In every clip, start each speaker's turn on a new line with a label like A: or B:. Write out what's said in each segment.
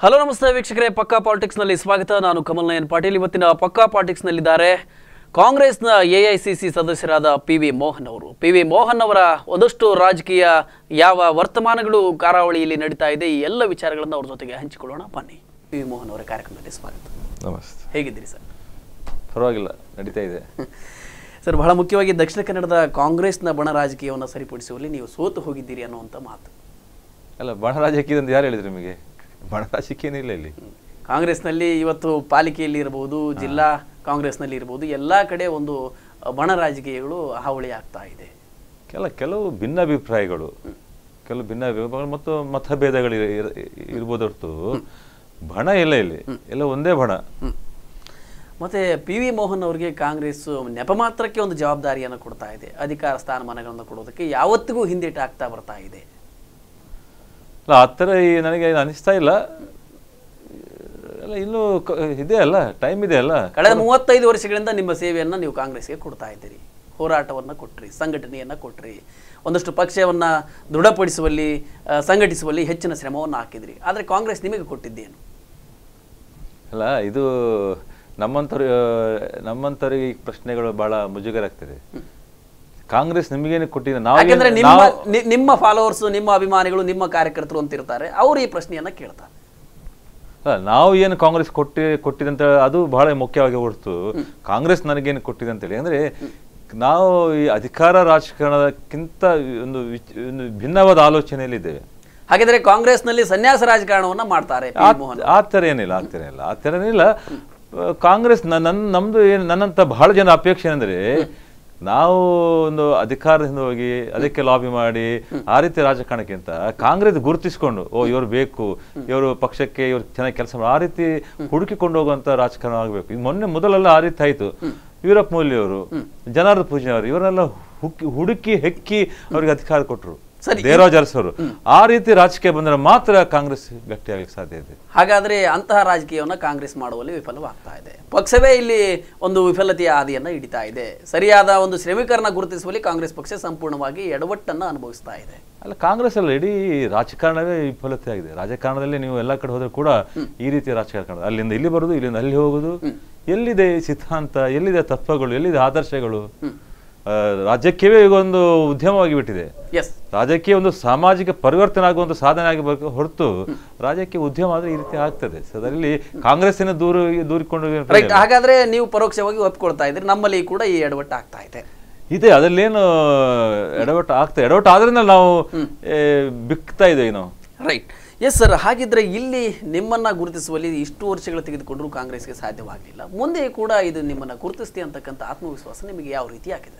A: Hello ನಮಸ್ತೆ ವೀಕ್ಷಕರೇ ಪಕ್ಕಾ ಪಾಲಿಟಿಕ್ಸ್ನಲ್ಲಿ ಸ್ವಾಗತ ನಾನು ಕಮಲ್ ನಯನ್ ಪಾಟೀಲ್ ಇವತ್ತಿನ ಪಕ್ಕಾ ಪಾಲಿಟಿಕ್ಸ್ನಲ್ಲಿದ್ದಾರೆ ಕಾಂಗ್ರೆಸ್ನ ಎಐಸಿಸಿ ಸದಸ್ಯರಾದ ಪಿ ವಿ ಮೋಹನ್ ಅವರು ಪಿ ವಿ ಮೋಹನ್ ಅವರ ಒಂದಷ್ಟು ರಾಜಕೀಯ ಯಾವ ವರ್ತಮಾನಗಳು ಕರಾವಳಿಯಲ್ಲಿ ನಡೀತಾ ಇದೆ ಈ ಎಲ್ಲ ವಿಚಾರಗಳನ್ನು ಅವ್ರ ಜೊತೆಗೆ ಹಂಚಿಕೊಳ್ಳೋಣ ಬನ್ನಿ ಪಿ ವಿ ಮೋಹನ್ ಅವರ ಕಾರ್ಯಕ್ರಮದಲ್ಲಿ ಸ್ವಾಗತ
B: ನಮಸ್ತೆ
A: ಹೇಗಿದ್ದೀರಿ ಸರ್
B: ಪರವಾಗಿಲ್ಲ ನಡೀತಾ ಇದೆ
A: ಸರ್ ಬಹಳ ಮುಖ್ಯವಾಗಿ ದಕ್ಷಿಣ ಕನ್ನಡದ ಕಾಂಗ್ರೆಸ್ನ ಬಣ ರಾಜಕೀಯವನ್ನು ಸರಿಪಡಿಸುವಲ್ಲಿ ನೀವು ಸೋತು ಹೋಗಿದ್ದೀರಿ ಅನ್ನುವಂಥ ಮಾತು
B: ಅಲ್ಲ ಬಣ ರಾಜಕೀಯ ಅಂತ ಯಾರು ಹೇಳಿದ್ರು ನಿಮಗೆ ಬಣ ರಾಜಕೀಯ ಏನಿಲ್ಲ ಇಲ್ಲಿ
A: ಕಾಂಗ್ರೆಸ್ನಲ್ಲಿ ಇವತ್ತು ಪಾಲಿಕೆಯಲ್ಲಿ ಇರಬಹುದು ಜಿಲ್ಲಾ ಕಾಂಗ್ರೆಸ್ನಲ್ಲಿ ಇರಬಹುದು ಎಲ್ಲ ಕಡೆ ಒಂದು ಬಣ ರಾಜಕೀಯಗಳು ಹಾವಳಿ ಆಗ್ತಾ ಇದೆ
B: ಕೆಲ ಕೆಲವು ಭಿನ್ನಾಭಿಪ್ರಾಯಗಳು ಕೆಲವು ಭಿನ್ನಾಭಿಪ್ರಾಯಗಳು ಮತ್ತು ಮತಭೇದಗಳು ಇರ- ಇರ- ಇರ್ಬೋದು ಹೊರತು ಬಣ ಇಲ್ಲ ಇಲ್ಲಿ ಎಲ್ಲ ಒಂದೇ ಬಣ
A: ಹ್ಮ್. ಮತ್ತೆ ಪಿ ವಿ ಮೋಹನ್ ಅವರಿಗೆ ಕಾಂಗ್ರೆಸ್ ನೆಪ ಮಾತ್ರಕ್ಕೆ ಒಂದು ಜವಾಬ್ದಾರಿಯನ್ನು ಕೊಡ್ತಾ ಇದೆ ಅಧಿಕಾರ ಸ್ಥಾನಮಾನಗಳನ್ನು ಕೊಡೋದಕ್ಕೆ ಯಾವತ್ತಿಗೂ ಹಿಂದೇಟು ಆಗ್ತಾ ಬರ್ತಾ ಇದೆ
B: ಅಲ್ಲ ಆ ಥರ ಈ ನನಗೆ ಏನು ಅನಿಸ್ತಾ ಇಲ್ಲ ಎಲ್ಲ ಇನ್ನೂ ಕ- ಇದೆ ಅಲ್ಲ ಟೈಮ್ ಇದೆ ಅಲ್ಲ
A: ಕಳೆದ ಮೂವತ್ತೈದು ವರ್ಷಗಳಿಂದ ನಿಮ್ಮ ಸೇವೆಯನ್ನ ನೀವು ಕಾಂಗ್ರೆಸ್ಗೆ ಕೊಡ್ತಾ ಇದ್ದೀರಿ ಹೋರಾಟವನ್ನ ಕೊಟ್ರಿ ಸಂಘಟನೆಯನ್ನ ಕೊಟ್ರಿ ಒಂದಷ್ಟು ಪಕ್ಷವನ್ನ ದೃಢಪಡಿಸುವಲ್ಲಿ ಆ, ಸಂಘಟಿಸುವಲ್ಲಿ ಹೆಚ್ಚಿನ ಶ್ರಮವನ್ನು ಹಾಕಿದ್ರಿ ಆದರೆ ಕಾಂಗ್ರೆಸ್ ನಿಮಗೆ ಕೊಟ್ಟಿದ್ದೇನು
B: ಅಲ್ಲ ಇದು ನಮ್ಮಂಥವ್ರು ನಮ್ಮಂಥವ್ರಿಗೆ ಈ ಪ್ರಶ್ನೆಗಳು ಬಹಳ ಮುಜುಗರ ಆಗ್ತದೆ ಕಾಂಗ್ರೆಸ್ ನಿಮಗೇನು ಕೊಟ್ಟಿದೆ
A: ಯಾಕೆಂದ್ರೆ
B: ನಾವು
A: ನಿಮ್ಮ ನಿ- ನಿಮ್ಮ ಫಾಲೋವರ್ಸ್ ನಿಮ್ಮ ಅಭಿಮಾನಿಗಳು ನಿಮ್ಮ ಕಾರ್ಯಕರ್ತರು ಅಂತಿರ್ತಾರೆ ಅವರು ಈ ಪ್ರಶ್ನೆಯನ್ನ ಕೇಳ್ತಾರೆ
B: ಅಲ್ಲ, ನಾವು ಏನು ಕಾಂಗ್ರೆಸ್ ಕೊಟ್ಟಿ ಕೊಟ್ಟಿದೆ ಅಂತ ಅದು ಬಹಳ ಮುಖ್ಯವಾಗಿ ಹೊರತು ಕಾಂಗ್ರೆಸ್ ನನಗೇನು ಕೊಟ್ಟಿದೆ ಅಂತೇಳಿ ಅಂದ್ರೆ ನಾವು ಈ ಅಧಿಕಾರ ರಾಜಕಾರಣಕ್ಕಿಂತ ಒಂದು ವಿಚ್- ಒಂದು ಭಿನ್ನವಾದ ಆಲೋಚನೆಯಲ್ಲಿದ್ದೇವೆ
A: ಹಾಗಿದ್ರೆ ಕಾಂಗ್ರೆಸ್ನಲ್ಲಿ ಸನ್ಯಾಸ ರಾಜಕಾರಣವನ್ನ ಮಾಡ್ತಾರೆ ಪಿ.
B: ಆ-
A: ಮೋಹನ್
B: ಆ ಥರ ಏನಿಲ್ಲ ಆ ಥರ ಏನಿಲ್ಲ ಆ ಥರ ಏನಿಲ್ಲ ಆ, ಕಾಂಗ್ರೆಸ್ ನ- ನನ್ನ ನಮ್ದು ಏನು ನನ್ನಂತ ಬಹಳ ಜನ ಅಪೇಕ್ಷೆ ಅಂದ್ರೆ ನಾವು ಒಂದು ಅಧಿಕಾರದಿಂದ ಹೋಗಿ ಅದಕ್ಕೆ ಲಾಬಿ ಮಾಡಿ ಆ ರೀತಿ ರಾಜಕಾರಣಕ್ಕಿಂತ ಕಾಂಗ್ರೆಸ್ ಗುರುತಿಸ್ಕೊಂಡು ಓ ಇವ್ರು ಬೇಕು ಇವರು ಪಕ್ಷಕ್ಕೆ ಇವ್ರು ಚೆನ್ನಾಗಿ ಕೆಲಸ ಮಾಡಿ ಆ ರೀತಿ ಹುಡುಕಿಕೊಂಡು ಹೋಗುವಂತ ರಾಜಕಾರಣ ಆಗಬೇಕು ಇದು ಮೊನ್ನೆ ಮೊದಲೆಲ್ಲ ಆ ರೀತಿ ಆಯ್ತು ವೀರಪ್ಪ ಮೊಯ್ಲಿ ಅವರು ಜನಾರ್ದ ಪೂಜೆ ಅವರು ಇವರೆಲ್ಲ ಹುಕ್ಕಿ ಹುಡುಕಿ ಹೆಕ್ಕಿ ಅವ್ರಿಗೆ ಅಧಿಕಾರ ಕೊಟ್ಟರು
A: ಸರಿ.
B: ದೇವರಾಜ್ ಅರಸರು ಆ ರೀತಿ ರಾಜಕೀಯ ಬಂದ್ರೆ ಮಾತ್ರ ಕಾಂಗ್ರೆಸ್ ಗಟ್ಟಿಯಾಗಲಿಕ್ಕೆ ಸಾಧ್ಯ ಇದೆ
A: ಹಾಗಾದ್ರೆ ಅಂತಹ ರಾಜಕೀಯವನ್ನ ಕಾಂಗ್ರೆಸ್ ಮಾಡುವಲ್ಲಿ ವಿಫಲವಾಗ್ತಾ ಇದೆ ಪಕ್ಷವೇ ಇಲ್ಲಿ ಒಂದು ವಿಫಲತೆಯ ಹಾದಿಯನ್ನ ಹಿಡಿತಾ ಇದೆ ಸರಿಯಾದ ಒಂದು ಶ್ರಮಿಕರನ್ನ ಗುರುತಿಸುವಲ್ಲಿ ಕಾಂಗ್ರೆಸ್ ಪಕ್ಷ ಸಂಪೂರ್ಣವಾಗಿ ಎಡವಟ್ಟನ್ನ ಅನುಭವಿಸ್ತಾ ಇದೆ
B: ಅಲ್ಲ ಕಾಂಗ್ರೆಸ್ ಅಲ್ಲ ಇಡೀ ರಾಜಕಾರಣವೇ ವಿಫಲತೆ ಆಗಿದೆ ರಾಜಕಾರಣದಲ್ಲಿ ನೀವು ಎಲ್ಲ ಕಡೆ ಹೋದ್ರೆ ಕೂಡ ಈ ರೀತಿಯ ರಾಜಕಾರಣ ಅಲ್ಲಿಂದ ಇಲ್ಲಿ ಬರುದು ಇಲ್ಲಿಂದ ಅಲ್ಲಿ ಹೋಗುದು ಎಲ್ಲಿದೆ ಈ ಸಿದ್ಧಾಂತ ಎಲ್ಲಿದೆ ತತ್ವಗಳು ಎಲ್ಲಿದೆ ಆದರ್ಶಗಳು ಆ, ರಾಜಕೀಯವೇ ಈಗ ಒಂದು ಉದ್ಯಮವಾಗಿ ಬಿಟ್ಟಿದೆ
A: ಎಸ್
B: ರಾಜಕೀಯ ಒಂದು ಸಾಮಾಜಿಕ ಪರಿವರ್ತನೆ ಆಗುವಂತ ಸಾಧನೆ ಆಗಬೇಕು ಹೊರತು ರಾಜಕೀಯ ಉದ್ಯಮ ಆದ್ರೆ ಈ ರೀತಿ ಆಗ್ತದೆ ಸೊ ಅದರಲ್ಲಿ ಕಾಂಗ್ರೆಸ್ಸಿನ ದೂರ ದೂರಿಕೊಂಡು
A: ರೈಟ್ ಹಾಗಾದ್ರೆ ನೀವು ಪರೋಕ್ಷವಾಗಿ ಒಪ್ಕೊಳ್ತಾ ಇದ್ರಿ ನಮ್ಮಲ್ಲಿ ಕೂಡ ಈ ಎಡವಟ್ಟು ಆಗ್ತಾ ಇದೆ
B: ಇದೆ ಅದರಲ್ಲೇನು ಎಡವಟ್ಟು ಆಗ್ತದೆ ಎಡವಟ್ಟು ಆದ್ರಿಂದ ನಾವು ಏ, ಬಿಕ್ತಾ ಇದ್ದೇವೆ ನಾವು
A: ರೈಟ್ ಎಸ್ ಸರ್ ಹಾಗಿದ್ರೆ ಇಲ್ಲಿ ನಿಮ್ಮನ್ನ ಗುರುತಿಸುವಲ್ಲಿ ಇಷ್ಟು ವರ್ಷಗಳು ತೆಗೆದುಕೊಂಡ್ರು ಕಾಂಗ್ರೆಸ್ಗೆ ಸಾಧ್ಯವಾಗಲಿಲ್ಲ ಮುಂದೆ ಕೂಡ ಇದು ನಿಮ್ಮನ್ನ ಗುರುತಿಸ್ತಿ ಅಂತಕ್ಕಂಥ ಆತ್ಮವಿಶ್ವಾಸ ನಿಮಗೆ ಯಾವ ರೀತಿ ಆಗಿದೆ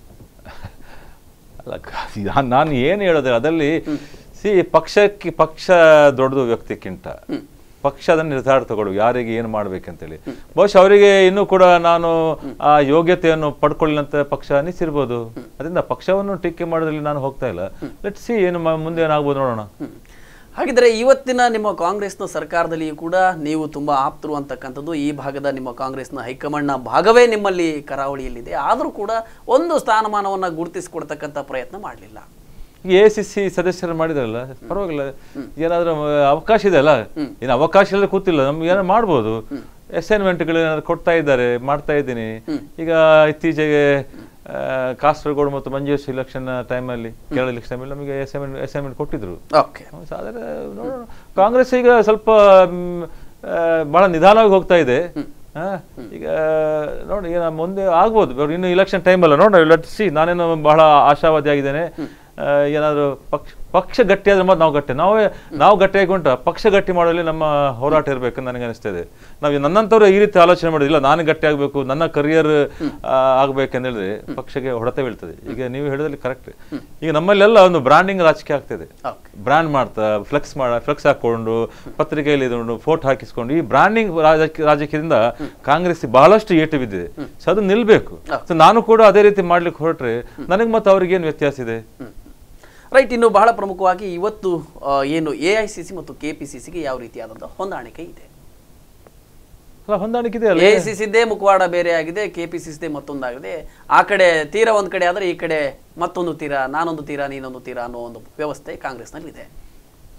B: ಅಲ್ಲ ಕ- ನಾನ್- ನಾನು ಏನು ಹೇಳೋದು ಅದರಲ್ಲಿ ಸಿ ಪಕ್ಷಕ್ಕೆ ಪಕ್ಷ ದೊಡ್ಡದು ವ್ಯಕ್ತಿಕ್ಕಿಂತ ಪಕ್ಷ ಅದನ್ನು ನಿರ್ಧಾರ ತಗೊಳ್ಳು ಯಾರಿಗೆ ಏನು ಮಾಡ್ಬೇಕಂತೇಳಿ ಬಹುಶಃ ಅವರಿಗೆ ಇನ್ನೂ ಕೂಡ ನಾನು ಆ ಯೋಗ್ಯತೆಯನ್ನು ಪಡ್ಕೊಳ್ಳಿನಂತ ಪಕ್ಷ ಅನಿಸಿರ್ಬೋದು ಅದರಿಂದ ಪಕ್ಷವನ್ನು ಟೀಕೆ ಮಾಡೋದ್ರಲ್ಲಿ ನಾನು ಹೋಗ್ತಾ ಇಲ್ಲ ಲೆಟ್ ಸಿ ಏನು ಮ- ಮುಂದೆ ಏನಾಗ್ಬೋದು ನೋಡೋಣ
A: ಹ್ಮ್. ಹಾಗಿದ್ರೆ ಇವತ್ತಿನ ನಿಮ್ಮ ಕಾಂಗ್ರೆಸ್ನ ಸರ್ಕಾರದಲ್ಲಿಯೂ ಕೂಡ ನೀವು ತುಂಬಾ ಆಪ್ತರು ಅಂತಕ್ಕಂಥದ್ದು ಈ ಭಾಗದ ನಿಮ್ಮ ಕಾಂಗ್ರೆಸ್ನ ಹೈಕಮಾಂಡ್ನ ಭಾಗವೇ ನಿಮ್ಮಲ್ಲಿ ಕರಾವಳಿಯಲ್ಲಿದೆ ಆದರೂ ಕೂಡ ಒಂದು ಸ್ಥಾನಮಾನವನ್ನ ಗುರುತಿಸಿಕೊಡ್ತಕ್ಕಂಥ ಪ್ರಯತ್ನ ಮಾಡಲಿಲ್ಲ
B: ಎ ಸಿ ಸಿ ಸದಸ್ಯರು ಮಾಡಿದಾರಲ್ಲ ಪರವಾಗಿಲ್ಲ ಏನಾದ್ರೂ ಮ- ಅವಕಾಶ ಇದೆ ಅಲ್ಲ ಏನು ಅವಕಾಶ ಇಲ್ಲದೆ ಕೂತಿಲ್ಲ ನಮ್ಗೆ ಏನೋ ಮಾಡ್ಬೋದು ಅಸೈನ್ಮೆಂಟ್ಗಳು ಏನಾದ್ರು ಕೊಡ್ತಾ ಇದ್ದಾರೆ ಮಾಡ್ತಾ ಇದ್ದೀನಿ ಈಗ ಇತ್ತೀಚೆಗೆ ಆ, ಕಾಸರಗೋಡು ಮತ್ತು ಮಂಜೇಶ್ ಇಲೆಕ್ಷನ್ ಟೈಮಲ್ಲಿ ಕೇರಳ ಇಲೆಕ್ಷನ್ ಟೈಮಲ್ಲಿ ನಮಗೆ ಅಸೈನ್ಮೆಂಟ್ ಅಸೈನ್ಮೆಂಟ್ ಕೊಟ್ಟಿದ್ರು
A: ಓಕೆ
B: ಸೊ ಆದರೆ ನೋಡೋಣ ಕಾಂಗ್ರೆಸ್ ಈಗ ಸ್ವಲ್ಪ ಮ್, ಆ, ಬಹಳ ನಿಧಾನವಾಗಿ ಹೋಗ್ತಾ ಇದೆ ಆ, ಈಗ ನೋಡಿ ಈಗ ನಮ್ಮ ಮುಂದೆ ಆಗ್ಬೋದು ಇವಾಗ ಇನ್ನು ಇಲೆಕ್ಷನ್ ಟೈಮ್ ಅಲ್ಲ ನೋಡೋಣ ಲೆಟ್ ಸಿ ನಾನೇನು ಬಹಳ ಆಶಾವಾದಿ ಆಗಿದ್ದೇನೆ ಆ, ಏನಾದ್ರು ಪಕ್ಷ ಪಕ್ಷ ಗಟ್ಟಿ ಆದ್ರೆ ಮತ್ತೆ ನಾವು ಗಟ್ಟಿ ನಾವೇ ನಾವು ಗಟ್ಟಿಯಾಗಿ ಉಂಟ ಪಕ್ಷ ಗಟ್ಟಿ ಮಾಡುವಲ್ಲಿ ನಮ್ಮ ಹೋರಾಟ ಇರಬೇಕು ನನಗೆ ಅನಿಸ್ತದೆ ನಾವು ನನ್ನಂಥವ್ರು ಈ ರೀತಿ ಆಲೋಚನೆ ಮಾಡೋದಿಲ್ಲ ನಾನು ಗಟ್ಟಿ ಆಗಬೇಕು ನನ್ನ ಕರಿಯರ್ ಆಗ್ಬೇಕಂದ್ರೆ ಪಕ್ಷಕ್ಕೆ ಹೊಡೆತ ಬೀಳ್ತದೆ ಈಗ ನೀವು ಹೇಳಿದಲ್ಲಿ ಕರೆಕ್ಟ್ ಈಗ ನಮ್ಮಲ್ಲೆಲ್ಲ ಒಂದು ಬ್ರಾಂಡಿಂಗ್ ರಾಜಕೀಯ ಆಗ್ತದೆ
A: ಓಕೆ
B: ಬ್ರ್ಯಾಂಡ್ ಮಾಡ್ತಾ ಫ್ಲೆಕ್ಸ್ ಮಾಡ ಫ್ಲೆಕ್ಸ್ ಹಾಕೊಂಡು ಪತ್ರಿಕೆಯಲ್ಲಿ ಇದನ್ನು ಫೋಟೋ ಹಾಕಿಸ್ಕೊಂಡು ಈ ಬ್ರಾಂಡಿಂಗ್ ರಾಜಕೀಯದಿಂದ ಕಾಂಗ್ರೆಸ್ ಬಹಳಷ್ಟು ಏಟು ಬಿದ್ದಿದೆ ಸೊ ಅದು ನಿಲ್ಬೇಕು ಸೊ ನಾನು ಕೂಡ ಅದೇ ರೀತಿ ಮಾಡ್ಲಿಕ್ಕೆ ಹೊರಟ್ರೆ ನನಗೆ ಮತ್ತೆ ಅವ್ರಿಗೆ ಏನು ವ್ಯತ್ಯಾಸ ಇದೆ
A: ರೈಟ್ ಇನ್ನು ಬಹಳ ಪ್ರಮುಖವಾಗಿ ಇವತ್ತು ಆ, ಏನು ಎ ಐ ಸಿ ಸಿ ಮತ್ತು ಕೆ ಪಿ ಸಿ ಸಿಗೆ ಯಾವ ರೀತಿಯಾದಂಥ ಹೊಂದಾಣಿಕೆ ಇದೆ
B: ಅಲ್ಲ ಹೊಂದಾಣಿಕೆ ಇದೆ ಅಲ್ಲ
A: ಎ ಸಿ ಸಿದ್ದೇ ಮುಖವಾಡ ಬೇರೆ ಆಗಿದೆ ಕೆ ಪಿ ಸಿ ಸಿದೇ ಮತ್ತೊಂದಾಗಿದೆ ಆ ಕಡೆ ತೀರ ಒಂದ್ ಕಡೆ ಆದರೆ ಈ ಕಡೆ ಮತ್ತೊಂದು ತೀರ ನಾನೊಂದು ತೀರ ನೀನೊಂದು ತೀರ ಅನ್ನೋ ಒಂದು ವ್ಯವಸ್ಥೆ ಕಾಂಗ್ರೆಸ್ನಲ್ಲಿ ಇದೆ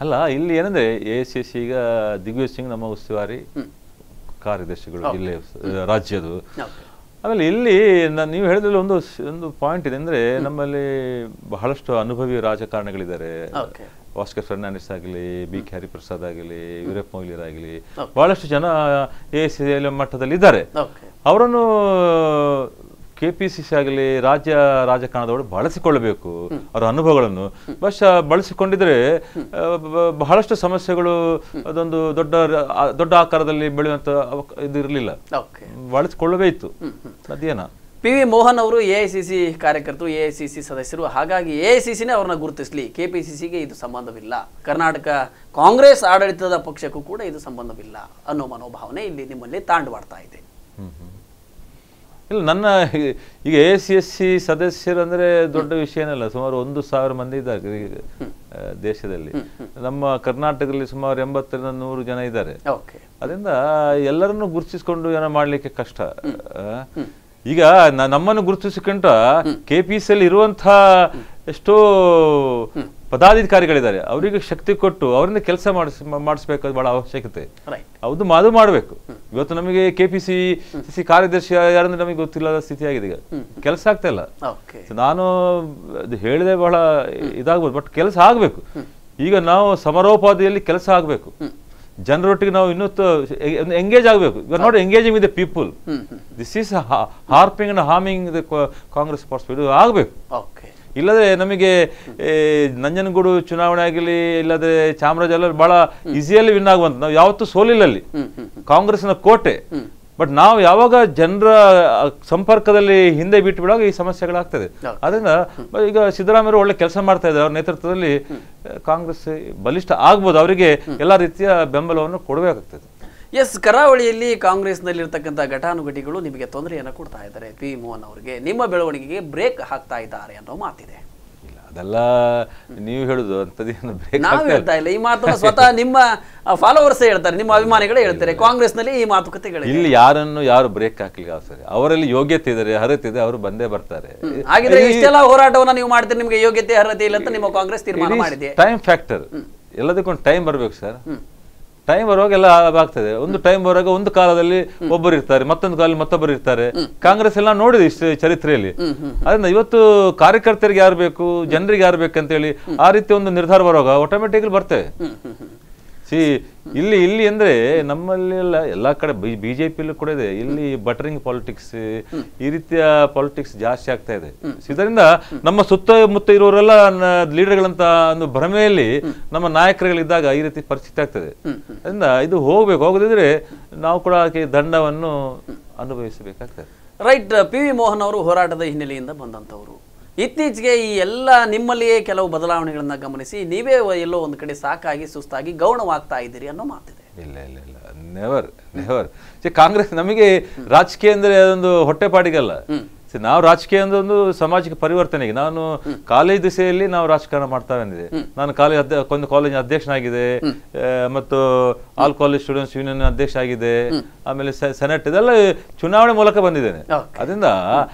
B: ಅಲ್ಲ ಇಲ್ಲಿ ಏನಂದ್ರೆ ಎ ಸಿ ಎಸ್ ಈಗ ದಿಗ್ವಿಜಯ್ ಸಿಂಗ್ ನಮ್ಮ ಉಸ್ತುವಾರಿ ಕಾರ್ಯದರ್ಶಿಗಳು ಜಿಲ್ಲೆ ಉಸ್- ರಾಜ್ಯದು
A: ಓಕೆ
B: ಆಮೇಲೆ ಇಲ್ಲಿ ನಾನು ನೀವು ಹೇಳಿದ್ರಲ್ಲಿ ಒಂದು ಸ್- ಒಂದು ಪಾಯಿಂಟ್ ಇದೆ ಅಂದ್ರೆ ನಮ್ಮಲ್ಲಿ ಬಹಳಷ್ಟು ಅನುಭವಿ ರಾಜಕಾರಣಿಗಳಿದ್ದಾರೆ
A: ಓಕೆ
B: ಭಾಸ್ಕರ್ ಫರ್ನಾಂಡಿಸ್ ಆಗಲಿ ಬಿ ಕೆ ಹರಿಪ್ರಸಾದ್ ಆಗಲಿ ವೀರಪ್ಪ ಮೊಯ್ಲಿಯರಾಗಲಿ ಬಹಳಷ್ಟು ಜನ ಎ ಸಿ ಮಟ್ಟದಲ್ಲಿ ಇದ್ದಾರೆ
A: ಓಕೆ
B: ಅವರನ್ನು ಕೆ ಪಿ ಸಿ ಸಿ ಆಗಲಿ ರಾಜ್ಯ ರಾಜಕಾರಣದವರು ಬಳಸಿಕೊಳ್ಳಬೇಕು ಅವರ ಅನುಭವಗಳನ್ನು ಬಸ್ ಬಳಸಿಕೊಂಡಿದ್ರೆ ಆ, ಬ- ಬಹಳಷ್ಟು ಸಮಸ್ಯೆಗಳು ಅದೊಂದು ದೊಡ್ಡ ರ- ಆ, ದೊಡ್ಡ ಆಕಾರದಲ್ಲಿ ಬೆಳೆಯುವಂತ ಅವಕ- ಇದು ಇರಲಿಲ್ಲ
A: ಓಕೆ
B: ಬಳಸಿಕೊಳ್ಳಬೇಕಿತ್ತು ಅದೇನ
A: ಪಿ ವಿ ಮೋಹನ್ ಅವರು ಎ ಐ ಸಿ ಸಿ ಕಾರ್ಯಕರ್ತರು ಎ ಐ ಸಿ ಸಿ ಸದಸ್ಯರು ಹಾಗಾಗಿ ಎ ಐ ಸಿ ಸಿನೇ ಅವ್ರನ್ನ ಗುರುತಿಸಲಿ ಕೆ ಪಿ ಸಿ ಸಿಗೆ ಇದು ಸಂಬಂಧವಿಲ್ಲ ಕರ್ನಾಟಕ ಕಾಂಗ್ರೆಸ್ ಆಡಳಿತದ ಪಕ್ಷಕ್ಕೂ ಕೂಡ ಇದು ಸಂಬಂಧವಿಲ್ಲ ಅನ್ನೋ ಮನೋಭಾವನೆ ಇಲ್ಲಿ ನಿಮ್ಮಲ್ಲಿ ತಾಂಡವಾಡ್ತಾ ಇದೆ
B: ಇಲ್ಲ ನನ್ನ ಈ- ಈಗ ಎ ಸಿ ಎಸ್ ಸಿ ಸದಸ್ಯರು ಅಂದ್ರೆ ದೊಡ್ಡ ವಿಷಯ ಏನಲ್ಲ ಸುಮಾರು ಒಂದು ಸಾವಿರ ಮಂದಿ ಇದ್ದಾರೆ ಈಗ, ಆ, ದೇಶದಲ್ಲಿ ನಮ್ಮ ಕರ್ನಾಟಕದಲ್ಲಿ ಸುಮಾರು ಎಂಬತ್ತರಿಂದ ನೂರು ಜನ ಇದ್ದಾರೆ
A: ಓಕೆ
B: ಅದರಿಂದ ಎಲ್ಲರನ್ನು ಗುರುತಿಸಿಕೊಂಡು ಏನೋ ಮಾಡ್ಲಿಕ್ಕೆ ಕಷ್ಟ ಆ, ಈಗ ನ- ನಮ್ಮನ್ನು ಗುರುತಿಸಿಕೊಂಡ ಕೆ ಪಿ ಸಿ ಅಲ್ಲಿ ಇರುವಂತಹ ಎಷ್ಟೋ ಪದಾಧಿಕಾರಿಗಳಿದ್ದಾರೆ ಅವರಿಗೆ ಶಕ್ತಿ ಕೊಟ್ಟು ಅವರಿಂದ ಕೆಲಸ ಮಾಡಿಸ್ ಮಾಡಿಸ್ಬೇಕಾದ ಬಹಳ ಅವಶ್ಯಕತೆ
A: ರೈಟ್
B: ಅದು ಅದು ಮಾಡಬೇಕು ಇವತ್ತು ನಮಗೆ ಕೆ ಪಿ ಸಿ ಸಿ ಕಾರ್ಯದರ್ಶಿ ಯಾರಂದ್ರೆ ನಮಗೆ ಗೊತ್ತಿಲ್ಲದ ಸ್ಥಿತಿ ಆಗಿದೆ ಈಗ ಕೆಲಸ ಆಗ್ತಾ ಇಲ್ಲ
A: ಓಕೆ
B: So ನಾನು ಅದು ಹೇಳಿದೆ ಬಹಳ ಇದಾಗ್ಬೋದು ಬಟ್ ಕೆಲಸ ಆಗಬೇಕು ಈಗ ನಾವು ಸಮರೋಪಾದಿಯಲ್ಲಿ ಕೆಲಸ ಆಗಬೇಕು ಜನರೊಟ್ಟಿಗೆ ನಾವು ಇನ್ನೂ ಎಂಗೇಜ್ ಆಗಬೇಕು ಇವಾಗ ನೋಡಿ engaging with the people this is harping and harming the Congress party ಇದು ಆಗಬೇಕು
A: ಓಕೆ
B: ಇಲ್ಲದ್ರೆ ನಮಗೆ ಏ, ನಂಜನಗೂಡು ಚುನಾವಣೆ ಆಗಲಿ ಇಲ್ಲದ್ರೆ ಚಾಮರಾಜನಗರ ಬಹಳ ಈಸಿಯಲ್ಲಿ ವಿನ್ ಆಗುವಂತ ನಾವು ಯಾವತ್ತೂ ಸೋಲಿಲ್ಲ ಅಲ್ಲಿ ಕಾಂಗ್ರೆಸ್ನ ಕೋಟೆ ಬಟ್ ನಾವು ಯಾವಾಗ ಜನರ ಸಂಪರ್ಕದಲ್ಲಿ ಹಿಂದೆ ಬಿಟ್ಟು ಬಿಡುವಾಗ ಈ ಸಮಸ್ಯೆಗಳಾಗ್ತದೆ ಅದರಿಂದ ಬ- ಈಗ ಸಿದ್ದರಾಮಯ್ಯ ಒಳ್ಳೆ ಕೆಲಸ ಮಾಡ್ತಾ ಇದ್ದಾರೆ ಅವ್ರ ನೇತೃತ್ವದಲ್ಲಿ ಆ, ಕಾಂಗ್ರೆಸ್ ಬಲಿಷ್ಠ ಆಗ್ಬೋದು ಅವರಿಗೆ ಎಲ್ಲಾ ರೀತಿಯ ಬೆಂಬಲವನ್ನು ಕೊಡಬೇಕಾಗ್ತದೆ
A: ಎಸ್ ಕರಾವಳಿಯಲ್ಲಿ ಕಾಂಗ್ರೆಸ್ನಲ್ಲಿರ್ತಕ್ಕಂಥ ಘಟಾನುಘಟಿಗಳು ನಿಮಗೆ ತೊಂದರೆಯನ್ನು ಕೊಡ್ತಾ ಇದ್ದಾರೆ ಪಿ ವಿ ಮೋಹನ್ ಅವರಿಗೆ ನಿಮ್ಮ ಬೆಳವಣಿಗೆಗೆ ಬ್ರೇಕ್ ಹಾಕ್ತಾ ಇದ್ದಾರೆ ಅನ್ನೋ ಮಾತಿದೆ
B: ಇಲ್ಲ ಅದೆಲ್ಲ ನೀವು ಹೇಳುದು ಅಂತದೇನು ಬ್ರೇಕ್
A: ನಾವು ಹೇಳ್ತಾ ಇಲ್ಲ ಈ ಮಾತನ್ನ ಸ್ವತಃ ನಿಮ್ಮ ಫಾಲೋವರ್ಸ್ ಹೇಳ್ತಾರೆ ನಿಮ್ಮ ಅಭಿಮಾನಿಗಳೇ ಹೇಳ್ತಾರೆ ಕಾಂಗ್ರೆಸ್ನಲ್ಲಿ ಈ ಮಾತುಕತೆಗಳಿವೆ
B: ಇಲ್ಲಿ ಯಾರನ್ನು ಯಾರು ಬ್ರೇಕ್ ಹಾಕ್ಲಿಕ್ಕೆ ಅವಸರ ಅವರಲ್ಲಿ ಯೋಗ್ಯತೆ ಇದ್ದಾರೆ ಅರ್ಹತೆ ಇದೆ ಅವರು ಬಂದೇ ಬರ್ತಾರೆ
A: ಹಾಗಿದ್ರೆ ಇಷ್ಟೆಲ್ಲ ಹೋರಾಟವನ್ನ ನೀವು ಮಾಡ್ತೀರಿ ನಿಮಗೆ ಯೋಗ್ಯತೆ ಅರ್ಹತೆ ಇಲ್ಲ ಅಂತ ನಿಮ್ಮ ಕಾಂಗ್ರೆಸ್ ತೀರ್ಮಾನ ಮಾಡಿದೆ
B: ಟೈಮ್ ಫ್ಯಾಕ್ಟರ್ ಎಲ್ಲದಕ್ಕೊಂದು ಟೈಮ್ ಬರ್ಬೇಕು ಸರ್ ಟೈಮ್ ಬರುವಾಗ ಎಲ್ಲ ಆಗ್ತದೆ ಒಂದು ಟೈಮ್ ಬರುವಾಗ ಒಂದು ಕಾಲದಲ್ಲಿ ಒಬ್ಬರು ಇರ್ತಾರೆ ಮತ್ತೊಂದು ಕಾಲದಲ್ಲಿ ಮತ್ತೊಬ್ಬರು ಇರ್ತಾರೆ ಕಾಂಗ್ರೆಸ್ ಎಲ್ಲ ನೋಡಿದೆ ಇಷ್ಟು ಚರಿತ್ರೆಯಲ್ಲಿ ಅದರಿಂದ ಇವತ್ತು ಕಾರ್ಯಕರ್ತರಿಗೆ ಯಾರು ಬೇಕು ಜನರಿಗೆ ಯಾರು ಬೇಕಂತೇಳಿ ಆ ರೀತಿ ಒಂದು ನಿರ್ಧಾರ ಬರುವಾಗ ಆಟೋಮೆಟಿಕ್ಲಿ ಬರ್ತೇವೆ ಸಿ ಇಲ್ಲಿ ಇಲ್ಲಿ ಅಂದ್ರೆ ನಮ್ಮಲ್ಲಿ ಎಲ್ಲ ಎಲ್ಲಾ ಕಡೆ ಬಿಜೆಪಿಯಲ್ಲೂ ಕೂಡ ಇದೆ ಇಲ್ಲಿ ಬಟರಿಂಗ್ ಪಾಲಿಟಿಕ್ಸ್ ಈ ರೀತಿಯ ಪಾಲಿಟಿಕ್ಸ್ ಜಾಸ್ತಿ ಆಗ್ತಾ ಇದೆ So ಇದರಿಂದ ನಮ್ಮ ಸುತ್ತಮುತ್ತ ಇರುವವರೆಲ್ಲ ಲೀಡರ್ಗಳಂತ ಒಂದು ಭ್ರಮೆಯಲ್ಲಿ ನಮ್ಮ ನಾಯಕರುಗಳಿದ್ದಾಗ ಈ ರೀತಿ ಪರಿಸ್ಥಿತಿ ಆಗ್ತದೆ ಅದರಿಂದ ಇದು ಹೋಗ್ಬೇಕು ಹೋಗದಿದ್ರೆ ನಾವು ಕೂಡ ಅದಕ್ಕೆ ದಂಡವನ್ನು ಅನುಭವಿಸಬೇಕಾಗ್ತದೆ
A: ರೈಟ್ ಪಿ ವಿ ಮೋಹನ್ ಅವರು ಹೋರಾಟದ ಹಿನ್ನೆಲೆಯಿಂದ ಬಂದಂಥವ್ರು ಇತ್ತೀಚೆಗೆ ಈ ಎಲ್ಲ ನಿಮ್ಮಲ್ಲಿಯೇ ಕೆಲವು ಬದಲಾವಣೆಗಳನ್ನ ಗಮನಿಸಿ ನೀವೇ ಎಲ್ಲೋ ಒಂದು ಕಡೆ ಸಾಕಾಗಿ ಸುಸ್ತಾಗಿ ಗೌಣವಾಗ್ತಾ ಇದ್ದೀರಿ ಅನ್ನೋ ಮಾತಿದೆ
B: ಇಲ್ಲ ಇಲ್ಲ ಇಲ್ಲ ನೆವರ್ ನೆವರ್ ಕಾಂಗ್ರೆಸ್ ನಮಗೆ ರಾಜಕೀಯ ಅಂದ್ರೆ ಅದೊಂದು ಹೊಟ್ಟೆಪಾಡಿಗಲ್ಲ See, ನಾವು ರಾಜಕೀಯ ಅಂದ್ರೆ ಒಂದು ಸಾಮಾಜಿಕ ಪರಿವರ್ತನೆಗೆ ನಾನು ಕಾಲೇಜ್ ದಿಸೆಯಲ್ಲಿ ನಾವು ರಾಜಕಾರಣ ಮಾಡ್ತಾ ಬಂದಿದೆ ನಾನು ಕಾಲೇಜ್ ಅಧ್ಯ ಒಂದು ಕಾಲೇಜ್ ಅಧ್ಯಕ್ಷನಾಗಿದೆ ಆ, ಮತ್ತು ಆಲ್ ಕಾಲೇಜ್ ಸ್ಟೂಡೆಂಟ್ಸ್ ಯೂನಿಯನ್ ಅಧ್ಯಕ್ಷ ಆಗಿದೆ ಆಮೇಲೆ ಸೆನೆಟ್ ಇದೆಲ್ಲ ಚುನಾವಣೆ ಮೂಲಕ ಬಂದಿದ್ದೇನೆ
A: Okay.
B: ಅದರಿಂದ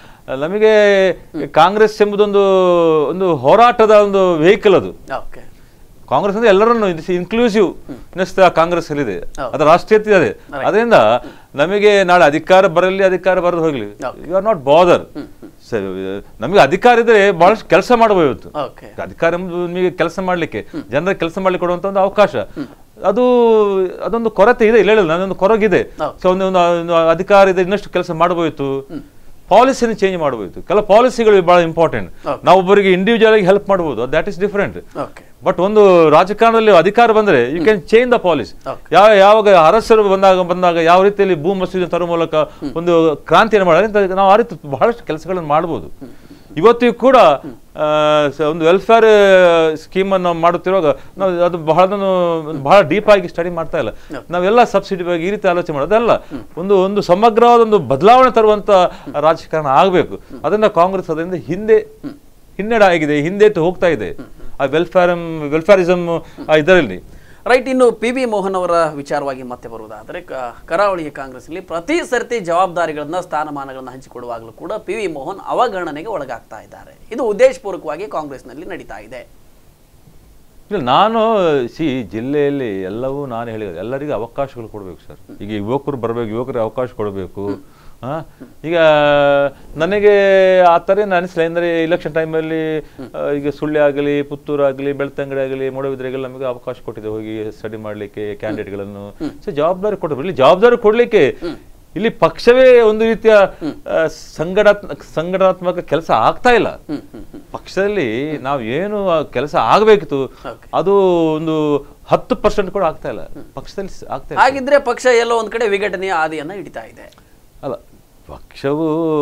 B: ನಮಗೆ ಕಾಂಗ್ರೆಸ್ ಎಂಬುದೊಂದು ಒಂದು ಹೋರಾಟದ ಒಂದು ವೆಹಿಕಲ್ ಅದು
A: ಓಕೆ
B: ಕಾಂಗ್ರೆಸ್ ಅಂದ್ರೆ ಎಲ್ಲರನ್ನು ಇನ್ಕ್ಲೂಸಿವ್ ಕಾಂಗ್ರೆಸ್ ಅಲ್ಲಿದೆ ಅದರ ರಾಷ್ಟ್ರೀಯತೆ ಇದೆ ಅದರಿಂದ ನಮಗೆ ನಾಳೆ ಅಧಿಕಾರ ಬರಲಿ ಅಧಿಕಾರ ಬರದು ಹೋಗ್ಲಿ ಯು ಆರ್ ನಾಟ್ ಬಾದರ್ ಸರಿ ನಮಗೆ ಅಧಿಕಾರ ಇದ್ರೆ ಬಹಳಷ್ಟು ಕೆಲಸ ಮಾಡಬಹುದು
A: ಓಕೆ
B: ಅಧಿಕಾರ ಎಂಬುದು ನಿಮಗೆ ಕೆಲಸ ಮಾಡ್ಲಿಕ್ಕೆ ಜನರ ಕೆಲಸ ಮಾಡ್ಲಿಕ್ಕೆ ಕೊಡುವಂತ ಒಂದು ಅವಕಾಶ ಅದು ಅದೊಂದು ಕೊರತೆ ಇದೆ ಇಲ್ಲ ಹೇಳಿಲ್ಲ ನನ್ನೊಂದು ಕೊರಗಿದೆ ಸೊ ಒಂದು ಒಂದು ಒಂದು ಅಧಿಕಾರ ಇದೆ ಇನ್ನಷ್ಟು ಕೆಲಸ ಮಾಡಬಹುದು ಪಾಲಿಸಿನ ಚೇಂಜ್ ಮಾಡಬಹುದು ಕೆಲ ಪಾಲಿಸಿಗಳು ಬಹಳ ಇಂಪಾರ್ಟೆಂಟ್ ನಾವು ಒಬ್ಬರಿಗೆ ಇಂಡಿವಿಜುವಲ್ ಆಗಿ ಹೆಲ್ಪ್ ಮಾಡಬಹುದು that is different
A: okay
B: but ಒಂದು ರಾಜಕಾರಣದಲ್ಲಿ ಅಧಿಕಾರ ಬಂದ್ರೆ you can change the policy
A: Okay.
B: ಯಾವ ಯಾವಾಗ ಅರಸರು ಬಂದಾಗ ಬಂದಾಗ ಯಾವ ರೀತಿಯಲ್ಲಿ ಭೂ ಮಸೂದೆ ತರುವ ಮೂಲಕ ಒಂದು ಕ್ರಾಂತಿಯನ್ನು ಮಾಡಿದ್ರೆ ನಾವು ಆ ರೀತಿ ಬಹಳಷ್ಟು ಕೆಲಸಗಳನ್ನು ಮಾಡಬಹುದು ಇವತ್ತಿಗೂ ಕೂಡ ಆ, ಸ- ಒಂದು ವೆಲ್ಫೇರ್ ಸ್ಕೀಮ್ ಅನ್ನು ಮಾಡುತ್ತಿರುವಾಗ ನಾವು ಅದು ಬಹಳ ಬಹಳ ಡೀಪ್ ಆಗಿ ಸ್ಟಡಿ ಮಾಡ್ತಾ ಇಲ್ಲ ನಾವೆಲ್ಲ ಸಬ್ಸಿಡಿ ಬಗ್ಗೆ ಈ ರೀತಿ ಆಲೋಚನೆ ಮಾಡೋದಲ್ಲ ಒಂದು ಒಂದು ಸಮಗ್ರವಾದ ಒಂದು ಬದಲಾವಣೆ ತರುವಂತ ರಾಜಕಾರಣ ಆಗಬೇಕು ಅದನ್ನ ಕಾಂಗ್ರೆಸ್ ಅದರಿಂದ ಹಿಂದೆ ಹಿನ್ನಡೆ ಆಗಿದೆ ಹಿಂದೆ ಹೋಗ್ತಾ ಇದೆ ಆ ವೆಲ್ಫೇರ್ ವೆಲ್ಫೇರಿಸಮ್ ಇದರಲ್ಲಿ
A: ರೈಟ್ ಇನ್ನು ಪಿ ಬಿ ಮೋಹನ್ ಅವರ ವಿಚಾರವಾಗಿ ಮತ್ತೆ ಬರುವುದಾದರೆ ಕ- ಕರಾವಳಿಯ ಕಾಂಗ್ರೆಸ್ನಲ್ಲಿ ಪ್ರತಿ ಸರ್ತಿ ಜವಾಬ್ದಾರಿಗಳನ್ನ ಸ್ಥಾನಮಾನಗಳನ್ನ ಹಂಚಿಕೊಡುವಾಗಲೂ ಕೂಡ ಪಿ ವಿ ಮೋಹನ್ ಅವಗಣನೆಗೆ ಒಳಗಾಗ್ತಾ ಇದ್ದಾರೆ ಇದು ಉದ್ದೇಶಪೂರ್ವಕವಾಗಿ ಕಾಂಗ್ರೆಸ್ನಲ್ಲಿ ನಡೀತಾ ಇದೆ
B: ಇಲ್ಲ ನಾನು ಸಿ ಜಿಲ್ಲೆಯಲ್ಲಿ ಎಲ್ಲವೂ ನಾನು ಹೇಳಿದೆ ಎಲ್ಲರಿಗೂ ಅವಕಾಶಗಳು ಕೊಡಬೇಕು ಸರ್ ಈಗ ಯುವಕರು ಬರಬೇಕು ಯುವಕರಿಗೆ ಅವಕಾಶ ಕೊಡಬೇಕು ಆ, ಈಗ ನನಗೆ ಆ ಥರ ಏನು ಅನಿಸ್ಲಿಲ್ಲ ಅಂದರೆ ಇಲೆಕ್ಷನ್ ಟೈಮಲ್ಲಿ ಈಗ ಸುಳ್ಯ ಆಗಲಿ ಪುತ್ತೂರು ಆಗಲಿ ಬೆಳ್ತಂಗಡಿ ಆಗಲಿ ಮೂಡಬಿದ್ರೆಗೆಲ್ಲ ನಮಗೆ ಅವಕಾಶ ಕೊಟ್ಟಿದೆ ಹೋಗಿ ಸ್ಟಡಿ ಮಾಡಲಿಕ್ಕೆ ಕ್ಯಾಂಡಿಡೇಟ್ಗಳನ್ನು ಸೊ ಜವಾಬ್ದಾರಿ ಕೊಡಬೇಕು ಇಲ್ಲಿ ಜವಾಬ್ದಾರಿ ಕೊಡಲಿಕ್ಕೆ ಇಲ್ಲಿ ಪಕ್ಷವೇ ಒಂದು ರೀತಿಯ ಆ, ಸಂಘಟನಾತ್ಮಕ ಸಂಘಟನಾತ್ಮಕ ಕೆಲಸ ಆಗ್ತಾ ಇಲ್ಲ ಪಕ್ಷದಲ್ಲಿ ನಾವು ಏನು ಕೆಲಸ ಆಗಬೇಕಿತ್ತು ಅದು ಒಂದು ಹತ್ತು ಪರ್ಸೆಂಟ್ ಕೂಡ ಆಗ್ತಾ ಇಲ್ಲ ಪಕ್ಷದಲ್ಲಿ ಸ- ಆಗ್ತಾ ಇಲ್ಲ
A: ಹಾಗಿದ್ರೆ ಪಕ್ಷ ಎಲ್ಲೋ ಒಂದ್ ಕಡೆ ವಿಘಟನೆಯ ಹಾದಿಯನ್ನ ಹಿಡಿತಾ ಇದೆ
B: ಅಲ್ಲ ಪಕ್ಷವು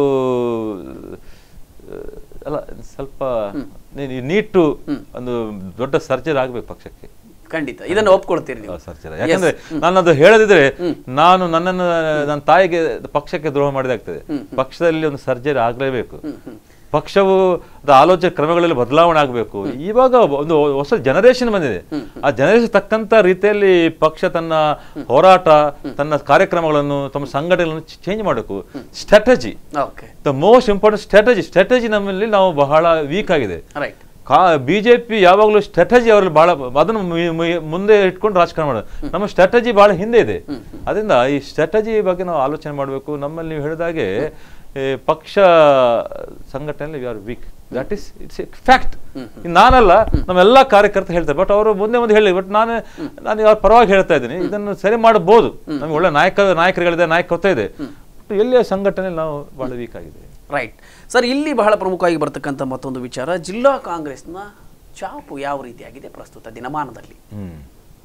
B: ಆ, ಅಲ್ಲ ಸ್ವಲ್ಪ ನೀ- ನೀಟು ಒಂದು ದೊಡ್ಡ ಸರ್ಜರಿ ಆಗ್ಬೇಕು ಪಕ್ಷಕ್ಕೆ
A: ಖಂಡಿತ ಇದನ್ನ ಒಪ್ಕೊಳ್ತೀರಿ ನೀವು
B: ಸರ್ಜರಿ ಯಾಕಂದ್ರೆ ನಾನು ಅದು ಹೇಳದಿದ್ರೆ ನಾನು ನನ್ನನ್ನು ನನ್ನ ತಾಯಿಗೆ ಪಕ್ಷಕ್ಕೆ ದ್ರೋಹ ಮಾಡಿದಾಗ್ತದೆ ಪಕ್ಷದಲ್ಲಿ ಒಂದು ಸರ್ಜರಿ ಆಗ್ಲೇಬೇಕು ಪಕ್ಷವು ಅದು ಆಲೋಚನೆ ಕ್ರಮಗಳಲ್ಲಿ ಬದಲಾವಣೆ ಆಗಬೇಕು ಇವಾಗ ಒಂದು ಹೊಸ ಜನರೇಷನ್ ಬಂದಿದೆ ಆ ಜನರೇಷನ್ ತಕ್ಕಂತ ರೀತಿಯಲ್ಲಿ ಪಕ್ಷ ತನ್ನ ಹೋರಾಟ ತನ್ನ ಕಾರ್ಯಕ್ರಮಗಳನ್ನು ತಮ್ಮ ಸಂಘಟನೆಗಳನ್ನು ಚೇಂಜ್ ಮಾಡಬೇಕು strategy
A: okay
B: the most important strategy strategy ನಮ್ಮಲ್ಲಿ ನಾವು ಬಹಳ ವೀಕ್ ಆಗಿದೆ
A: ರೈಟ್
B: ಕಾ ಬಿಜೆಪಿ ಯಾವಾಗಲೂ ಸ್ಟ್ರಾಟಜಿ ಅವರಲ್ಲಿ ಬಹಳ ಅದನ್ನು ಮು- ಮು- ಮುಂದೆ ಇಟ್ಕೊಂಡು ರಾಜಕಾರಣ ಮಾಡೋದು ನಮ್ಮ ಸ್ಟ್ರಾಟಜಿ ಬಹಳ ಹಿಂದೆ ಇದೆ ಅದರಿಂದ ಈ ಸ್ಟ್ರಾಟಜಿ ಬಗ್ಗೆ ನಾವು ಆಲೋಚನೆ ಮಾಡಬೇಕು ನಮ್ಮಲ್ಲಿ ನೀವು ಹೇಳಿದಾಗೆ ಏ, ಪಕ್ಷ ಸಂಘಟನೆಯಲ್ಲಿ we are weak that is it's fact ನಾನಲ್ಲ ನಮ್ಮೆಲ್ಲ ಕಾರ್ಯಕರ್ತರು ಹೇಳ್ತಾರೆ ಬಟ್ ಅವರು ಮುಂದೆ ಮುಂದೆ ಹೇಳಿ ಬಟ್ ನಾನು ನಾನು ಅವ್ರ ಪರವಾಗಿ ಹೇಳ್ತಾ ಇದ್ದೀನಿ ಇದನ್ನು ಸರಿ ಮಾಡಬಹುದು ನಮ್ಗೆ ಒಳ್ಳೆ ನಾಯಕ ನಾಯಕರುಗಳಿದೆ ನಾಯಕತ್ವ ಇದೆ ಬಟ್ ಎಲ್ಲಿಯ ಸಂಘಟನೆಯಲ್ಲಿ ನಾವು ಬಹಳ ವೀಕ್ ಆಗಿದೆ
A: ರೈಟ್ ಸರ್ ಇಲ್ಲಿ ಬಹಳ ಪ್ರಮುಖವಾಗಿ ಬರ್ತಕ್ಕಂಥ ಮತ್ತೊಂದು ವಿಚಾರ ಜಿಲ್ಲಾ ಕಾಂಗ್ರೆಸ್ನ ಚಾಪು ಯಾವ ರೀತಿಯಾಗಿದೆ ಪ್ರಸ್ತುತ ದಿನಮಾನದಲ್ಲಿ
B: ಹ್ಮ್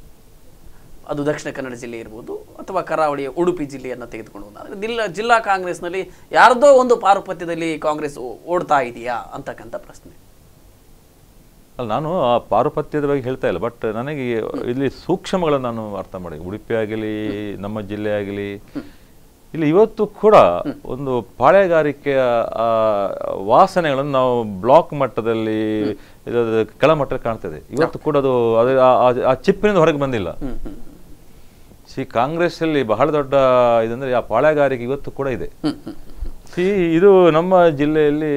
A: ಅದು ದಕ್ಷಿಣ ಕನ್ನಡ ಜಿಲ್ಲೆ ಇರ್ಬೋದು ಅಥವಾ ಕರಾವಳಿಯ ಉಡುಪಿ ಜಿಲ್ಲೆಯನ್ನು ತೆಗೆದುಕೊಂಡು ಹೋದಾಗ ಜಿಲ್ಲಾ ಜಿಲ್ಲಾ ಕಾಂಗ್ರೆಸ್ನಲ್ಲಿ ಯಾರ್ದೋ ಒಂದು ಪಾರುಪತ್ಯದಲ್ಲಿ ಕಾಂಗ್ರೆಸ್ ಓ- ಓಡ್ತಾ ಇದೆಯಾ ಅಂತಕ್ಕಂಥ ಪ್ರಶ್ನೆ
B: ಅಲ್ಲ ನಾನು ಆ ಪಾರುಪತ್ಯದ ಬಗ್ಗೆ ಹೇಳ್ತಾ ಇಲ್ಲ ಬಟ್ ನನಗೆ ಇಲ್ಲಿ ಸೂಕ್ಷ್ಮಗಳನ್ನು ನಾನು ಅರ್ಥ ಮಾಡಿ ಉಡುಪಿ ಆಗಲಿ ನಮ್ಮ ಜಿಲ್ಲೆ ಆಗಲಿ ಇಲ್ಲಿ ಇವತ್ತು ಕೂಡ ಒಂದು ಪಾಳೆಗಾರಿಕೆಯ ಆ ವಾಸನೆಗಳನ್ನು ನಾವು ಬ್ಲಾಕ್ ಮಟ್ಟದಲ್ಲಿ ಇದು ಕೆಳ ಮಟ್ಟದಲ್ಲಿ ಕಾಣ್ತದೆ ಇವತ್ತು ಕೂಡ ಅದು ಅದು ಆ- ಆ- ಆ ಚಿಪ್ಪಿನಿಂದ ಹೊರಗೆ ಬಂದಿಲ್ಲ ಸಿ ಕಾಂಗ್ರೆಸ್ ಅಲ್ಲಿ ಬಹಳ ದೊಡ್ಡ ಇದಂದ್ರೆ ಆ ಪಾಳೆಗಾರಿಕೆ ಇವತ್ತು ಕೂಡ ಇದೆ ಸಿ ಇದು ನಮ್ಮ ಜಿಲ್ಲೆಯಲ್ಲಿ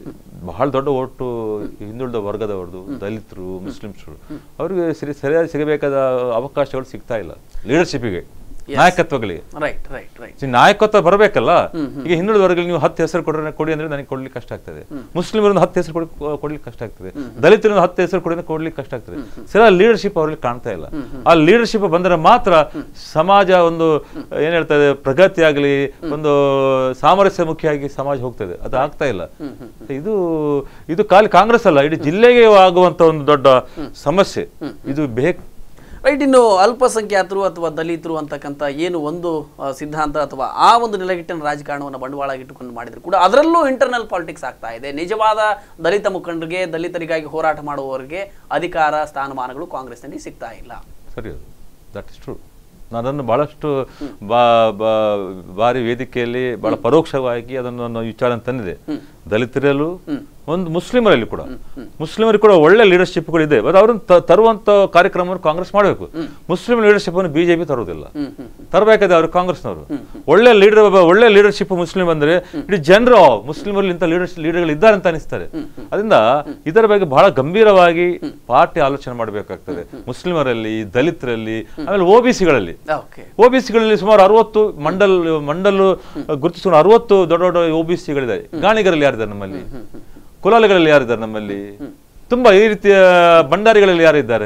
B: ಬಹಳ ದೊಡ್ಡ ಒಟ್ಟು ಹಿಂದುಳಿದ ವರ್ಗದವ್ರದ್ದು ದಲಿತರು ಮುಸ್ಲಿಮ್ಸರು ಅವ್ರಿಗೆ ಸರಿ ಸರಿಯಾಗಿ ಸಿಗಬೇಕಾದ ಅವಕಾಶಗಳು ಸಿಗ್ತಾ ಇಲ್ಲ ಲೀಡರ್ಶಿಪ್ಪಿಗೆ ನಾಯಕತ್ವಗಳಿಗೆ
A: ರೈಟ್ ರೈಟ್ ರೈಟ್
B: ಸಿ, ನಾಯಕತ್ವ ಬರಬೇಕಲ್ಲ ಈಗ ಹಿಂದುಳಿದ ವರ್ಗಗಳಿಗೆ ನೀವು ಹತ್ತು ಹೆಸರು ಕೊಡ್ರೆ ಕೊಡಿ ಅಂದ್ರೆ ನನಗೆ ಕೊಡ್ಲಿಕ್ಕೆ ಕಷ್ಟ ಆಗ್ತದೆ ಮುಸ್ಲಿಮರೊಂದು ಹತ್ತು ಹೆಸರು ಕೊಡಿ ಕೊಡ್ಲಿಕ್ಕೆ ಕಷ್ಟ ಆಗ್ತದೆ ದಲಿತರೊಂದು ಹತ್ತು ಹೆಸರು ಕೊಡಿ ಅಂದ್ರೆ ಕೊಡ್ಲಿಕ್ಕೆ ಕಷ್ಟ ಆಗ್ತದೆ ಸರಿ ಲೀಡರ್ಶಿಪ್ ಅವರಲ್ಲಿ ಕಾಣ್ತಾ ಇಲ್ಲ ಆ ಲೀಡರ್ಶಿಪ್ ಬಂದರೆ ಮಾತ್ರ ಸಮಾಜ ಒಂದು ಏನ್ ಹೇಳ್ತದೆ ಪ್ರಗತಿ ಆಗಲಿ ಒಂದು ಸಾಮರಸ್ಯಮುಖಿಯಾಗಿ ಸಮಾಜ ಹೋಗ್ತದೆ ಅದು ಆಗ್ತಾ ಇಲ್ಲ ಇದು ಇದು ಖಾಲಿ ಕಾಂಗ್ರೆಸ್ ಅಲ್ಲ ಇಡೀ ಜಿಲ್ಲೆಗೆ ಆಗುವಂತ ಒಂದು ದೊಡ್ಡ ಸಮಸ್ಯೆ ಇದು ಬೇಕು
A: ರೈಟ್ ಇನ್ನು ಅಲ್ಪಸಂಖ್ಯಾತರು ಅಥವಾ ದಲಿತರು ಅಂತಕ್ಕಂಥ ಏನು ಒಂದು ಆ, ಸಿದ್ಧಾಂತ ಅಥವಾ ಆ ಒಂದು ನೆಲೆಗಿಟ್ಟಿನ ರಾಜಕಾರಣವನ್ನು ಬಂಡವಾಳ ಇಟ್ಟುಕೊಂಡು ಮಾಡಿದ್ರು ಕೂಡ ಅದರಲ್ಲೂ ಇಂಟರ್ನಲ್ ಪಾಲಿಟಿಕ್ಸ್ ಆಗ್ತಾ ಇದೆ ನಿಜವಾದ ದಲಿತ ಮುಖಂಡರಿಗೆ ದಲಿತರಿಗಾಗಿ ಹೋರಾಟ ಮಾಡುವವರಿಗೆ ಅಧಿಕಾರ ಸ್ಥಾನಮಾನಗಳು ಕಾಂಗ್ರೆಸ್ನಲ್ಲಿ ಸಿಗ್ತಾ ಇಲ್ಲ
B: ಸರಿ ಅದು ದಟ್ ಇಸ್ ಟ್ರೂ ಅದನ್ನು ಬಹಳಷ್ಟು ಬಾ- ಬಾ- ಬಾರಿ ವೇದಿಕೆಯಲ್ಲಿ ಬಹಳ ಪರೋಕ್ಷವಾಗಿ ಅದನ್ನು ನಾನು ವಿಚಾರ ತಂದಿದೆ ದಲಿತರಲ್ಲೂ ಒಂದು ಮುಸ್ಲಿಮರಲ್ಲಿ ಕೂಡ ಮುಸ್ಲಿಮರಿಗೆ ಕೂಡ ಒಳ್ಳೆ ಲೀಡರ್ಶಿಪ್ಗಳು ಇದೆ ಬಟ್ ಅವ್ರನ್ನ ತ- ತರುವಂತ ಕಾರ್ಯಕ್ರಮವನ್ನು ಕಾಂಗ್ರೆಸ್ ಮಾಡಬೇಕು ಮುಸ್ಲಿಂ ಲೀಡರ್ಶಿಪ್ ಅನ್ನು ಬಿಜೆಪಿ ತರುವುದಿಲ್ಲ ತರಬೇಕಾದ್ರೆ ಅವರು ಕಾಂಗ್ರೆಸ್ನವರು ಒಳ್ಳೆ ಲೀಡರ್ ಒಳ್ಳೆ ಲೀಡರ್ಶಿಪ್ ಮುಸ್ಲಿಂ ಅಂದ್ರೆ ಇಡೀ ಜನರು ಮುಸ್ಲಿಮರಲ್ಲಿ ಇಂಥ ಲೀಡರ್ಶಿಪ್ ಲೀಡರ್ಗಳು ಇದ್ದಾರೆ ಅಂತ ಅನಿಸ್ತಾರೆ ಅದರಿಂದ ಇದರ ಬಗ್ಗೆ ಬಹಳ ಗಂಭೀರವಾಗಿ ಪಾರ್ಟಿ ಆಲೋಚನೆ ಮಾಡಬೇಕಾಗ್ತದೆ ಮುಸ್ಲಿಮರಲ್ಲಿ ದಲಿತರಲ್ಲಿ ಆಮೇಲೆ ಒ ಬಿ ಸಿಗಳಲ್ಲಿ
A: ಓಕೆ
B: ಒ ಬಿ ಸಿಗಳಲ್ಲಿ ಸುಮಾರು ಅರವತ್ತು ಮಂಡಲ್ ಮಂಡಲ್ ಗುರುತಿಸಿಕೊಂಡು ಅರವತ್ತು ದೊಡ್ಡ ದೊಡ್ಡ ಒ ಬಿ ಸಿಗಳಿದ್ದಾರೆ ಗಾಣಿಗರಲ್ಲಿ ಯಾರಿದ್ದಾರೆ ನಮ್ಮಲ್ಲಿ ಕುಲಾಲಿಗಳಲ್ಲಿ ಯಾರಿದ್ದಾರೆ ನಮ್ಮಲ್ಲಿ ತುಂಬಾ ಈ ರೀತಿಯ ಭಂಡಾರಿಗಳಲ್ಲಿ ಯಾರಿದ್ದಾರೆ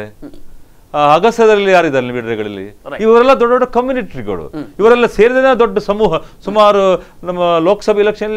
B: ಆ, ಅಗಸದಲ್ಲಿ ಯಾರಿದ್ದಾರೆ ಲೀಡರ್ಗಳಲ್ಲಿ ಇವರೆಲ್ಲ ದೊಡ್ಡ ದೊಡ್ಡ ಕಮ್ಯುನಿಟಿಗಳು ಇವರೆಲ್ಲ ಸೇರಿದ ದೊಡ್ಡ ಸಮೂಹ ಸುಮಾರು ನಮ್ಮ ಲೋಕಸಭಾ ಇಲೆಕ್ಷನ್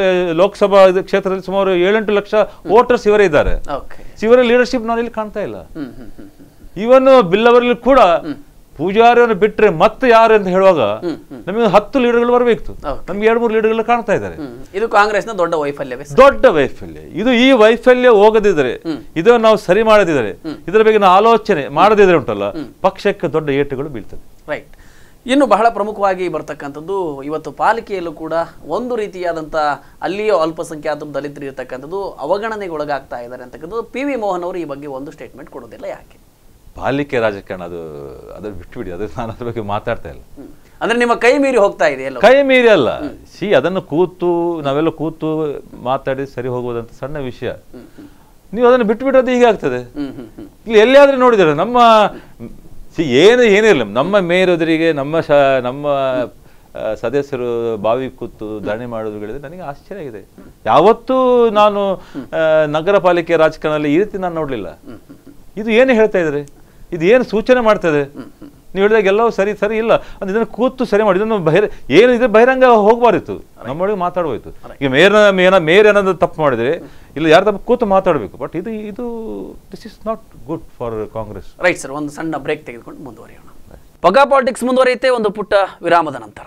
B: ಲೋಕಸಭಾ ಇದು ಕ್ಷೇತ್ರದಲ್ಲಿ ಸುಮಾರು ಏಳೆಂಟು ಲಕ್ಷ ವೋಟರ್ಸ್ ಇವರೇ ಇದ್ದಾರೆ
A: ಓಕೆ
B: ಇವರ ಲೀಡರ್ಶಿಪ್ ನಾನು ಇಲ್ಲಿ ಕಾಣ್ತಾ ಇಲ್ಲ
A: ಹ್ಮ್ ಹ್ಮ್ ಹ್ಮ್ ಹ್ಮ್.
B: ಇವನ್ ಬಿಲ್ಲವರಲ್ಲಿ ಕೂಡ ಪೂಜಾರಿಯನ್ನು ಬಿಟ್ರೆ ಮತ್ತೆ ಯಾರು ಅಂತ ಹೇಳುವಾಗ ನಮಗೆ ಹತ್ತು ಲೀಡರ್ಗಳು ಬರಬೇಕು
A: Okay.
B: ನಮ್ಗೆ ಎರಡು ಮೂರು ಲೀಡರ್ಗಳು ಕಾಣ್ತಾ ಇದ್ದಾರೆ
A: ಹ್ಮ್. ಇದು ಕಾಂಗ್ರೆಸ್ನ ದೊಡ್ಡ ವೈಫಲ್ಯವೇ ಸರ್.
B: ದೊಡ್ಡ ವೈಫಲ್ಯ ಇದು ಈ ವೈಫಲ್ಯ ಹೋಗದಿದ್ರೆ ಇದು ನಾವು ಸರಿ ಮಾಡದಿದ್ರೆ ಇದರ ಬಗ್ಗೆ ನಾವು ಆಲೋಚನೆ ಮಾಡದಿದ್ರೆ ಉಂಟಲ್ಲ ಪಕ್ಷಕ್ಕೆ ದೊಡ್ಡ ಏಟುಗಳು ಬೀಳ್ತದೆ
A: ರೈಟ್ ಇನ್ನು ಬಹಳ ಪ್ರಮುಖವಾಗಿ ಬರ್ತಕ್ಕಂಥದ್ದು ಇವತ್ತು ಪಾಲಿಕೆಯಲ್ಲೂ ಕೂಡ ಒಂದು ರೀತಿಯಾದಂಥ ಅಲ್ಲಿಯೂ ಅಲ್ಪಸಂಖ್ಯಾತರು ದಲಿತರು ಇರತಕ್ಕಂಥದ್ದು ಅವಗಣನೆಗೆ ಒಳಗಾಗ್ತಾ ಇದ್ದಾರೆ ಅಂತಕ್ಕಂಥದ್ದು ಪಿ ವಿ ಮೋಹನ್ ಅವರು ಈ ಬಗ್ಗೆ ಒಂದು ಸ್ಟೇಟ್ಮೆಂಟ್ ಕೊಡೋದಿಲ್ಲ ಯಾಕೆ
B: ಪಾಲಿಕೆ ರಾಜಕಾರಣ ಅದು ಅದನ್ನು ಬಿಟ್ಬಿಡಿ ಅದು ನಾನು ಅದ್ರ ಬಗ್ಗೆ ಮಾತಾಡ್ತಾ ಇಲ್ಲ
A: ಹ್ಮ್. ಅಂದ್ರೆ ನಿಮ್ಮ ಕೈ ಮೀರಿ ಹೋಗ್ತಾ ಇದೆ ಎಲ್ಲ
B: ಕೈ ಮೀರಿ ಅಲ್ಲ ಸಿ ಅದನ್ನು ಕೂತು ನಾವೆಲ್ಲ ಕೂತು ಮಾತಾಡಿ ಸರಿ ಹೋಗುವುದಂತ ಸಣ್ಣ ವಿಷಯ ನೀವು ಅದನ್ನು ಬಿಟ್ಟು ಬಿಡೋದು ಹೀಗೆ ಆಗ್ತದೆ
A: ಹ್ಮ್ ಹ್ಮ್ ಹ್ಮ್
B: ಇಲ್ಲಿ ಎಲ್ಲಿಯಾದ್ರೂ ನೋಡಿದರೆ ನಮ್ಮ ಸಿ ಏನು ಏನಿರಲಿ ನಮ್ಮ ಮೇಯರೊದರಿಗೆ ನಮ್ಮ ಶ ನಮ್ಮ ಆ, ಸದಸ್ಯರು ಬಾವಿ ಕೂತು ಧರಣಿ ಮಾಡೋದು ಹೇಳಿದ್ರೆ ನನಗೆ ಆಶ್ಚರ್ಯ ಆಗಿದೆ ಯಾವತ್ತೂ ನಾನು ಆ, ನಗರ ಪಾಲಿಕೆ ರಾಜಕಾರಣದಲ್ಲಿ ಈ ರೀತಿ ನಾನು ನೋಡಲಿಲ್ಲ ಇದು ಏನು ಹೇಳ್ತಾ ಇದ್ದಾರೆ ಇದು ಏನು ಸೂಚನೆ ಮಾಡ್ತದೆ ನೀವು ಹೇಳಿದಾಗ ಎಲ್ಲವೂ ಸರಿ ಸರಿ ಇಲ್ಲ ಅಂದ್ರೆ ಇದನ್ನು ಕೂತು ಸರಿ ಮಾಡಿ ಇದನ್ನು ಬಹಿರ ಏನು ಇದು ಬಹಿರಂಗ ಹೋಗಬಾರಿತ್ತು ನಮ್ಮೊಳಗೆ ಮಾತಾಡ್ಬೋಯ್ತು ಈಗ ಮೇಯರ್ ಮೇನ ಮೇಯರ್ ಏನಾದ್ರು ತಪ್ಪು ಮಾಡಿದ್ರೆ ಇಲ್ಲ ಯಾರು ತಪ್ಪು ಕೂತು ಮಾತಾಡಬೇಕು ಬಟ್ ಇದು ಇದು this is not good for Congress
A: right sir ಒಂದು ಸಣ್ಣ ಬ್ರೇಕ್ ತೆಗೆದುಕೊಂಡು ಮುಂದುವರಿಯೋಣ ಪಗ ಪಾಲಿಟಿಕ್ಸ್ ಮುಂದುವರಿಯುತ್ತೆ ಒಂದು ಪುಟ್ಟ ವಿರಾಮದ ನಂತರ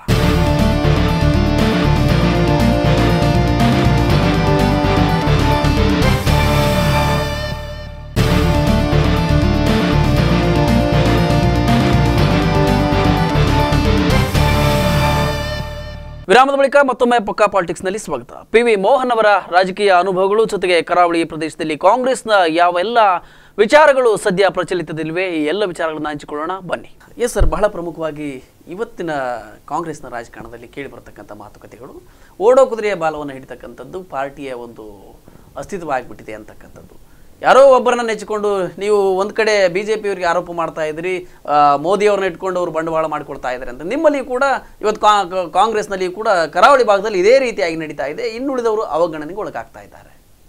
A: ವಿರಾಮದ ಬಳಿಕ ಮತ್ತೊಮ್ಮೆ ಪಕ್ಕಾ ಪಾಲಿಟಿಕ್ಸ್ನಲ್ಲಿ ಸ್ವಾಗತ ಪಿ ವಿ ಮೋಹನ್ ಅವರ ರಾಜಕೀಯ ಅನುಭವಗಳು ಜೊತೆಗೆ ಕರಾವಳಿ ಪ್ರದೇಶದಲ್ಲಿ ಕಾಂಗ್ರೆಸ್ನ ಯಾವೆಲ್ಲ ವಿಚಾರಗಳು ಸದ್ಯ ಪ್ರಚಲಿತದಲ್ಲಿವೆ ಈ ಎಲ್ಲ ವಿಚಾರಗಳನ್ನ ಹಂಚಿಕೊಳ್ಳೋಣ ಬನ್ನಿ ಎಸ್ ಸರ್ ಬಹಳ ಪ್ರಮುಖವಾಗಿ ಇವತ್ತಿನ ಕಾಂಗ್ರೆಸ್ನ ರಾಜಕಾರಣದಲ್ಲಿ ಕೇಳಿ ಬರತಕ್ಕಂಥ ಮಾತುಕತೆಗಳು ಓಡೋ ಕುದುರೆಯ ಬಾಲವನ್ನು ಹಿಡಿತಕ್ಕಂಥದ್ದು ಪಾರ್ಟಿಯ ಒಂದು ಅಸ್ತಿತ್ವ ಆಗಿಬಿಟ್ಟಿದೆ ಅಂತಕ್ಕಂಥದ್ದು ಯಾರೋ ಒಬ್ಬರನ್ನ ನೆಚ್ಚಿಕೊಂಡು ನೀವು ಒಂದ್ ಕಡೆ ಬಿಜೆಪಿ ಅವರಿಗೆ ಆರೋಪ ಮಾಡ್ತಾ ಇದ್ರಿ ಆ, ಮೋದಿ ಅವ್ರನ್ನ ಇಟ್ಕೊಂಡು ಅವರು ಬಂಡವಾಳ ಮಾಡ್ಕೊಳ್ತಾ ಇದ್ದಾರೆ ಅಂತ ನಿಮ್ಮಲ್ಲಿ ಕೂಡ ಇವತ್ತು ಕಾ- ಕಾ- ಕಾಂಗ್ರೆಸ್ನಲ್ಲಿ ಕೂಡ ಕರಾವಳಿ ಭಾಗದಲ್ಲಿ ಇದೇ ರೀತಿಯಾಗಿ ನಡೀತಾ ಇದೆ ಇನ್ನುಳಿದವರು ಅವಗಣನೆಗೆ ಒಳಗಾಗ್ತಾ ಇದ್ದಾರೆ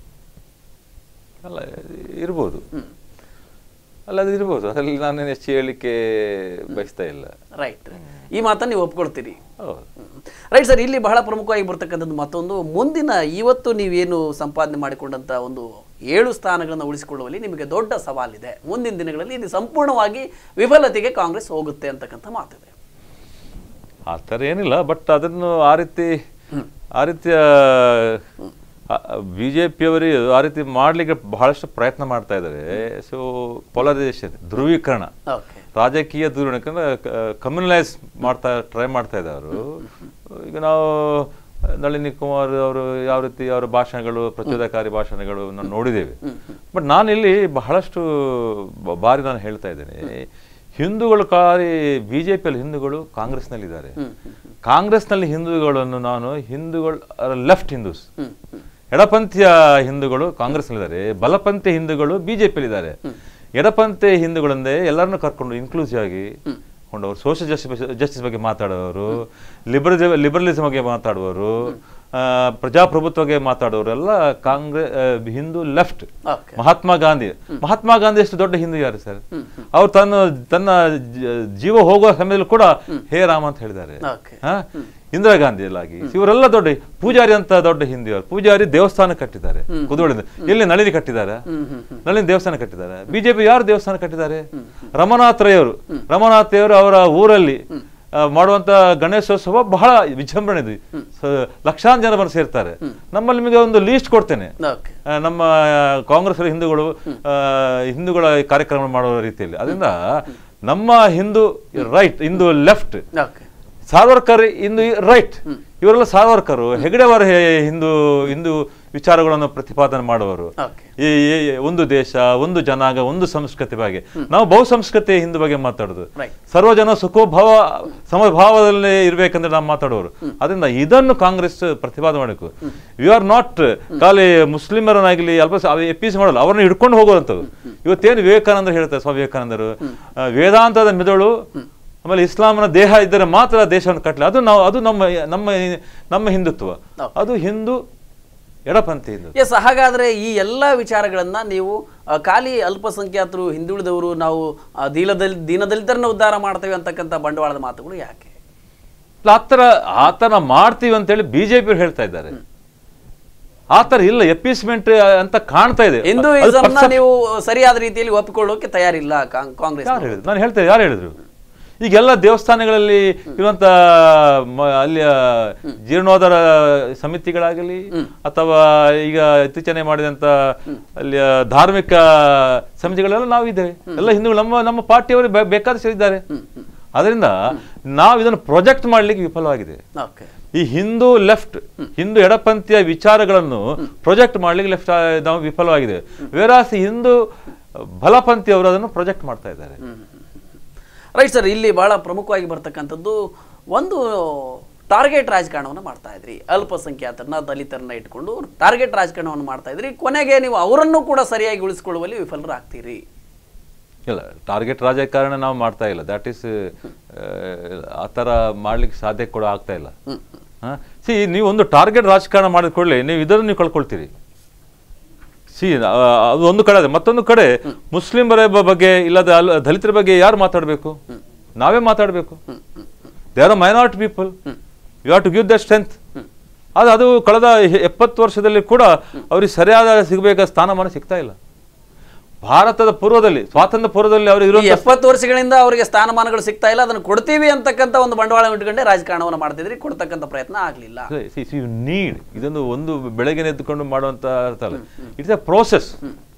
B: ಅಲ್ಲ ಇರ್ಬೋದು ಅಲ್ಲ ಅದು ಇರ್ಬೋದು ಅದರಲ್ಲಿ ನಾನು ಹೆಚ್ಚು ಹೇಳಲಿಕ್ಕೆ ಬಯಸ್ತಾ ಇಲ್ಲ
A: ರೈಟ್ ಈ ಮಾತನ್ನು ನೀವು ಒಪ್ಕೊಳ್ತೀರಿ
B: ಹೌದು
A: ರೈಟ್ ಸರ್ ಇಲ್ಲಿ ಬಹಳ ಪ್ರಮುಖವಾಗಿ ಬರ್ತಕ್ಕಂಥದ್ದು ಮತ್ತೊಂದು ಮುಂದಿನ ಇವತ್ತು ನೀವೇನು ಸಂಪಾದನೆ ಮಾಡಿಕೊಂಡಂತ ಒಂದು ಏಳು ಸ್ಥಾನಗಳನ್ನು ಉಳಿಸಿಕೊಳ್ಳುವಲ್ಲಿ ನಿಮಗೆ ದೊಡ್ಡ ಸವಾಲಿದೆ ಮುಂದಿನ ದಿನಗಳಲ್ಲಿ ಇದು ಸಂಪೂರ್ಣವಾಗಿ ವಿಫಲತೆಗೆ ಕಾಂಗ್ರೆಸ್ ಹೋಗುತ್ತೆ ಅಂತಕ್ಕಂಥ ಮಾತಿದೆ
B: ಆ ಥರ ಏನಿಲ್ಲ ಬಟ್ ಅದನ್ನು ಆ ರೀತಿ ಆ ರೀತಿಯ ಬಿ ಜೆ ಪಿಯವರು ಆ ರೀತಿ ಮಾಡಲಿಕ್ಕೆ ಬಹಳಷ್ಟು ಪ್ರಯತ್ನ ಮಾಡ್ತಾ ಇದ್ದಾರೆ ಸೊ ಪೊಲರೈಸೇಷನ್ ಧ್ರುವೀಕರಣ
A: ಓಕೆ
B: ರಾಜಕೀಯ ಧ್ರುವೀಕರಣ ಕಮ್ಯುನಲೈಸ್ ಮಾಡ್ತಾ ಟ್ರೈ ಮಾಡ್ತಾ ಇದ್ದಾರೆ ಈಗ ನಾವು ನಳಿನಿ ಕುಮಾರ್ ಅವರು ಯಾವ ರೀತಿ ಅವರ ಭಾಷಣಗಳು ಪ್ರಚೋದಕಾರಿ ಭಾಷಣಗಳು ನಾವು ನೋಡಿದ್ದೇವೆ ಬಟ್ ನಾನಿಲ್ಲಿ ಬಹಳಷ್ಟು ಬ- ಬಾರಿ ನಾನು ಹೇಳ್ತಾ ಇದ್ದೇನೆ ಹಿಂದೂಗಳು ಕಾರಿ ಬಿ ಜೆ ಪಿಯಲ್ಲಿ ಹಿಂದೂಗಳು ಕಾಂಗ್ರೆಸ್ನಲ್ಲಿದ್ದಾರೆ ಕಾಂಗ್ರೆಸ್ನಲ್ಲಿ ಹಿಂದೂಗಳನ್ನು ನಾನು ಹಿಂದೂಗಳು ಲೆಫ್ಟ್ ಹಿಂದೂಸ್ ಎಡಪಂಥೀಯ ಹಿಂದೂಗಳು ಕಾಂಗ್ರೆಸ್ನಲ್ಲಿದ್ದಾರೆ ಬಲಪಂಥೀಯ ಹಿಂದೂಗಳು ಬಿಜೆಪಿಯಲ್ಲಿದ್ದಾರೆ ಎಡಪಂಥೀಯ ಹಿಂದೂಗಳಂದೇ ಎಲ್ಲರನ್ನೂ ಕರ್ಕೊಂಡು ಇನ್ಕ್ಲೂಸಿವ್ ಆಗಿ ಕೊಂಡವರು ಸೋಷಿಯಲ್ ಜಸ್ಟಿಸ್ ಜಸ್ಟಿಸ್ ಬಗ್ಗೆ ಮಾತಾಡೋರು ಲಿಬರಲಿಸಮ್ ಲಿಬರಲಿಸಮ್ ಬಗ್ಗೆ ಮಾತಾಡುವವರು ಆ, ಪ್ರಜಾಪ್ರಭುತ್ವ ಬಗ್ಗೆ ಮಾತಾಡೋರು ಎಲ್ಲ ಕಾಂಗ್ರೆಸ್ ಹಿಂದೂ ಲೆಫ್ಟ್
A: ಓಕೆ
B: ಮಹಾತ್ಮ ಗಾಂಧಿ ಮಹಾತ್ಮ ಗಾಂಧಿ ಎಷ್ಟು ದೊಡ್ಡ ಹಿಂದೂ ಯಾರು ಸರ್ ಅವ್ರು ತನ್ನ ತನ್ನ ಜ- ಜೀವ ಹೋಗುವ ಸಮಯದಲ್ಲೂ ಕೂಡ ಹೇ ರಾಮ ಅಂತ ಹೇಳಿದ್ದಾರೆ
A: ಓಕೆ
B: ಹಾ? ಇಂದಿರಾ ಗಾಂಧಿ ಎಲ್ಲಾಗಿ ಇವರೆಲ್ಲ ದೊಡ್ಡ ಪೂಜಾರಿ ಅಂತ ದೊಡ್ಡ ಹಿಂದಿಯವರು ಪೂಜಾರಿ ದೇವಸ್ಥಾನ ಕಟ್ಟಿದ್ದಾರೆ ಕುದುವಳಿಂದ ಎಲ್ಲಿ ನಳಿನಿ ಕಟ್ಟಿದ್ದಾರೆ ನಳಿನಿ ದೇವಸ್ಥಾನ ಕಟ್ಟಿದ್ದಾರೆ ಬಿಜೆಪಿ ಯಾರು ದೇವಸ್ಥಾನ ಕಟ್ಟಿದ್ದಾರೆ ರಮನಾಥ್ ರೈ ಅವರು ರಮನಾಥ್ ರೈಯವರು ಅವರ ಊರಲ್ಲಿ ಆ, ಮಾಡುವಂತ ಗಣೇಶೋತ್ಸವ ಬಹಳ ವಿಜೃಂಭಣೆ ಇದೆ ಸ- ಲಕ್ಷಾಂತರ ಜನ ಬಂದು ಸೇರ್ತಾರೆ ನಮ್ಮಲ್ಲಿ ನಿಮಗೆ ಒಂದು ಲೀಸ್ಟ್ ಕೊಡ್ತೇನೆ
A: ಓಕೆ
B: ಆ, ನಮ್ಮ ಕಾಂಗ್ರೆಸ್ ಹಿಂದೂಗಳು ಆ, ಹಿಂದೂಗಳ ಕಾರ್ಯಕ್ರಮ ಮಾಡುವ ರೀತಿಯಲ್ಲಿ ಅದರಿಂದ ನಮ್ಮ Hindu right Hindu left
A: okay
B: Savarkar Hindu right ಇವರೆಲ್ಲ ಸಾರ್ವರ್ಕರು ಹೆಗಡೆಯವರ ಹೆ- ಹಿಂದೂ ಹಿಂದೂ ವಿಚಾರಗಳನ್ನು ಪ್ರತಿಪಾದನೆ ಮಾಡುವವರು
A: ಓಕೆ
B: ಈ ಈ- ಒಂದು ದೇಶ ಒಂದು ಜನಾಂಗ ಒಂದು ಸಂಸ್ಕೃತಿ ಬಗ್ಗೆ ನಾವು ಬಹುಸಂಸ್ಕೃತಿ ಹಿಂದೂ ಬಗ್ಗೆ ಮಾತಾಡೋದು
A: Right.
B: ಸರ್ವ ಜನ ಸುಖೋಭಾವ ಸಮಭಾವದಲ್ಲಿ ಇರ್ಬೇಕಂದ್ರೆ ನಾವು ಮಾತಾಡುವರು ಅದರಿಂದ ಇದನ್ನು ಕಾಂಗ್ರೆಸ್ ಪ್ರತಿಪಾದನೆ ಮಾಡಬೇಕು ಯು ಆರ್ ನಾಟ್ ಖಾಲಿ ಮುಸ್ಲಿಮರನ್ನಾಗಲಿ ಅಲ್ಪ ಎಪ್ಪೀಸ್ ಮಾಡಲ್ಲ ಅವ್ರನ್ನ ಹಿಡ್ಕೊಂಡು ಹೋಗುವಂಥದ್ದು ಇವತ್ತೇನು ವಿವೇಕಾನಂದ ಹೇಳ್ತಾರೆ ಸ್ವಾಮಿ ವಿವೇಕಾನಂದರು ಆ, ವೇದಾಂತದ ಮೆದುಳು ಆಮೇಲೆ ಇಸ್ಲಾಂನ ದೇಹ ಇದ್ದರೆ ಮಾತ್ರ ದೇಶವನ್ನು ಕಟ್ಟಲಿ ಅದು ನಾವು ಅದು ನಮ್ಮ ನಮ್ಮ ನಮ್ಮ ಹಿಂದುತ್ವ ಅದು ಹಿಂದೂ ಎಡಪಂಥಿ ಹಿಂದೂ
A: ಎಸ್ ಹಾಗಾದ್ರೆ ಈ ಎಲ್ಲ ವಿಚಾರಗಳನ್ನ ನೀವು ಆ, ಖಾಲಿ ಅಲ್ಪಸಂಖ್ಯಾತರು ಹಿಂದುಳಿದವರು ನಾವು ಆ, ದೀನದಲ್ ದೀನದಲಿತರನ್ನ ಉದ್ಧಾರ ಮಾಡ್ತೇವೆ ಅಂತಕ್ಕಂಥ ಬಂಡವಾಳದ ಮಾತುಗಳು ಯಾಕೆ
B: ಆತರ ಆತನ ಮಾಡ್ತೀವಿ ಅಂತೇಳಿ ಬಿಜೆಪಿ ಹೇಳ್ತಾ ಇದ್ದಾರೆ ಆತರ ಇಲ್ಲ ಎಪಿಸ್ಮೆಂಟ್ ಅಂತ ಕಾಣ್ತಾ ಇದೆ ಅದು
A: ಹಿಂದೂಯಿಸಂನ
B: perception-
A: ನೀವು ಸರಿಯಾದ ರೀತಿಯಲ್ಲಿ ಒಪ್ಪಿಕೊಳ್ಳೋಕೆ ತಯಾರಿಲ್ಲ ಕಾಂಗ್- ಕಾಂಗ್ರೆಸ್
B: ಯಾರು ಹೇಳಿದ್ರು ನಾನು ಹೇಳ್ತೇನೆ ಯಾರು ಹೇಳಿದ್ರು ಈಗೆಲ್ಲ ದೇವಸ್ಥಾನಗಳಲ್ಲಿ ಇರುವಂತ ಮ- ಅಲ್ಲಿಯ ಜೀರ್ಣೋದ್ಧಾರ ಸಮಿತಿಗಳಾಗಲಿ ಅಥವಾ ಈಗ ಇತ್ತೀಚೆನೆ ಮಾಡಿದಂತ ಅಲ್ಲಿಯ ಧಾರ್ಮಿಕ ಸಮಿತಿಗಳೆಲ್ಲ ನಾವಿದ್ದೇವೆ ಎಲ್ಲ ಹಿಂದೂಗಳು ನಮ್ಮ ನಮ್ಮ ಪಾರ್ಟಿಯವರು ಬೆ- ಬೇಕಾದಷ್ಟು ಇದ್ದಾರೆ ಅದರಿಂದ ನಾವು ಇದನ್ನು ಪ್ರೊಜೆಕ್ಟ್ ಮಾಡ್ಲಿಕ್ಕೆ ವಿಫಲವಾಗಿದೆ
A: ಓಕೆ
B: ಈ ಹಿಂದೂ ಲೆಫ್ಟ್ ಹಿಂದೂ ಎಡಪಂಥೀಯ ವಿಚಾರಗಳನ್ನು ಪ್ರೊಜೆಕ್ಟ್ ಮಾಡ್ಲಿಕ್ಕೆ ಲೆಫ್ಟ್ ನಾವು ವಿಫಲವಾಗಿದೆ ವೇರಾಸ್ ಹಿಂದೂ ಬಲಪಂಥಿಯವರು ಅದನ್ನು ಪ್ರೊಜೆಕ್ಟ್ ಮಾಡ್ತಾ ಇದ್ದಾರೆ
A: ರೈಟ್ ಸರ್ ಇಲ್ಲಿ ಬಹಳ ಪ್ರಮುಖವಾಗಿ ಬರ್ತಕ್ಕಂಥದ್ದು ಒಂದು ಟಾರ್ಗೆಟ್ ರಾಜಕಾರಣವನ್ನು ಮಾಡ್ತಾ ಇದ್ರಿ ಅಲ್ಪಸಂಖ್ಯಾತರನ್ನ ದಲಿತರನ್ನ ಇಟ್ಕೊಂಡು ಟಾರ್ಗೆಟ್ ರಾಜಕಾರಣವನ್ನು ಮಾಡ್ತಾ ಇದ್ರಿ ಕೊನೆಗೆ ನೀವು ಅವರನ್ನು ಕೂಡ ಸರಿಯಾಗಿ ಉಳಿಸ್ಕೊಳ್ಳುವಲ್ಲಿ ವಿಫಲರಾಗ್ತೀರಿ
B: ಇಲ್ಲ ಟಾರ್ಗೆಟ್ ರಾಜಕಾರಣ ನಾವು ಮಾಡ್ತಾ ಇಲ್ಲ ದಟ್ ಈಸ್ ಆ ಥರ ಮಾಡ್ಲಿಕ್ಕೆ ಸಾಧ್ಯ ಕೂಡ ಆಗ್ತಾ ಇಲ್ಲ ಸಿ ನೀವು ಒಂದು ಟಾರ್ಗೆಟ್ ರಾಜಕಾರಣ ಮಾಡಿದ ಕೂಡಲೇ ನೀವು ಇದನ್ನು ನೀವು ಕಳ್ಕೊಳ್ತೀರಿ ಸಿ ಅದು ಒಂದು ಕಡೆ ಅದೇ ಮತ್ತೊಂದು ಕಡೆ ಮುಸ್ಲಿಮರ ಬ- ಬಗ್ಗೆ ಇಲ್ಲದ ಅಲ್- ದಲಿತರ ಬಗ್ಗೆ ಯಾರು ಮಾತಾಡಬೇಕು ನಾವೇ ಮಾತಾಡಬೇಕು they are minority people you have to give the strength ಅದು ಅದು ಕಳೆದ ಎಪ್ಪತ್ತು ವರ್ಷದಲ್ಲಿ ಕೂಡ ಅವ್ರಿಗೆ ಸರಿಯಾದ ಸಿಗಬೇಕಾದ ಸ್ಥಾನಮಾನ ಸಿಗ್ತಾ ಇಲ್ಲ ಭಾರತದ ಪೂರ್ವದಲ್ಲಿ ಸ್ವಾತಂತ್ರ್ಯ ಪೂರ್ವದಲ್ಲಿ ಅವರು
A: ಈ
B: ಇರುವಂತ
A: ಎಪ್ಪತ್ತು ವರ್ಷಗಳಿಂದ ಅವರಿಗೆ ಸ್ಥಾನಮಾನಗಳು ಸಿಗ್ತಾ ಇಲ್ಲ ಅದನ್ನು ಕೊಡ್ತೀವಿ ಅಂತಕ್ಕಂಥ ಒಂದು ಬಂಡವಾಳ ಇಟ್ಕೊಂಡೆ ರಾಜಕಾರಣವನ್ನು ಮಾಡ್ತಿದ್ರಿ ಕೊಡ್ತಕ್ಕಂಥ ಪ್ರಯತ್ನ ಆಗಲಿಲ್ಲ
B: ಯು ನೀಡ್ ಇದೊಂದು ಒಂದು ಬೆಳಗ್ಗೆ ಎದ್ದುಕೊಂಡು ಮಾಡುವಂತ ಅರ್ಥ ಅಲ್ಲ it's a process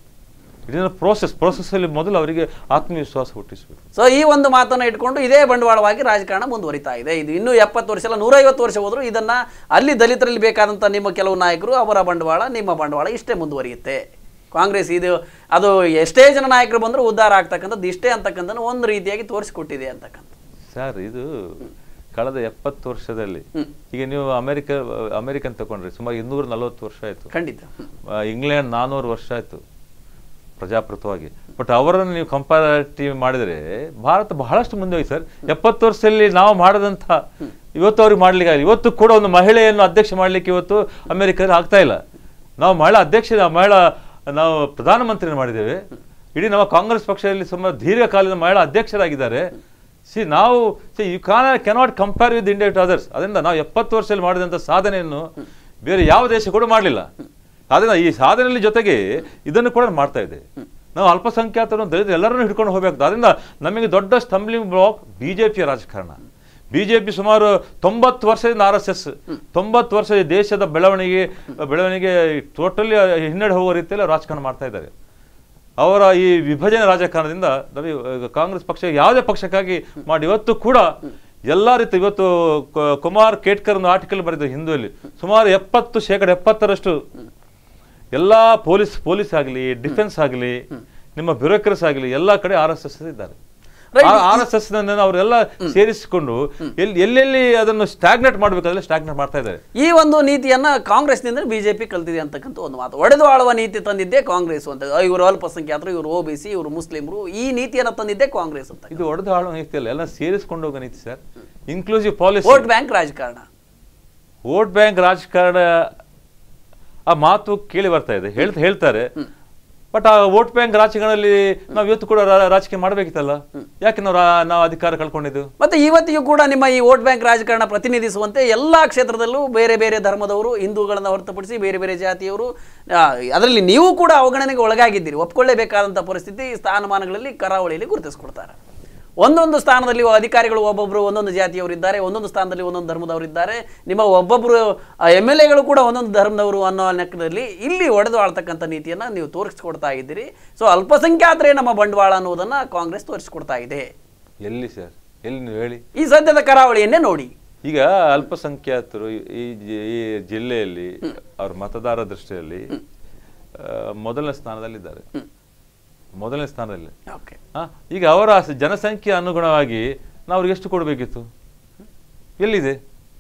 B: it is process process ಅಲ್ಲಿ ಮೊದಲು ಅವರಿಗೆ ಆತ್ಮವಿಶ್ವಾಸ ಹುಟ್ಟಿಸಬೇಕು
A: ಸೊ ಈ ಒಂದು ಮಾತನ್ನ ಇಟ್ಕೊಂಡು ಇದೇ ಬಂಡವಾಳವಾಗಿ ರಾಜಕಾರಣ ಮುಂದುವರಿತಾ ಇದೆ ಇದು ಇನ್ನೂ ಎಪ್ಪತ್ತು ವರ್ಷ ಅಲ್ಲ ನೂರೈವತ್ತು ವರ್ಷ ಹೋದ್ರು ಇದನ್ನ ಅಲ್ಲಿ ದಲಿತರಲ್ಲಿ ಬೇಕಾದಂಥ ನಿಮ್ಮ ಕೆಲವು ನಾಯಕರು ಅವರ ಬಂಡವಾಳ ನಿಮ್ಮ ಬಂಡವಾಳ ಇಷ್ಟೇ ಮುಂದುವರಿಯುತ್ತೆ ಕಾಂಗ್ರೆಸ್ ಇದು ಅದು ಎಷ್ಟೇ ಜನ ನಾಯಕರು ಬಂದರೂ ಉದ್ಧಾರ ಆಗ್ತಕ್ಕಂಥದ್ದು ಇಷ್ಟೇ ಅಂತಕ್ಕಂಥದ್ದು ಒಂದು ರೀತಿಯಾಗಿ ತೋರಿಸಿಕೊಟ್ಟಿದೆ ಅಂತಕ್ಕಂಥ
B: ಸರ್ ಇದು ಕಳೆದ ಎಪ್ಪತ್ತು ವರ್ಷದಲ್ಲಿ
A: ಹ್ಮ್.
B: ಈಗ ನೀವು ಅಮೆರಿಕ ಅಮೆರಿಕನ್ ತಗೊಂಡ್ರಿ ಸುಮಾರು ಇನ್ನೂರ ನಲವತ್ತು ವರ್ಷ ಆಯ್ತು
A: ಖಂಡಿತ ಹ್ಮ್.
B: ಆ, ಇಂಗ್ಲೆಂಡ್ ನಾನ್ನೂರು ವರ್ಷ ಆಯ್ತು ಪ್ರಜಾಪ್ರಭುತ್ವವಾಗಿ ಬಟ್ ಅವರನ್ನು ನೀವು ಕಂಪಾರಿಟಿವ್ ಮಾಡಿದರೆ ಭಾರತ ಬಹಳಷ್ಟು ಮುಂದೆ ಹೋಗಿ ಸರ್ ಎಪ್ಪತ್ತು ವರ್ಷದಲ್ಲಿ ನಾವು ಮಾಡದಂಥ ಇವತ್ತು ಅವ್ರಿಗೆ ಮಾಡ್ಲಿಕ್ಕೆ ಆಗಿಲ್ಲ ಇವತ್ತು ಕೂಡ ಒಂದು ಮಹಿಳೆಯನ್ನು ಅಧ್ಯಕ್ಷ ಮಾಡ್ಲಿಕ್ಕೆ ಇವತ್ತು ಅಮೆರಿಕದಲ್ಲಿ ಆಗ್ತಾ ಇಲ್ಲ ನಾವು ಮಹಿಳಾ ಅಧ್ಯಕ್ಷ ಮಹಿಳಾ ನಾವು ಪ್ರಧಾನಮಂತ್ರಿ ಮಾಡಿದ್ದೇವೆ ಇಡೀ ನಮ್ಮ ಕಾಂಗ್ರೆಸ್ ಪಕ್ಷದಲ್ಲಿ ಸುಮಾರು ದೀರ್ಘಕಾಲದ ಮಹಿಳಾ ಅಧ್ಯಕ್ಷರಾಗಿದ್ದಾರೆ ಸಿ ನಾವು see you can cannot compare with India to others ಅದರಿಂದ ನಾವು ಎಪ್ಪತ್ತು ವರ್ಷದಲ್ಲಿ ಮಾಡಿದಂಥ ಸಾಧನೆಯನ್ನು ಬೇರೆ ಯಾವ ದೇಶ ಕೂಡ ಮಾಡಲಿಲ್ಲ ಅದರಿಂದ ಈ ಸಾಧನೆಯಲ್ಲಿ ಜೊತೆಗೆ ಇದನ್ನು ಕೂಡ ಮಾಡ್ತಾ ಇದೆ ನಾವು ಅಲ್ಪಸಂಖ್ಯಾತರು ದಲಿತರು ಎಲ್ಲರನ್ನೂ ಹಿಡ್ಕೊಂಡು ಹೋಗಬೇಕು ಅದರಿಂದ ನಮಗೆ ದೊಡ್ಡ ಸ್ಟಂಬ್ಲಿಂಗ್ ಬ್ಲಾಕ್ ಬಿಜೆಪಿಯ ರಾಜಕಾರಣ ಬಿಜೆಪಿ ಸುಮಾರು ತೊಂಬತ್ತು ವರ್ಷದಿಂದ ಆರ್ ಎಸ್ ಎಸ್ ತೊಂಬತ್ತು ವರ್ಷ ಈ ದೇಶದ ಬೆಳವಣಿಗೆ ಬೆಳವಣಿಗೆ ಟೋಟಲಿ ಹಿನ್ನಡೆ ಹೋಗೋ ರೀತಿಯಲ್ಲಿ ರಾಜಕಾರಣ ಮಾಡ್ತಾ ಇದ್ದಾರೆ ಅವರ ಈ ವಿಭಜನೆ ರಾಜಕಾರಣದಿಂದ ನಮಗೆ ಈಗ ಕಾಂಗ್ರೆಸ್ ಪಕ್ಷ ಯಾವುದೇ ಪಕ್ಷಕ್ಕಾಗಿ ಮಾಡಿ ಇವತ್ತು ಕೂಡ ಎಲ್ಲಾ ರೀತಿ ಇವತ್ತು ಕ- ಕುಮಾರ್ ಕೇಟ್ಕರ್ ಒಂದು ಆರ್ಟಿಕಲ್ ಬರೆದ ಹಿಂದೂಯಲ್ಲಿ ಸುಮಾರು ಎಪ್ಪತ್ತು ಶೇಕಡ ಎಪ್ಪತ್ತರಷ್ಟು ಎಲ್ಲಾ ಪೊಲೀಸ್ ಪೊಲೀಸ್ ಆಗಲಿ ಡಿಫೆನ್ಸ್ ಆಗಲಿ ನಿಮ್ಮ ಬ್ಯೂರೋಕ್ರಸ್ ಆಗಲಿ ಎಲ್ಲಾ ಕಡೆ ಆರ್ ಎಸ್ ಎಸ್ ಇದ್ದಾರೆ
A: Right.
B: ಆರ್ ಎಸ್ ಎಸ್ ಅವರೆಲ್ಲ ಸೇರಿಸಿಕೊಂಡು ಎಲ್ಲಿ ಎಲ್ಲೆಲ್ಲಿ ಅದನ್ನು ಸ್ಟಾಗ್ನೇಟ್ ಮಾಡಬೇಕಾದ್ರೆ ಸ್ಟಾಗ್ನೇಟ್ ಮಾಡ್ತಾ ಇದ್ದಾರೆ
A: ಈ ಒಂದು ನೀತಿಯನ್ನ ಕಾಂಗ್ರೆಸ್ನಿಂದ ಬಿಜೆಪಿ ಕಲ್ತಿದೆ ಅಂತಕ್ಕಂಥ ಒಂದು ಮಾತು ಒಡೆದು ಆಳುವ ನೀತಿ ತಂದಿದ್ದೇ ಕಾಂಗ್ರೆಸ್ ಅಂತ ಇವರು ಅಲ್ಪಸಂಖ್ಯಾತರು ಇವರು ಒ ಬಿ ಸಿ ಇವರು ಮುಸ್ಲಿಮರು ಈ ನೀತಿಯನ್ನ ತಂದಿದ್ದೇ ಕಾಂಗ್ರೆಸ್ ಅಂತ
B: ಇದು ಒಡೆದು ಆಳೋ ನೀತಿ ಅಲ್ಲ ಎಲ್ಲ ಸೇರಿಸ್ಕೊಂಡು ಹೋಗೋ ನೀತಿ sir inclusive policy
A: vote bank ರಾಜಕಾರಣ
B: ವೋಟ್ ಬ್ಯಾಂಕ್ ರಾಜಕಾರಣ ಆ ಮಾತು ಕೇಳಿ ಬರ್ತಾ ಇದೆ ಹೇಳ್ತಾ ಹೇಳ್ತಾರೆ ಬಟ್ ಆ ವೋಟ್ ಬ್ಯಾಂಕ್ ರಾಜಕಾರಣದಲ್ಲಿ ನಾವು ಇವತ್ತು ಕೂಡ ರಾ- ರಾಜಕೀಯ ಮಾಡಬೇಕಿತ್ತಲ್ಲ ಯಾಕೆ ನಾವು ರಾ- ನಾವು ಅಧಿಕಾರ ಕಳ್ಕೊಂಡಿದ್ದು
A: ಮತ್ತೆ ಇವತ್ತಿಗೂ ಕೂಡ ನಿಮ್ಮ ಈ ವೋಟ್ ಬ್ಯಾಂಕ್ ರಾಜಕಾರಣ ಪ್ರತಿನಿಧಿಸುವಂತೆ ಎಲ್ಲಾ ಕ್ಷೇತ್ರದಲ್ಲೂ ಬೇರೆ ಬೇರೆ ಧರ್ಮದವರು ಹಿಂದೂಗಳನ್ನ ಹೊರತುಪಡಿಸಿ ಬೇರೆ ಬೇರೆ ಜಾತಿಯವರು ಆ, ಅದರಲ್ಲಿ ನೀವು ಕೂಡ ಅವಗಣನೆಗೆ ಒಳಗಾಗಿದ್ದೀರಿ ಒಪ್ಕೊಳ್ಳೇಬೇಕಾದಂಥ ಪರಿಸ್ಥಿತಿ ಸ್ಥಾನಮಾನಗಳಲ್ಲಿ ಕರಾವಳಿಯಲ್ಲಿ ಗುರುತಿಸ್ಕೊಳ್ತಾರೆ ಒಂದೊಂದು ಸ್ಥಾನದಲ್ಲಿ ಅಧಿಕಾರಿಗಳು ಒಬ್ಬೊಬ್ಬರು ಒಂದೊಂದು ಜಾತಿಯವರು ಇದ್ದಾರೆ ಒಂದೊಂದು ಸ್ಥಾನದಲ್ಲಿ ಒಂದೊಂದು ಧರ್ಮದವರು ಇದ್ದಾರೆ ನಿಮ್ಮ ಒಬ್ಬೊಬ್ಬರು ಎಮ್ ಎಲ್ ಎಗಳು ಕೂಡ ಒಂದೊಂದು ಧರ್ಮದವರು ಅನ್ನೋ ಲೆಕ್ಕದಲ್ಲಿ ಇಲ್ಲಿ ಒಡೆದು ಆಳ್ತಕ್ಕಂಥ ನೀತಿಯನ್ನು ನೀವು ತೋರಿಸ್ಕೊಡ್ತಾ ಇದ್ದೀರಿ ಸೊ ಅಲ್ಪಸಂಖ್ಯಾತರೇ ನಮ್ಮ ಬಂಡವಾಳ ಅನ್ನೋದನ್ನು ಕಾಂಗ್ರೆಸ್ ತೋರಿಸ್ಕೊಡ್ತಾ ಇದೆ
B: ಎಲ್ಲಿ ಸರ್ ಎಲ್ಲಿ ನೀವು ಹೇಳಿ
A: ಈ ಸದ್ಯದ ಕರಾವಳಿಯನ್ನೇ ನೋಡಿ
B: ಈಗ ಅಲ್ಪಸಂಖ್ಯಾತರು ಈ ಜಿ- ಈ ಜಿಲ್ಲೆಯಲ್ಲಿ ಅವ್ರ ಮತದಾರ ದೃಷ್ಟಿಯಲ್ಲಿ ಆ, ಮೊದಲನೇ ಸ್ಥಾನದಲ್ಲಿದ್ದಾರೆ ಮೊದಲನೇ ಸ್ಥಾನದಲ್ಲಿ
A: ಓಕೆ
B: ಆ, ಈಗ ಅವರ ಸ- ಜನಸಂಖ್ಯೆ ಅನುಗುಣವಾಗಿ ನಾವು ಅವ್ರಿಗೆ ಎಷ್ಟು ಕೊಡಬೇಕಿತ್ತು ಎಲ್ಲಿದೆ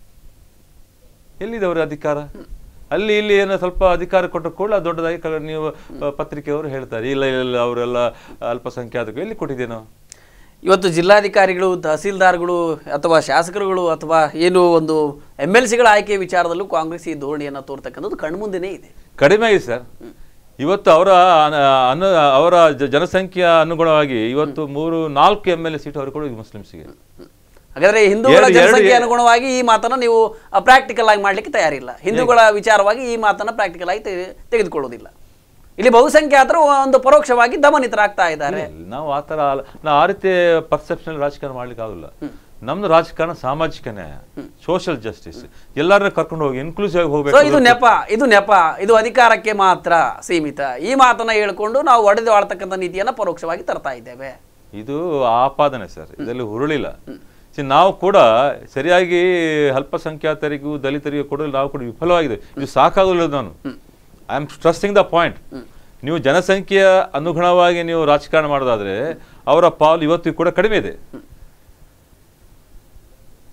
B: ಎಲ್ಲಿದೆ ಅವರ ಅಧಿಕಾರ ಅಲ್ಲಿ ಇಲ್ಲಿ ಏನೋ ಸ್ವಲ್ಪ ಅಧಿಕಾರ ಕೊಟ್ಟ ಕೂಡ ದೊಡ್ಡದಾಗಿ ಕ- ನೀವು ಆ, ಪತ್ರಿಕೆಯವರು ಹೇಳ್ತಾರೆ ಇಲ್ಲ ಇಲ್ಲ ಇಲ್ಲ, ಅವರೆಲ್ಲ ಅಲ್ಪಸಂಖ್ಯಾತರು ಎಲ್ಲಿ ಕೊಟ್ಟಿದ್ದೇವೆ ನಾವು
A: ಇವತ್ತು ಜಿಲ್ಲಾಧಿಕಾರಿಗಳು ತಹಸೀಲ್ದಾರ್ಗಳು ಅಥವಾ ಶಾಸಕರುಗಳು ಅಥವಾ ಏನು ಒಂದು ಎಮ್ ಎಲ್ ಸಿಗಳ ಆಯ್ಕೆ ವಿಚಾರದಲ್ಲೂ ಕಾಂಗ್ರೆಸ್ ಈ ಧೋರಣೆಯನ್ನು ತೋರ್ತಕ್ಕಂಥದ್ದು ಕಣ್ಮುಂದೆನೇ ಇದೆ
B: ಕಡಿಮೆ ಆಗಿದೆ ಸರ್ ಇವತ್ತು ಅವರ ಅನ- ಅನ್ನ ಅವರ ಜ- ಜನಸಂಖ್ಯೆಯ ಅನುಗುಣವಾಗಿ ಇವತ್ತು ಮೂರು ನಾಲ್ಕು ಎಮ್ ಎಲ್ ಎ ಸೀಟ್ ಅವರು ಕೂಡ ಮುಸ್ಲಿಮ್ಸ್ಗೆ
A: ಹಾಗಾದ್ರೆ ಹಿಂದೂಗಳ
B: ಎರಡು-
A: ಜನಸಂಖ್ಯೆ
B: ಎರಡು-
A: ಅನುಗುಣವಾಗಿ ಈ ಮಾತನ್ನ ನೀವು ಪ್ರಾಕ್ಟಿಕಲ್ ಆಗಿ ಮಾಡ್ಲಿಕ್ಕೆ ತಯಾರಿಲ್ಲ ಹಿಂದೂಗಳ ವಿಚಾರವಾಗಿ ಈ ಮಾತನ್ನ ಪ್ರಾಕ್ಟಿಕಲ್ ಆಗಿ ತೆಗೆ- ತೆಗೆದುಕೊಳ್ಳೋದಿಲ್ಲ ಇಲ್ಲಿ ಬಹುಸಂಖ್ಯಾತರು ಒಂದು ಪರೋಕ್ಷವಾಗಿ ದಮನಿತರಾಗ್ತಾ ಇದ್ದಾರೆ
B: ಇಲ್ಲ, ನಾವು ಆ ಥರ ಅಲ್ಲ- ನಾವು ಆ ರೀತಿ ಪರ್ಸೆಪ್ಷನ್ ರಾಜಕಾರಣ ಮಾಡ್ಲಿಕ್ಕೆ ಆಗೋಲ್ಲ ನಮ್ದು ರಾಜಕಾರಣ ಸಾಮಾಜಿಕ ನ್ಯಾಯ ಸೋಷಿಯಲ್ ಜಸ್ಟಿಸ್ ಎಲ್ಲರನ್ನ ಕರ್ಕೊಂಡು ಹೋಗಿ ಇನ್ಕ್ಲೂಸಿವ್ ಆಗಿ
A: ಸೊ
B: ಹೋಗ್ಬೇಕು
A: ಇದು ನೆಪ ಇದು ನೆಪ ಇದು ಅಧಿಕಾರಕ್ಕೆ ಮಾತ್ರ ಸೀಮಿತ ಈ ಮಾತನ್ನ ಹೇಳ್ಕೊಂಡು ನಾವು ಒಡೆದು ಆಳ್ತಕ್ಕಂಥ ನೀತಿಯನ್ನ ಪರೋಕ್ಷವಾಗಿ ತರ್ತಾ ಇದ್ದೇವೆ
B: ಇದು ಆಪಾದನೆ ಸರ್ ಇದರಲ್ಲಿ ಹುರುಳಿಲ್ಲ See, ನಾವು ಕೂಡ ಸರಿಯಾಗಿ ಅಲ್ಪಸಂಖ್ಯಾತರಿಗೂ ದಲಿತರಿಗೂ ಕೊಡಲು ನಾವು ಕೂಡ ವಿಫಲವಾಗಿದೆ ಇದು ಸಾಕಾಗಲ್ಲ ನಾನು I am stressing the point ನೀವು ಜನಸಂಖ್ಯೆಯ ಅನುಗುಣವಾಗಿ ನೀವು ರಾಜಕಾರಣ ಮಾಡೋದಾದ್ರೆ ಅವರ ಪಾಲು ಇವತ್ತು ಕೂಡ ಕಡಿಮೆ ಇದೆ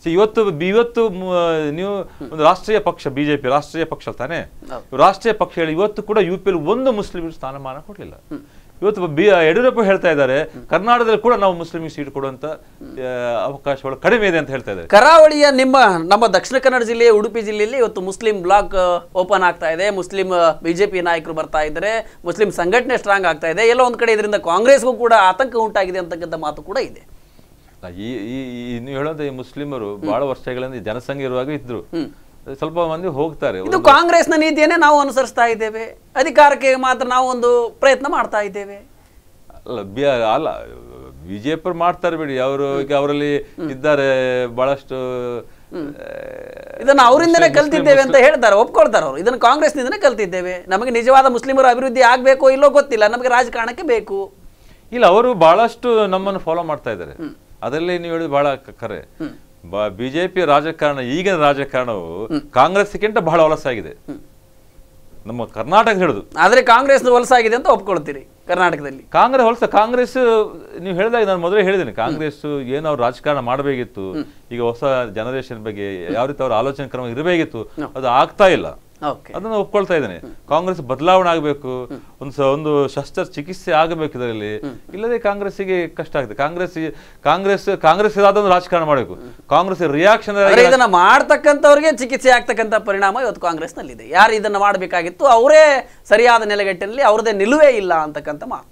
B: ಸೊ ಇವತ್ತು ಬಿ- ಇವತ್ತು ಮ- ನೀವು ಒಂದು ರಾಷ್ಟ್ರೀಯ ಪಕ್ಷ ಬಿಜೆಪಿ ರಾಷ್ಟ್ರೀಯ ಪಕ್ಷ ತಾನೇ ರಾಷ್ಟ್ರೀಯ ಪಕ್ಷ ಹೇಳಿ ಇವತ್ತು ಕೂಡ ಯು ಪಿ ಒಂದು ಮುಸ್ಲಿಂ ಸ್ಥಾನಮಾನ ಕೊಡಲಿಲ್ಲ ಇವತ್ತು ಬಿ ಯಡಿಯೂರಪ್ಪ ಹೇಳ್ತಾ ಇದ್ದಾರೆ ಕರ್ನಾಟಕದಲ್ಲಿ ಕೂಡ ನಾವು ಮುಸ್ಲಿಂ ಸೀಟ್ ಕೊಡುವಂತ ಆ, ಅವಕಾಶಗಳು ಕಡಿಮೆ ಇದೆ ಅಂತ ಹೇಳ್ತಾ ಇದ್ದಾರೆ
A: ಕರಾವಳಿಯ ನಿಮ್ಮ ನಮ್ಮ ದಕ್ಷಿಣ ಕನ್ನಡ ಜಿಲ್ಲೆ ಉಡುಪಿ ಜಿಲ್ಲೆಯಲ್ಲಿ ಇವತ್ತು ಮುಸ್ಲಿಂ ಬ್ಲಾಕ್ ಓಪನ್ ಆಗ್ತಾ ಇದೆ ಮುಸ್ಲಿಂ ಬಿಜೆಪಿ ನಾಯಕರು ಬರ್ತಾ ಇದ್ದಾರೆ ಮುಸ್ಲಿಂ ಸಂಘಟನೆ ಸ್ಟ್ರಾಂಗ್ ಆಗ್ತಾ ಇದೆ ಎಲ್ಲೋ ಒಂದ್ ಕಡೆ ಇದರಿಂದ ಕಾಂಗ್ರೆಸ್ಗೂ ಕೂಡ ಆತಂಕ ಉಂಟಾಗಿದೆ ಅಂತಕ್ಕಂಥ ಮಾತು ಕೂಡ ಇದೆ
B: ಈ ಈ ಈ- ನೀವು ಹೇಳೋದು ಈ ಮುಸ್ಲಿಮರು ಬಹಳ ವರ್ಷಗಳಿಂದ ಈ ಜನಸಂಖ್ಯೆ ಇರುವಾಗ ಇದ್ರು ಸ್ವಲ್ಪ ಮಂದಿ ಹೋಗ್ತಾರೆ
A: ಇದು ಕಾಂಗ್ರೆಸ್ನ ನೀತಿಯನ್ನೇ ನಾವು ಅನುಸರಿಸ್ತಾ ಇದ್ದೇವೆ ಅಧಿಕಾರಕ್ಕೆ ಮಾತ್ರ ನಾವು ಒಂದು ಪ್ರಯತ್ನ ಮಾಡ್ತಾ ಇದ್ದೇವೆ
B: ಅಲ್ಲ ಬಿ ಅಲ್ಲ ಬಿಜೆಪಿ ಮಾಡ್ತಾರೆ ಬಿಡಿ ಅವರು ಈಗ ಅವರಲ್ಲಿ ಇದ್ದಾರೆ ಬಹಳಷ್ಟು ಆ,
A: ಇದನ್ನ ಅವರಿಂದನೇ ಕಲ್ತಿದ್ದೇವೆ ಅಂತ ಹೇಳ್ತಾರೆ ಒಪ್ಕೊಳ್ತಾರೆ ಅವರು ಇದನ್ನು ಕಾಂಗ್ರೆಸ್ನಿಂದನೇ ಕಲ್ತಿದ್ದೇವೆ ನಮಗೆ ನಿಜವಾದ ಮುಸ್ಲಿಮರ ಅಭಿವೃದ್ಧಿ ಆಗ್ಬೇಕೋ ಇಲ್ಲೋ ಗೊತ್ತಿಲ್ಲ ನಮಗೆ ರಾಜಕಾರಣಕ್ಕೆ ಬೇಕು
B: ಇಲ್ಲ ಅವರು ಬಹಳಷ್ಟು ನಮ್ಮನ್ನು ಫಾಲೋ ಮಾಡ್ತಾ ಇದ್ದಾರೆ ಅದರಲ್ಲಿ ನೀವು ಹೇಳಿದ ಬಹಳ ಕ- ಕರೆ ಬಿಜೆಪಿ ರಾಜಕಾರಣ ಈಗಿನ ರಾಜಕಾರಣವು ಕಾಂಗ್ರೆಸ್ಗಿಂತ ಬಹಳ ಹೊಲಸಾಗಿದೆ ನಮ್ಮ ಕರ್ನಾಟಕ ಹಿಡಿದು
A: ಆದ್ರೆ ಕಾಂಗ್ರೆಸ್ ವಲಸಾಗಿದೆ ಅಂತ ಒಪ್ಕೊಳ್ತೀರಿ ಕರ್ನಾಟಕದಲ್ಲಿ
B: ಕಾಂಗ್ರೆಸ್ ಹೊಲಸ ಕಾಂಗ್ರೆಸ್ ನೀವು ಹೇಳಿದಾಗ ನಾನು ಮೊದಲೇ ಹೇಳಿದ್ದೇನೆ ಕಾಂಗ್ರೆಸ್ ಏನು ಅವ್ರು ರಾಜಕಾರಣ ಮಾಡಬೇಕಿತ್ತು ಈಗ ಹೊಸ ಜನರೇಷನ್ ಬಗ್ಗೆ ಯಾವ ರೀತಿ ಅವ್ರ ಆಲೋಚನೆ ಕ್ರಮ ಇರಬೇಕಿತ್ತು ಅದು ಆಗ್ತಾ ಇಲ್ಲ
A: ಓಕೆ
B: ಅದನ್ನು ಒಪ್ಕೊಳ್ತಾ ಇದ್ದೇನೆ ಕಾಂಗ್ರೆಸ್ ಬದಲಾವಣೆ ಆಗಬೇಕು ಒಂದು ಸ- ಒಂದು ಶಸ್ತ್ರ ಚಿಕಿತ್ಸೆ ಆಗಬೇಕು ಇದರಲ್ಲಿ ಇಲ್ಲದೆ ಕಾಂಗ್ರೆಸ್ಸಿಗೆ ಕಷ್ಟ ಆಗುತ್ತೆ ಕಾಂಗ್ರೆಸ್ ಕಾಂಗ್ರೆಸ್ ಕಾಂಗ್ರೆಸ್ ಒಂದು ರಾಜಕಾರಣ ಮಾಡಬೇಕು ಕಾಂಗ್ರೆಸ್ ರಿಯಾಕ್ಷನ್
A: ಆದ್ರೆ ಇದನ್ನ ಮಾಡ್ತಕ್ಕಂಥವ್ರಿಗೆ ಚಿಕಿತ್ಸೆ ಆಗ್ತಕ್ಕಂಥ ಪರಿಣಾಮ ಇವತ್ತು ಕಾಂಗ್ರೆಸ್ನಲ್ಲಿದೆ ಯಾರು ಇದನ್ನ ಮಾಡಬೇಕಾಗಿತ್ತು ಅವರೇ ಸರಿಯಾದ ನೆಲೆಗಟ್ಟಿನಲ್ಲಿ ಅವ್ರದೇ ನಿಲುವೇ ಇಲ್ಲ ಅಂತಕ್ಕಂಥ ಮಾತು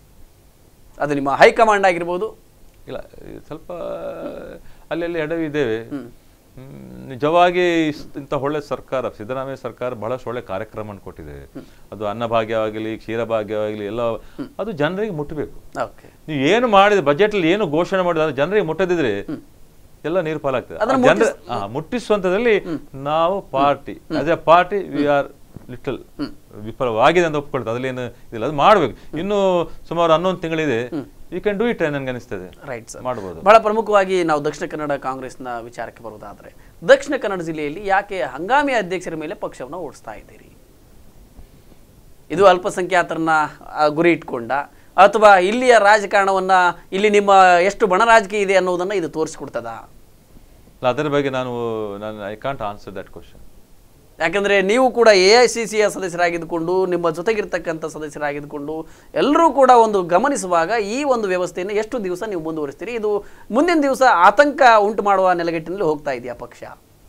A: ಅದು ನಿಮ್ಮ ಹೈಕಮಾಂಡ್ ಆಗಿರ್ಬೋದು
B: ಇಲ್ಲ ಇದು ಸ್ವಲ್ಪ ಅಲ್ಲೆಲ್ಲಿ ಎಡವಿ ಇದ್ದೇವೆ ಹ್ಮ್, ನಿಜವಾಗಿ ಇಸ್- ಇಂಥ ಒಳ್ಳೆ ಸರ್ಕಾರ ಸಿದ್ದರಾಮಯ್ಯ ಸರ್ಕಾರ ಬಹಳಷ್ಟು ಒಳ್ಳೆ ಕಾರ್ಯಕ್ರಮ ಕೊಟ್ಟಿದೆ ಅದು ಅನ್ನಭಾಗ್ಯವಾಗಲಿ ಕ್ಷೀರಭಾಗ್ಯವಾಗಲಿ ಎಲ್ಲ ಅದು ಜನರಿಗೆ ಮುಟ್ಟಬೇಕು
A: ಓಕೆ
B: ನೀವು ಏನು ಮಾಡಿದ ಬಜೆಟ್ ಅಲ್ಲಿ ಏನು ಘೋಷಣೆ ಮಾಡಿದ ಅದು ಜನರಿಗೆ ಮುಟ್ಟದಿದ್ರೆ ಎಲ್ಲ ನೀರು ಪಾಲಾಗ್ತದೆ
A: ಅದನ್ನ
B: ಆ ಜನರ ಆ, ಮುಟ್ಟಿಸುವಂತದಲ್ಲಿ ನಾವು party as a party we are little ವಿಫಲವಾಗಿದೆ ಅಂತ ಒಪ್ಕೊಳ್ತದೆ ಅದ್ರಲ್ಲಿ ಏನು ಇದಿಲ್ಲ ಅದು ಮಾಡ್ಬೇಕು ಇನ್ನು ಸುಮಾರು ಹನ್ನೊಂದು ತಿಂಗಳಿದೆ ಯು ಕ್ಯಾನ್ ಡೂ ಇಟ್ ನನ್ಗೆ ಅನಿಸ್ತದೆ
A: ರೈಟ್ ಸರ್
B: ಮಾಡ್ಬೋದು
A: ಬಹಳ ಪ್ರಮುಖವಾಗಿ ನಾವು ದಕ್ಷಿಣ ಕನ್ನಡ ಕಾಂಗ್ರೆಸ್ನ ವಿಚಾರಕ್ಕೆ ಬರೋದಾದ್ರೆ ದಕ್ಷಿಣ ಕನ್ನಡ ಜಿಲ್ಲೆಯಲ್ಲಿ ಯಾಕೆ ಹಂಗಾಮಿ ಅಧ್ಯಕ್ಷರ ಮೇಲೆ ಪಕ್ಷವನ್ನು ಓಡಿಸ್ತಾ ಇದ್ದೀರಿ ಇದು ಅಲ್ಪಸಂಖ್ಯಾತರನ್ನ ಆ, ಗುರಿ ಇಟ್ಕೊಂಡ ಅಥವಾ ಇಲ್ಲಿಯ ರಾಜಕಾರಣವನ್ನ ಇಲ್ಲಿ ನಿಮ್ಮ ಎಷ್ಟು ಬಣ ರಾಜಕೀಯ ಇದೆ ಅನ್ನೋದನ್ನ ಇದು ತೋರಿಸ್ಕೊಡ್ತದ
B: ಅಲ್ಲ, ಅದರ ಬಗ್ಗೆ ನಾನು ನಾನು I can't answer that question
A: ಯಾಕಂದ್ರೆ ನೀವು ಕೂಡ ಎ ಐ ಸಿ ಸಿಯ ಸದಸ್ಯರಾಗಿದ್ದುಕೊಂಡು ನಿಮ್ಮ ಜೊತೆಗಿರ್ತಕ್ಕಂಥ ಸದಸ್ಯರಾಗಿದ್ದುಕೊಂಡು ಎಲ್ಲರೂ ಕೂಡ ಒಂದು ಗಮನಿಸುವಾಗ ಈ ಒಂದು ವ್ಯವಸ್ಥೆಯನ್ನು ಎಷ್ಟು ದಿವಸ ನೀವು ಮುಂದುವರಿಸ್ತೀರಿ ಇದು ಮುಂದಿನ ದಿವಸ ಆತಂಕ ಉಂಟು ಮಾಡುವ ನೆಲೆಗಟ್ಟಿನಲ್ಲಿ ಹೋಗ್ತಾ ಇದೆಯಾ ಪಕ್ಷ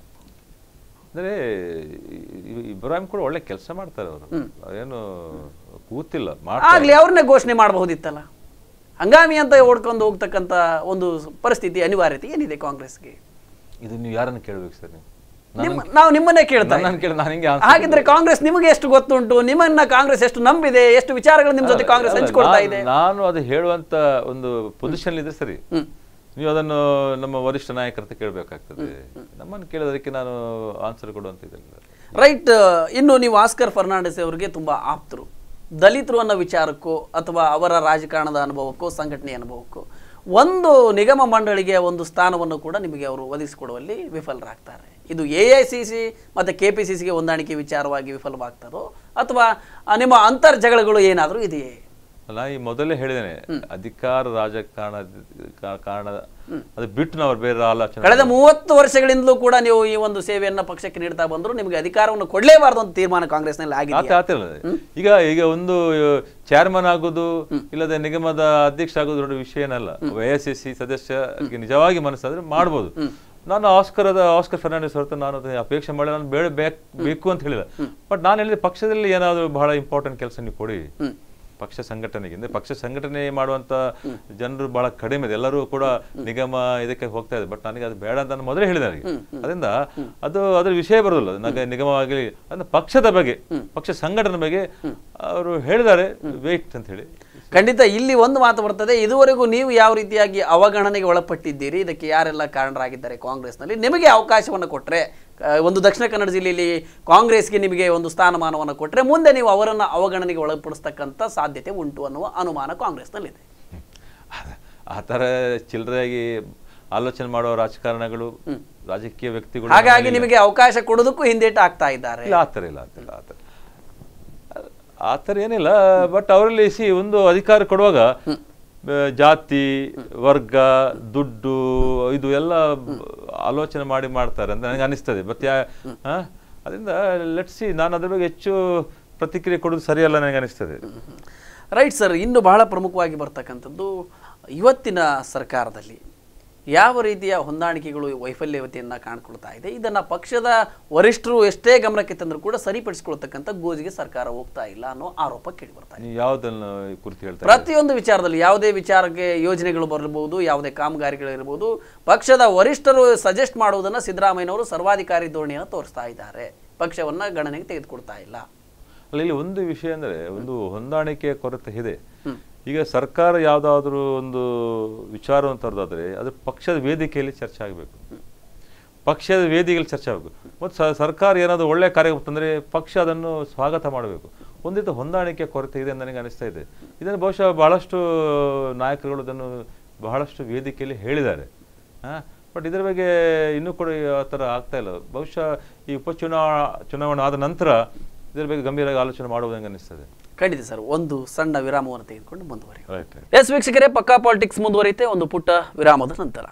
B: ಅಂದ್ರೆ ಇ- ಇಬ್ರಾಹಿಂ ಕೂಡ ಒಳ್ಳೆ ಕೆಲಸ ಮಾಡ್ತಾರೆ ಅವರು ಏನು ಕೂತಿಲ್ಲ ಮಾಡ್ತಾರೆ
A: ಆಗ್ಲಿ ಅವ್ರನ್ನೇ ಘೋಷಣೆ ಮಾಡಬಹುದಿತ್ತಲ್ಲ ಹಂಗಾಮಿ ಅಂತ ಓಡ್ಕೊಂಡು ಹೋಗ್ತಕ್ಕಂಥ ಒಂದು ಪರಿಸ್ಥಿತಿ ಅನಿವಾರ್ಯತೆ ಏನಿದೆ ಕಾಂಗ್ರೆಸ್ಗೆ
B: ಇದು ನೀವು ಯಾರನ್ನು ಕೇಳ್ಬೇಕು ಸರ್ ನೀವು
A: ನಿಮ್ಮ ನಾವು ನಿಮ್ಮನ್ನೇ ಕೇಳ್ತಾ
B: ನನ್ನ ಕೇಳಿ ನಾನು ಹಿಂಗೆ answer
A: ಹಾಗಿದ್ರೆ ಕಾಂಗ್ರೆಸ್ ನಿಮಗೆ ಎಷ್ಟು ಗೊತ್ತುಂಟು ನಿಮ್ಮನ್ನ ಕಾಂಗ್ರೆಸ್ ಎಷ್ಟು ನಂಬಿದೆ ಎಷ್ಟು ವಿಚಾರಗಳು ನಿಮ್ಮ ಜೊತೆ ಕಾಂಗ್ರೆಸ್
B: ಅಲ್ಲ,
A: ಹಂಚಿಕೊಳ್ತಾ
B: ನಾನು-
A: ಇದೆ
B: ನಾನು ಅದು ಹೇಳುವಂತ ಒಂದು ಪೊಸಿಷನ್ ಇದ್ರೆ ಸರಿ
A: ಹ್ಮ್.
B: ನೀವು ಅದನ್ನು ನಮ್ಮ ವರಿಷ್ಠ ನಾಯಕರ ಹತ್ರ ಕೇಳಬೇಕಾಗ್ತದೆ ನಮ್ಮನ್ನು ಕೇಳೋದಕ್ಕೆ ನಾನು ಆನ್ಸರ್ ಕೊಡುವಂತಿದ್ದಿಲ್ಲ
A: ರೈಟ್ ಇನ್ನು ನೀವು ಆಸ್ಕರ್ ಫರ್ನಾಂಡಿಸ್ ಅವರಿಗೆ ತುಂಬಾ ಆಪ್ತರು ದಲಿತರು ಅನ್ನೋ ವಿಚಾರಕ್ಕೋ ಅಥವಾ ಅವರ ರಾಜಕಾರಣದ ಅನುಭವಕ್ಕೋ ಸಂಘಟನೆಯ ಅನುಭವಕ್ಕೋ ಒಂದು ನಿಗಮ ಮಂಡಳಿಗೆ ಒಂದು ಸ್ಥಾನವನ್ನು ಕೂಡ ನಿಮಗೆ ಅವರು ಒದಗಿಸಿಕೊಡುವಲ್ಲಿ ವಿಫಲರಾಗ್ತಾರೆ ಇದು ಎ ಐ ಸಿ ಸಿ ಮತ್ತು ಕೆ ಪಿ ಸಿ ಸಿಗೆ ಹೊಂದಾಣಿಕೆ ವಿಚಾರವಾಗಿ ವಿಫಲವಾಗ್ತಾರೋ ಅಥವಾ ಆ, ನಿಮ್ಮ ಅಂತರ್ ಜಗಳಗಳು ಏನಾದರೂ ಇದೆಯೇ
B: ನಾ ಈ ಮೊದಲೇ ಹೇಳಿದ್ದೇನೆ ಅಧಿಕಾರ ರಾಜಕಾರಣ ಕಾರಣ ಅದು ಬಿಟ್ಟು ನಾವು ಬೇರೆ ಆಲೋಚನೆ
A: ಕಳೆದ ಮೂವತ್ತು ವರ್ಷಗಳಿಂದಲೂ ಕೂಡ ನೀವು ಈ ಒಂದು ಸೇವೆಯನ್ನ ಪಕ್ಷಕ್ಕೆ ನೀಡ್ತಾ ಬಂದ್ರು ನಿಮಗೆ ಅಧಿಕಾರವನ್ನು ಕೊಡಲೇಬಾರದು ಅಂತ ತೀರ್ಮಾನ ಕಾಂಗ್ರೆಸ್ನಲ್ಲಿ ಆಗಿದೆ
B: ಆತ ಆತಿಲ್ಲ ಈಗ ಈಗ ಒಂದು ಚೇರ್ಮನ್ ಆಗೋದು ಇಲ್ಲದೆ ನಿಗಮದ ಅಧ್ಯಕ್ಷ ಆಗೋದು ದೊಡ್ಡ ವಿಷಯ ಏನಲ್ಲ ಎ ಎಸ್ ಸಿ ಸದಸ್ಯ ನಿಜವಾಗಿ ಮನಸ್ಸಾದ್ರೆ ಮಾಡ್ಬೋದು ನಾನು ಆಸ್ಕರದ ಆಸ್ಕರ್ ಫರ್ನಾಂಡಿಸ್ ಹೊರತು ನಾನು ಅದನ್ನ ಅಪೇಕ್ಷೆ ಮಾಡಿ ನಾನು ಬೇಡ ಬೇಕ್- ಬೇಕು ಅಂತ ಹೇಳಿಲ್ಲ ಬಟ್ ನಾನು ಹೇಳಿದ ಪಕ್ಷದಲ್ಲಿ ಏನಾದ್ರು ಬಹಳ ಇಂಪಾರ್ಟೆಂಟ್ ಕೆಲಸ ನೀವು ಕೊಡಿ ಪಕ್ಷ ಸಂಘಟನೆಗೆ ಅಂದ್ರೆ ಪಕ್ಷ ಸಂಘಟನೆ ಮಾಡುವಂತ ಜನರು ಬಹಳ ಕಡಿಮೆ ಇದೆ ಎಲ್ಲರೂ ಕೂಡ ನಿಗಮ ಇದಕ್ಕೆ ಹೋಗ್ತಾ ಇದೆ ಬಟ್ ನನಗೆ ಅದು ಬೇಡ ಅಂತ ನಾನು ಮೊದಲೇ ಹೇಳಿದೆ ನನಗೆ ಅದರಿಂದ ಅದು ಅದ್ರ ವಿಷಯ ಬರೋದಿಲ್ಲ ನನಗೆ ನಿಗಮವಾಗಲಿ ಅಂದ್ರೆ ಪಕ್ಷದ ಬಗ್ಗೆ ಪಕ್ಷ ಸಂಘಟನೆ ಬಗ್ಗೆ ಅವರು ಹೇಳಿದ್ದಾರೆ ವೇಟ್ ಅಂತ ಹೇಳಿ
A: ಖಂಡಿತ ಇಲ್ಲಿ ಒಂದು ಮಾತು ಬರ್ತದೆ ಇದುವರೆಗೂ ನೀವು ಯಾವ ರೀತಿಯಾಗಿ ಅವಗಣನೆಗೆ ಒಳಪಟ್ಟಿದ್ದೀರಿ ಇದಕ್ಕೆ ಯಾರೆಲ್ಲ ಕಾರಣರಾಗಿದ್ದಾರೆ ಕಾಂಗ್ರೆಸ್ನಲ್ಲಿ ನಿಮಗೆ ಅವಕಾಶವನ್ನು ಕೊಟ್ಟರೆ ಒಂದು ದಕ್ಷಿಣ ಕನ್ನಡ ಜಿಲ್ಲೆಯಲ್ಲಿ ಕಾಂಗ್ರೆಸ್ಗೆ ನಿಮಗೆ ಒಂದು ಸ್ಥಾನಮಾನವನ್ನು ಕೊಟ್ಟರೆ ಮುಂದೆ ನೀವು ಅವರನ್ನು ಅವಗಣನೆಗೆ ಒಳಪಡಿಸ್ತಕ್ಕಂಥ ಸಾಧ್ಯತೆ ಉಂಟು ಅನ್ನುವ ಅನುಮಾನ ಕಾಂಗ್ರೆಸ್ನಲ್ಲಿದೆ
B: ಆ ಥರ ಚಿಲ್ಲರೆಯಾಗಿ ಆಲೋಚನೆ ಮಾಡುವ ರಾಜಕಾರಣಗಳು ರಾಜಕೀಯ ವ್ಯಕ್ತಿಗಳು
A: ಹಾಗಾಗಿ ನಿಮಗೆ ಅವಕಾಶ ಕೊಡೋದಕ್ಕೂ ಹಿಂದೇಟು ಆಗ್ತಾ ಇದ್ದಾರೆ
B: ಇಲ್ಲ ಆ ಥರ ಇಲ್ಲ ಆ ಥರ ಆ ಥರ ಆ ಥರ ಏನಿಲ್ಲ ಬಟ್ ಅವರಲ್ಲಿ ಸಿ ಒಂದು ಅಧಿಕಾರ ಕೊಡುವಾಗ ಆ, ಜಾತಿ ವರ್ಗ ದುಡ್ಡು ಇದು ಎಲ್ಲ ಆಲೋಚನೆ ಮಾಡಿ ಮಾಡ್ತಾರೆ ಅಂತ ನನಗೆ ಅನಿಸ್ತದೆ ಬಟ್ ಯಾ ಆ? ಅದರಿಂದ ಲೆಟ್ ಸಿ ನಾನು ಅದ್ರ ಬಗ್ಗೆ ಹೆಚ್ಚು ಪ್ರತಿಕ್ರಿಯೆ ಕೊಡೋದು ಸರಿಯಲ್ಲ ನನಗೆ ಅನಿಸ್ತದೆ
A: ರೈಟ್ ಸರ್ ಇನ್ನು ಬಹಳ ಪ್ರಮುಖವಾಗಿ ಬರ್ತಕ್ಕಂಥದ್ದು ಇವತ್ತಿನ ಸರ್ಕಾರದಲ್ಲಿ ಯಾವ ರೀತಿಯ ಹೊಂದಾಣಿಕೆಗಳು ವೈಫಲ್ಯವತೆಯನ್ನು ಕಾಣ್ಕೊಳ್ತಾ ಇದೆ ಇದನ್ನು ಪಕ್ಷದ ವರಿಷ್ಠರು ಎಷ್ಟೇ ಗಮನಕ್ಕೆ ತಂದರೂ ಕೂಡ ಸರಿಪಡಿಸಿಕೊಳ್ತಕ್ಕಂಥ ಗೋಜಿಗೆ ಸರ್ಕಾರ ಹೋಗ್ತಾ ಇಲ್ಲ ಅನ್ನೋ ಆರೋಪ ಕೇಳಿ ಬರ್ತಾ ಇದೆ
B: ನೀವು ಯಾವುದನ್ನು ಕುರಿತು ಹೇಳ್ತಾ
A: ಪ್ರತಿಯೊಂದು ವಿಚಾರದಲ್ಲಿ ಯಾವುದೇ ವಿಚಾರಕ್ಕೆ ಯೋಜನೆಗಳು ಬರಬಹುದು ಯಾವುದೇ ಕಾಮಗಾರಿಗಳಿರ್ಬೋದು ಪಕ್ಷದ ವರಿಷ್ಠರು ಸಜೆಸ್ಟ್ ಮಾಡುವುದನ್ನು ಸಿದ್ದರಾಮಯ್ಯನವರು ಸರ್ವಾಧಿಕಾರಿ ಧೋರಣೆಯನ್ನು ತೋರಿಸ್ತಾ ಇದ್ದಾರೆ ಪಕ್ಷವನ್ನ ಗಣನೆಗೆ ತೆಗೆದುಕೊಳ್ತಾ ಇಲ್ಲ
B: ಅಲ್ಲ ಇಲ್ಲಿ ಒಂದು ವಿಷಯ ಅಂದರೆ ಒಂದು ಹೊಂದಾಣಿಕೆಯ ಕೊರತೆ ಇದೆ ಈಗ ಸರ್ಕಾರ ಯಾವುದಾದ್ರೂ ಒಂದು ವಿಚಾರವನ್ನು ತರೋದಾದ್ರೆ ಅದು ಪಕ್ಷದ ವೇದಿಕೆಯಲ್ಲಿ ಚರ್ಚೆ ಆಗಬೇಕು ಪಕ್ಷದ ವೇದಿಕೆಯಲ್ಲಿ ಚರ್ಚೆ ಆಗಬೇಕು ಮತ್ತು ಸ- ಸರ್ಕಾರ ಏನಾದರೂ ಒಳ್ಳೆ ಕಾರ್ಯ ತಂದರೆ ಪಕ್ಷ ಅದನ್ನು ಸ್ವಾಗತ ಮಾಡಬೇಕು ಒಂದಿತ್ತು ಹೊಂದಾಣಿಕೆ ಕೊರತೆ ಇದೆ ಅಂತ ನನಗೆ ಅನಿಸ್ತಾ ಇದೆ ಇದನ್ನು ಬಹುಶಃ ಬಹಳಷ್ಟು ನಾಯಕರುಗಳು ಅದನ್ನು ಬಹಳಷ್ಟು ವೇದಿಕೆಯಲ್ಲಿ ಹೇಳಿದ್ದಾರೆ ಬಟ್ ಇದರ ಬಗ್ಗೆ ಇನ್ನೂ ಕೂಡ ಆ ಥರ ಆಗ್ತಾ ಇಲ್ಲ ಬಹುಶಃ ಈ ಉಪಚುನಾವ ಚುನಾವಣೆ ಆದ ನಂತರ ಇದರ ಬಗ್ಗೆ ಗಂಭೀರವಾಗಿ ಆಲೋಚನೆ ಮಾಡುವುದು ನನಗೆ ಅನಿಸ್ತದೆ
A: ಖಂಡಿತ ಸರ್ ಒಂದು ಸಣ್ಣ ವಿರಾಮವನ್ನು ತೆಗೆದುಕೊಂಡು ಮುಂದುವರಿ
B: ರೈಟ್ ರೈಟ್
A: ಎಸ್ ವೀಕ್ಷಕರೇ ಪಕ್ಕಾ ಪಾಲಿಟಿಕ್ಸ್ ಮುಂದುವರಿಯುತ್ತೆ ಒಂದು ಪುಟ್ಟ ವಿರಾಮದ ನಂತರ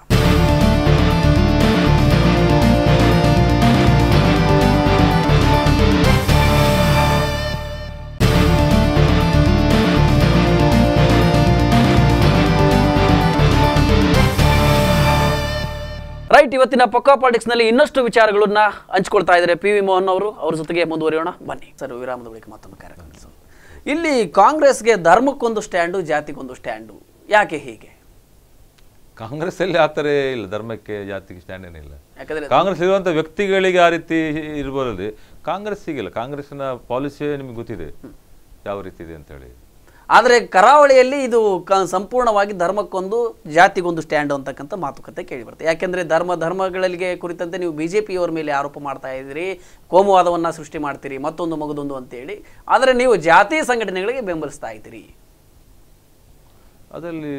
A: ರೈಟ್ ಇವತ್ತಿನ ಪಕ್ಕಾ ಪಾಲಿಟಿಕ್ಸ್ ನಲ್ಲಿ ಇನ್ನಷ್ಟು ವಿಚಾರಗಳನ್ನ ಹಂಚ್ಕೊಳ್ತಾ ಇದ್ದಾರೆ ಪಿ ವಿ ಮೋಹನ್ ಅವರು ಅವ್ರ ಜೊತೆಗೆ ಮುಂದುವರಿಯೋಣ ಬನ್ನಿ ಸರ್ ವಿರಾಮದ ಬಳಿಕ ಮತ್ತೊಮ್ಮೆ ಕಾರ್ಯಕ್ರಮ ನಡೆಸೋಣ. ಇಲ್ಲಿ ಕಾಂಗ್ರೆಸ್ಗೆ ಧರ್ಮಕ್ಕೊಂದು ಸ್ಟ್ಯಾಂಡು ಜಾತಿಗೊಂದು ಸ್ಟ್ಯಾಂಡು ಯಾಕೆ ಹೀಗೆ
B: ಕಾಂಗ್ರೆಸ್ ಅಲ್ಲಿ ಆ ಥರ ಇಲ್ಲ ಧರ್ಮಕ್ಕೆ ಜಾತಿಗೆ ಸ್ಟ್ಯಾಂಡ್ ಏನಿಲ್ಲ
A: ಯಾಕಂದ್ರೆ
B: ಕಾಂಗ್ರೆಸ್ ಇರುವಂತ ವ್ಯಕ್ತಿಗಳಿಗೆ ಆ ರೀತಿ ಇರ್ಬೋದಲ್ಲಿ ಕಾಂಗ್ರೆಸ್ ಸಿಗಿಲ್ಲ ಕಾಂಗ್ರೆಸ್ನ ಪಾಲಿಸಿಯೇ ನಿಮ್ಗೆ ಗೊತ್ತಿದೆ ಯಾವ ರೀತಿ ಇದೆ ಅಂತ ಹೇಳಿ
A: ಆದರೆ ಕರಾವಳಿಯಲ್ಲಿ ಇದು ಕ ಸಂಪೂರ್ಣವಾಗಿ ಧರ್ಮಕ್ಕೊಂದು ಜಾತಿಗೊಂದು ಸ್ಟ್ಯಾಂಡ್ ಅಂತಕ್ಕಂಥ ಮಾತುಕತೆ ಕೇಳಿ ಬರುತ್ತೆ ಯಾಕೆಂದ್ರೆ ಧರ್ಮ ಧರ್ಮಗಳಿಗೆ ಕುರಿತಂತೆ ನೀವು ಬಿ ಜೆ ಪಿಯವರ ಮೇಲೆ ಆರೋಪ ಮಾಡ್ತಾ ಇದ್ದೀರಿ ಕೋಮುವಾದವನ್ನು ಸೃಷ್ಟಿ ಮಾಡ್ತೀರಿ ಮತ್ತೊಂದು ಮಗದೊಂದು ಅಂತೇಳಿ ಆದರೆ ನೀವು ಜಾತಿ ಸಂಘಟನೆಗಳಿಗೆ ಬೆಂಬಲಿಸ್ತಾ ಇದ್ದೀರಿ
B: ಅದರಲ್ಲಿ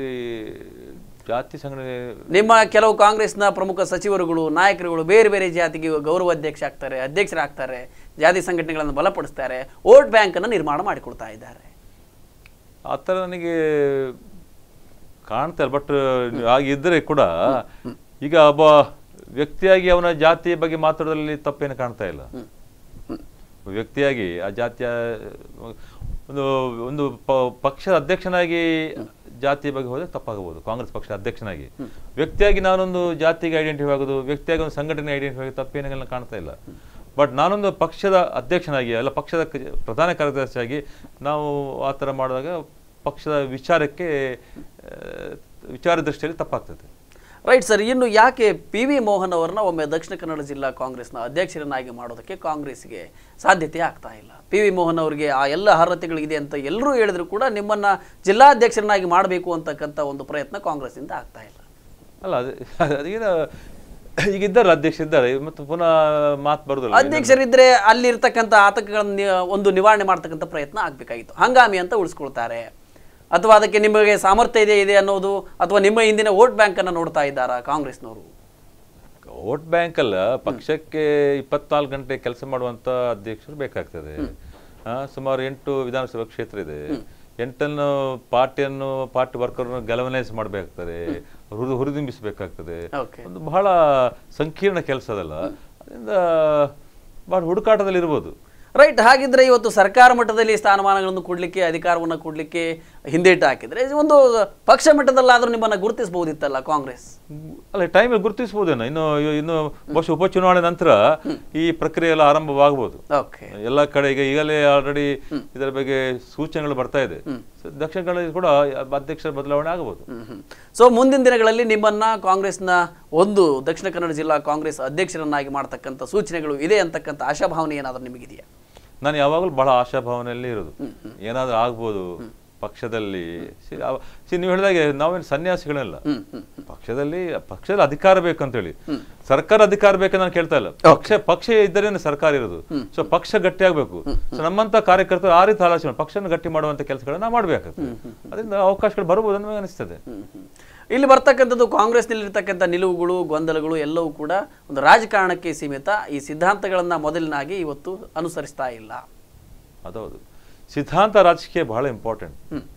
B: ಜಾತಿ ಸಂಘಟನೆ
A: ನಿಮ್ಮ ಕೆಲವು ಕಾಂಗ್ರೆಸ್ನ ಪ್ರಮುಖ ಸಚಿವರುಗಳು ನಾಯಕರುಗಳು ಬೇರೆ ಬೇರೆ ಜಾತಿಗೆ ಗೌರವ ಅಧ್ಯಕ್ಷ ಆಗ್ತಾರೆ ಅಧ್ಯಕ್ಷರಾಗ್ತಾರೆ ಜಾತಿ ಸಂಘಟನೆಗಳನ್ನು ಬಲಪಡಿಸ್ತಾರೆ ವೋಟ್ ಬ್ಯಾಂಕನ್ನು ನಿರ್ಮಾಣ ಮಾಡಿಕೊಡ್ತಾ ಇದ್ದಾರೆ
B: ಆ ಥರ ನನಗೆ ಕಾಣ್ತಾ ಇಲ್ಲ ಬಟ್ ಹಾಗಿದ್ದರೆ ಕೂಡ ಈಗ ಒಬ್ಬ ವ್ಯಕ್ತಿಯಾಗಿ ಅವನ ಜಾತಿಯ ಬಗ್ಗೆ ಮಾತಾಡೋದ್ರಲ್ಲಿ ತಪ್ಪೇನು ಕಾಣ್ತಾ ಇಲ್ಲ ವ್ಯಕ್ತಿಯಾಗಿ ಆ ಜಾತಿಯ ಒಂದು ಒಂದು ಪ- ಪಕ್ಷದ ಅಧ್ಯಕ್ಷನಾಗಿ ಜಾತಿಯ ಬಗ್ಗೆ ಹೋದ್ರೆ ತಪ್ಪಾಗಬಹುದು ಕಾಂಗ್ರೆಸ್ ಪಕ್ಷದ ಅಧ್ಯಕ್ಷನಾಗಿ ವ್ಯಕ್ತಿಯಾಗಿ ನಾನೊಂದು ಜಾತಿಗೆ ಐಡೆಂಟಿಫೈ ಆಗೋದು ವ್ಯಕ್ತಿಯಾಗಿ ಒಂದು ಸಂಘಟನೆ ಐಡೆಂಟಿಫೈ ಆಗೋದು ತಪ್ಪೇನೆಲ್ಲ ಕಾಣ್ತಾ ಇಲ್ಲ ಬಟ್ ನಾನೊಂದು ಪಕ್ಷದ ಅಧ್ಯಕ್ಷನಾಗಿ ಅಲ್ಲ ಪಕ್ಷದ ಕ- ಪ್ರಧಾನ ಕಾರ್ಯದರ್ಶಿಯಾಗಿ ನಾವು ಆ ಥರ ಮಾಡಿದಾಗ ಪಕ್ಷದ ವಿಚಾರಕ್ಕೆ ಆ, ವಿಚಾರ ದೃಷ್ಟಿಯಲ್ಲಿ ತಪ್ಪಾಗ್ತದೆ
A: ರೈಟ್ ಸರ್ ಇನ್ನು ಯಾಕೆ ಪಿ ವಿ ಮೋಹನ್ ಅವರನ್ನ ಒಮ್ಮೆ ದಕ್ಷಿಣ ಕನ್ನಡ ಜಿಲ್ಲಾ ಕಾಂಗ್ರೆಸ್ನ ಅಧ್ಯಕ್ಷರನ್ನಾಗಿ ಮಾಡೋದಕ್ಕೆ ಕಾಂಗ್ರೆಸ್ಗೆ ಸಾಧ್ಯತೆ ಆಗ್ತಾ ಇಲ್ಲ ಪಿ ವಿ ಮೋಹನ್ ಅವರಿಗೆ ಆ ಎಲ್ಲ ಅರ್ಹತೆಗಳಿದೆ ಅಂತ ಎಲ್ಲರೂ ಹೇಳಿದ್ರು ಕೂಡ ನಿಮ್ಮನ್ನ ಜಿಲ್ಲಾಧ್ಯಕ್ಷರನ್ನಾಗಿ ಮಾಡಬೇಕು ಅಂತಕ್ಕಂಥ ಒಂದು ಪ್ರಯತ್ನ ಕಾಂಗ್ರೆಸ್ಸಿಂದ ಆಗ್ತಾ ಇಲ್ಲ
B: ಅಲ್ಲ ಅದು ಅದೇನು ಈಗ ಇದ್ದಾರೆ ಅಧ್ಯಕ್ಷ ಇದ್ದಾರೆ ಮತ್ತು ಪುನಃ ಮಾತು ಬರುದಿಲ್ಲ
A: ಅಧ್ಯಕ್ಷರಿದ್ರೆ ಅಲ್ಲಿರ್ತಕ್ಕಂಥ ಆತಂಕಗಳನ್ನು ನಿ- ಒಂದು ನಿವಾರಣೆ ಮಾಡ್ತಕ್ಕಂಥ ಪ್ರಯತ್ನ ಆಗಬೇಕಾಗಿತ್ತು ಹಂಗಾಮಿ ಅಂತ ಉಳಿಸ್ಕೊಳ್ತಾರೆ ಅಥವಾ ಅದಕ್ಕೆ ನಿಮಗೆ ಸಾಮರ್ಥ್ಯ ಇದೆ ಇದೆ ಅನ್ನೋದು ಅಥವಾ ನಿಮ್ಮ ಹಿಂದಿನ ವೋಟ್ ಬ್ಯಾಂಕನ್ನು ನೋಡ್ತಾ ಇದ್ದಾರಾ ಕಾಂಗ್ರೆಸ್ನವರು
B: ವೋಟ್ ಬ್ಯಾಂಕ್ ಅಲ್ಲ ಪಕ್ಷಕ್ಕೆ ಇಪ್ಪತ್ನಾಲ್ಕು ಗಂಟೆ ಕೆಲಸ ಮಾಡುವಂತ ಅಧ್ಯಕ್ಷರು ಬೇಕಾಗ್ತದೆ ಆ, ಸುಮಾರು ಎಂಟು ವಿಧಾನಸಭಾ ಕ್ಷೇತ್ರ ಇದೆ ಎಂಟನ್ನು ಪಾರ್ಟಿಯನ್ನು ಪಾರ್ಟಿ ವರ್ಕರ್ನ ಗೆಲವನೈಸ್ ಮಾಡಬೇಕಾಗ್ತದೆ ಹುರಿದು ಹುರಿದುಂಬಿಸಬೇಕಾಗ್ತದೆ
A: ಓಕೆ
B: ಒಂದು ಬಹಳ ಸಂಕೀರ್ಣ ಕೆಲಸ ಅದಲ್ಲ ಅದರಿಂದ ಬಹಳ ಹುಡುಕಾಟದಲ್ಲಿ ಇರ್ಬೋದು
A: ರೈಟ್ ಹಾಗಿದ್ರೆ ಇವತ್ತು ಸರ್ಕಾರ ಮಟ್ಟದಲ್ಲಿ ಸ್ಥಾನಮಾನಗಳನ್ನು ಕೊಡಲಿಕ್ಕೆ ಅಧಿಕಾರವನ್ನು ಕೊಡಲಿಕ್ಕೆ ಹಿಂದೇಟು ಹಾಕಿದ್ರೆ ಇದು ಒಂದು ಪಕ್ಷ ಮಟ್ಟದಲ್ಲಾದ್ರೂ ನಿಮ್ಮನ್ನ ಗುರುತಿಸಬಹುದಿತ್ತಲ್ಲ ಕಾಂಗ್ರೆಸ್
B: ಅಲ್ಲ ಟೈಮಲ್ಲಿ ಗುರುತಿಸ್ಬೋದೇನೋ ಇನ್ನು ಇನ್ನು ಬಹುಶಃ ಉಪಚುನಾವಣೆ ನಂತರ ಈ ಪ್ರಕ್ರಿಯೆ ಎಲ್ಲ ಆರಂಭವಾಗಬಹುದು
A: ಓಕೆ
B: ಎಲ್ಲ ಕಡೆ ಈಗ ಈಗಲೇ ಆಲ್ರೆಡಿ ಇದರ ಬಗ್ಗೆ ಸೂಚನೆಗಳು ಬರ್ತಾ ಇದೆ ಸೊ ದಕ್ಷಿಣ ಕನ್ನಡ ಕೂಡ ಅಧ್ಯಕ್ಷರ ಬದಲಾವಣೆ ಆಗಬಹುದು
A: ಸೊ ಮುಂದಿನ ದಿನಗಳಲ್ಲಿ ನಿಮ್ಮನ್ನ ಕಾಂಗ್ರೆಸ್ನ ಒಂದು ದಕ್ಷಿಣ ಕನ್ನಡ ಜಿಲ್ಲಾ ಕಾಂಗ್ರೆಸ್ ಅಧ್ಯಕ್ಷರನ್ನಾಗಿ ಮಾಡ್ತಕ್ಕಂಥ ಸೂಚನೆಗಳು ಇದೆ ಅಂತಕ್ಕಂಥ ಆಶಾಭಾವನೆ ಏನಾದರೂ ನಿಮಗಿದೆಯಾ
B: ನಾನು ಯಾವಾಗಲೂ ಬಹಳ ಆಶಾಭಾವನೆಯಲ್ಲಿ ಇರೋದು ಏನಾದ್ರೂ ಆಗ್ಬೋದು ಪಕ್ಷದಲ್ಲಿ ಸಿ ಅವ- ಸಿ ನೀವು ಹೇಳಿದಾಗೆ ನಾವೇನು ಸನ್ಯಾಸಿಗಳಲ್ಲ
A: ಹ್ಮ್ ಹ್ಮ್
B: ಪಕ್ಷದಲ್ಲಿ ಪಕ್ಷದಲ್ಲಿ ಅಧಿಕಾರ ಬೇಕಂತೇಳಿ ಸರ್ಕಾರ ಅಧಿಕಾರ ಬೇಕಂತ ನಾನು ಕೇಳ್ತಾ ಇಲ್ಲ ಪಕ್ಷ ಪಕ್ಷ ಇದ್ದರೆ ಸರ್ಕಾರ ಇರೋದು ಸೊ ಪಕ್ಷ ಗಟ್ಟಿ ಆಗ್ಬೇಕು ಸೊ ನಮ್ಮಂತ ಕಾರ್ಯಕರ್ತರು ಆ ರೀತಿ ಆಲೋಚನೆ ಪಕ್ಷನ ಗಟ್ಟಿ ಮಾಡುವಂತ ಕೆಲಸಗಳನ್ನ ನಾವು ಮಾಡ್ಬೇಕಾಗ್ತದೆ ಅದರಿಂದ ಅವಕಾಶಗಳು ಬರ್ಬೋದು ಅಂತ ನನಗೆ ಅನಿಸ್ತದೆ
A: ಹ್ಮ್, ಹ್ಮ್. ಇಲ್ಲಿ ಬರ್ತಕ್ಕಂಥದ್ದು ಕಾಂಗ್ರೆಸ್ನಲ್ಲಿರ್ತಕ್ಕಂಥ ನಿಲುವುಗಳು ಗೊಂದಲಗಳು ಎಲ್ಲವೂ ಕೂಡ ಒಂದು ರಾಜಕಾರಣಕ್ಕೆ ಸೀಮಿತ ಈ ಸಿದ್ಧಾಂತಗಳನ್ನ ಮೊದಲಿನಾಗಿ ಇವತ್ತು ಅನುಸರಿಸ್ತಾ ಇಲ್ಲ
B: ಅದೌದು ಸಿದ್ಧಾಂತ ರಾಜಕೀಯ ಬಹಳ ಇಂಪಾರ್ಟೆಂಟ್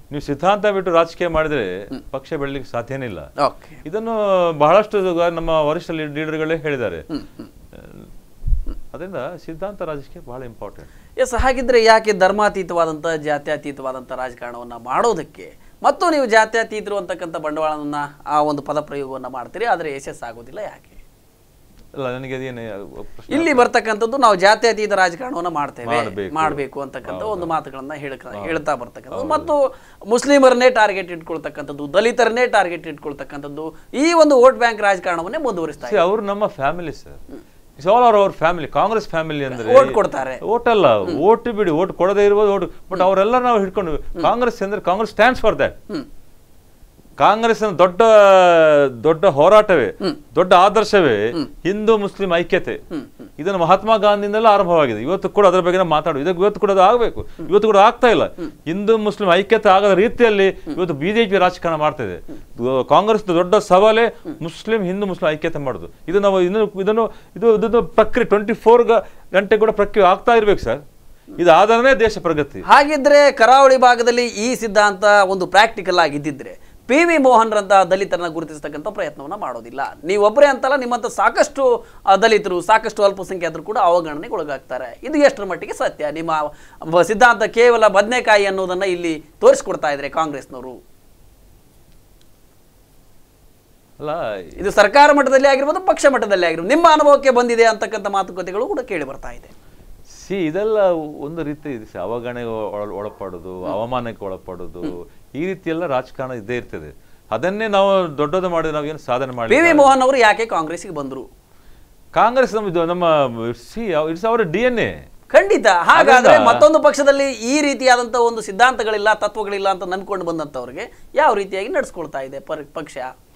B: ನೀವು ಸಿದ್ಧಾಂತ ಬಿಟ್ಟು ರಾಜಕೀಯ ಮಾಡಿದ್ರೆ ಪಕ್ಷ ಬೆಳಲಿಕ್ಕೆ ಸಾಧ್ಯನೇ ಇಲ್ಲ
A: ಓಕೆ
B: ಇದನ್ನು ಬಹಳಷ್ಟು ಗ- ನಮ್ಮ ವರಿಷ್ಠ ಲೀ- ಲೀಡರ್ಗಳೇ ಹೇಳಿದ್ದಾರೆ ಅದರಿಂದ ಸಿದ್ಧಾಂತ ರಾಜಕೀಯ ಬಹಳ ಇಂಪಾರ್ಟೆಂಟ್
A: ಎಸ್ ಹಾಗಿದ್ರೆ ಯಾಕೆ ಧರ್ಮಾತೀತವಾದಂಥ ಜಾತ್ಯತೀತವಾದಂಥ ರಾಜಕಾರಣವನ್ನ ಮಾಡೋದಕ್ಕೆ ಮತ್ತು ನೀವು ಜಾತ್ಯತೀತರು ಅಂತಕ್ಕಂಥ ಬಂಡವಾಳವನ್ನ ಆ ಒಂದು ಪದ ಪ್ರಯೋಗವನ್ನ ಮಾಡ್ತೀರಿ ಆದರೆ ಯಶಸ್ಸಾಗೋದಿಲ್ಲ ಯಾಕೆ
B: ಅಲ್ಲ ನನಗೆ ಅದೇನು ಪ್ರಶ್ನೆ
A: ಇಲ್ಲಿ ಬರ್ತಕ್ಕಂಥದ್ದು ನಾವು ಜಾತ್ಯತೀತ ರಾಜಕಾರಣವನ್ನ ಮಾಡ್ತೇವೆ
B: ಮಾಡ್ಬೇಕು.
A: ಮಾಡಬೇಕು ಅಂತಕ್ಕಂಥ ಒಂದು ಮಾತುಗಳನ್ನ ಹೇಳ್ಕ ಹೇಳ್ತಾ ಬರ್ತಕ್ಕಂಥದ್ದು ಮತ್ತು ಮುಸ್ಲಿಮರನ್ನೇ ಟಾರ್ಗೆಟ್ ಇಟ್ಕೊಳ್ತಕ್ಕಂಥದ್ದು ದಲಿತರನ್ನೇ ಟಾರ್ಗೆಟ್ ಇಟ್ಕೊಳ್ತಕ್ಕಂಥದ್ದು ಈ ಒಂದು ವೋಟ್ ಬ್ಯಾಂಕ್ ರಾಜಕಾರಣವನ್ನೇ ಮುಂದುವರಿಸ್ತಾ ಇದೆ
B: ಅವರು ನಮ್ಮ ಫ್ಯಾಮಿಲಿ ಸರ್ ಇಟ್ಸ್ ಆಲ್ ಅವರ್ ಅವರ್ ಫ್ಯಾಮಿಲಿ ಕಾಂಗ್ರೆಸ್ ಫ್ಯಾಮಿಲಿ ಅಂದ್ರೆ
A: ವೋಟ್ ಕೊಡ್ತಾರೆ
B: ಓಟ್ ಅಲ್ಲ ಓಟ್ ಬಿಡಿ ಓಟ್ ಕೊಡದೇ ಇರ್ಬೋದು ಓಟ್ ಬಟ್ ಅವರೆಲ್ಲ ನಾವು ಹಿಡ್ಕೊಂಡು ಕಾಂಗ್ರೆಸ್ ಅಂದ್ರೆ Congress stands for that
A: hmm
B: Congress ದೊಡ್ಡ ದೊಡ್ಡ ಹೋರಾಟವೇ ದೊಡ್ಡ ಆದರ್ಶವೇ ಹಿಂದೂ ಮುಸ್ಲಿಂ ಐಕ್ಯತೆ ಇದನ್ನು ಮಹಾತ್ಮ ಗಾಂಧಿಯಿಂದಲೇ ಆರಂಭವಾಗಿದೆ ಇವತ್ತು ಕೂಡ ಅದರ ಬಗ್ಗೆ ನಾವು ಮಾತಾಡುದು ಇದಕ್ಕೆ ಇವತ್ತು ಕೂಡ ಅದು ಆಗಬೇಕು ಇವತ್ತು ಕೂಡ ಆಗ್ತಾ ಇಲ್ಲ ಹಿಂದೂ ಮುಸ್ಲಿಂ ಐಕ್ಯತೆ ಆಗದ ರೀತಿಯಲ್ಲಿ ಇವತ್ತು ಬಿಜೆಪಿ ರಾಜಕಾರಣ ಮಾಡ್ತಿದೆ ಕಾಂಗ್ರೆಸ್ ದೊಡ್ಡ ಸವಾಲೇ ಮುಸ್ಲಿಂ ಹಿಂದೂ ಮುಸ್ಲಿಂ ಐಕ್ಯತೆ ಮಾಡುದು ಇದು ನಾವು ಇನ್ನು ಇದನ್ನು ಇದು ಇದನ್ನು ಪ್ರಕ್ರಿಯೆ ಟ್ವೆಂಟಿ ಫೋರ್ ಗಂಟೆ ಕೂಡ ಪ್ರಕ್ರಿಯೆ ಆಗ್ತಾ ಇರ್ಬೇಕು ಸರ್ ಇದು ಆಧಾರನೇ ದೇಶ ಪ್ರಗತಿ
A: ಹಾಗಿದ್ರೆ ಕರಾವಳಿ ಭಾಗದಲ್ಲಿ ಈ ಸಿದ್ಧಾಂತ ಒಂದು ಪ್ರಾಕ್ಟಿಕಲ್ ಆಗಿದ್ದಿದ್ರೆ ಪಿ ವಿ ಮೋಹನ್ರಂತಹ ದಲಿತರನ್ನ ಗುರುತಿಸ್ತಕ್ಕಂಥ ಪ್ರಯತ್ನವನ್ನ ಮಾಡೋದಿಲ್ಲ ನೀವೊಬ್ಬರೇ ಅಂತಲ್ಲ ನಿಮ್ಮಂತ ಸಾಕಷ್ಟು ಆ, ದಲಿತರು ಸಾಕಷ್ಟು ಅಲ್ಪಸಂಖ್ಯಾತರು ಕೂಡ ಅವಗಣನೆಗೆ ಒಳಗಾಗ್ತಾರೆ ಇದು ಎಷ್ಟರ ಮಟ್ಟಿಗೆ ಸತ್ಯ ನಿಮ್ಮ ಬ- ಸಿದ್ಧಾಂತ ಕೇವಲ ಬದನೆಕಾಯಿ ಅನ್ನೋದನ್ನ ಇಲ್ಲಿ ತೋರಿಸ್ಕೊಡ್ತಾ ಇದ್ರೆ ಕಾಂಗ್ರೆಸ್ನವರು
B: ಅಲ್ಲ
A: ಇದು ಸರ್ಕಾರ ಮಟ್ಟದಲ್ಲಿ ಆಗಿರ್ಬೋದು ಪಕ್ಷ ಮಟ್ಟದಲ್ಲಿ ಆಗಿರ್ಬೋದು ನಿಮ್ಮ ಅನುಭವಕ್ಕೆ ಬಂದಿದೆ ಅಂತಕ್ಕಂಥ ಮಾತುಕತೆಗಳು ಕೂಡ ಕೇಳಿ ಬರ್ತಾ ಇದೆ
B: ಸಿ ಇದೆಲ್ಲ ಒಂದು ರೀತಿ ಇದೆ ಸರ್. ಅವಗಣನೆಗೆ ಒಳ- ಒಳಪಡೋದು ಅವಮಾನಕ್ಕೆ ಒಳಪಡೋದು ಈ ರೀತಿ ಎಲ್ಲ ರಾಜಕಾರಣ ಇದ್ದೇ ಇರ್ತದೆ ಅದನ್ನೇ ನಾವು ದೊಡ್ಡದು ಮಾಡಿ ನಾವೇನು ಸಾಧನೆ
A: ಪಿ
B: ಮಾಡಿ
A: ವಿ ಮೋಹನ್ ಅವರು ಯಾಕೆ ಕಾಂಗ್ರೆಸ್ಗೆ ಬಂದರು
B: ಕಾಂಗ್ರೆಸ್ ನಮ್ದು ನಮ್ಮ ಸಿ ಇಟ್ಸ್ ಅವರ ಡಿ ಎನ್ ಎ
A: ಖಂಡಿತ ಹಾಗಾದ್ರೆ
B: ಅದರಿಂದ-
A: ಮತ್ತೊಂದು ಪಕ್ಷದಲ್ಲಿ ಈ ರೀತಿಯಾದಂತ ಒಂದು ಸಿದ್ಧಾಂತಗಳಿಲ್ಲ ತತ್ವಗಳಿಲ್ಲ ಅಂತ ನಂಬ್ಕೊಂಡು ಬಂದಂತವ್ರಿಗೆ ಯಾವ ರೀತಿಯಾಗಿ ನಡ್ಸ್ಕೊಳ್ತಾ ಇದೆ ಪರ್- ಪಕ್ಷ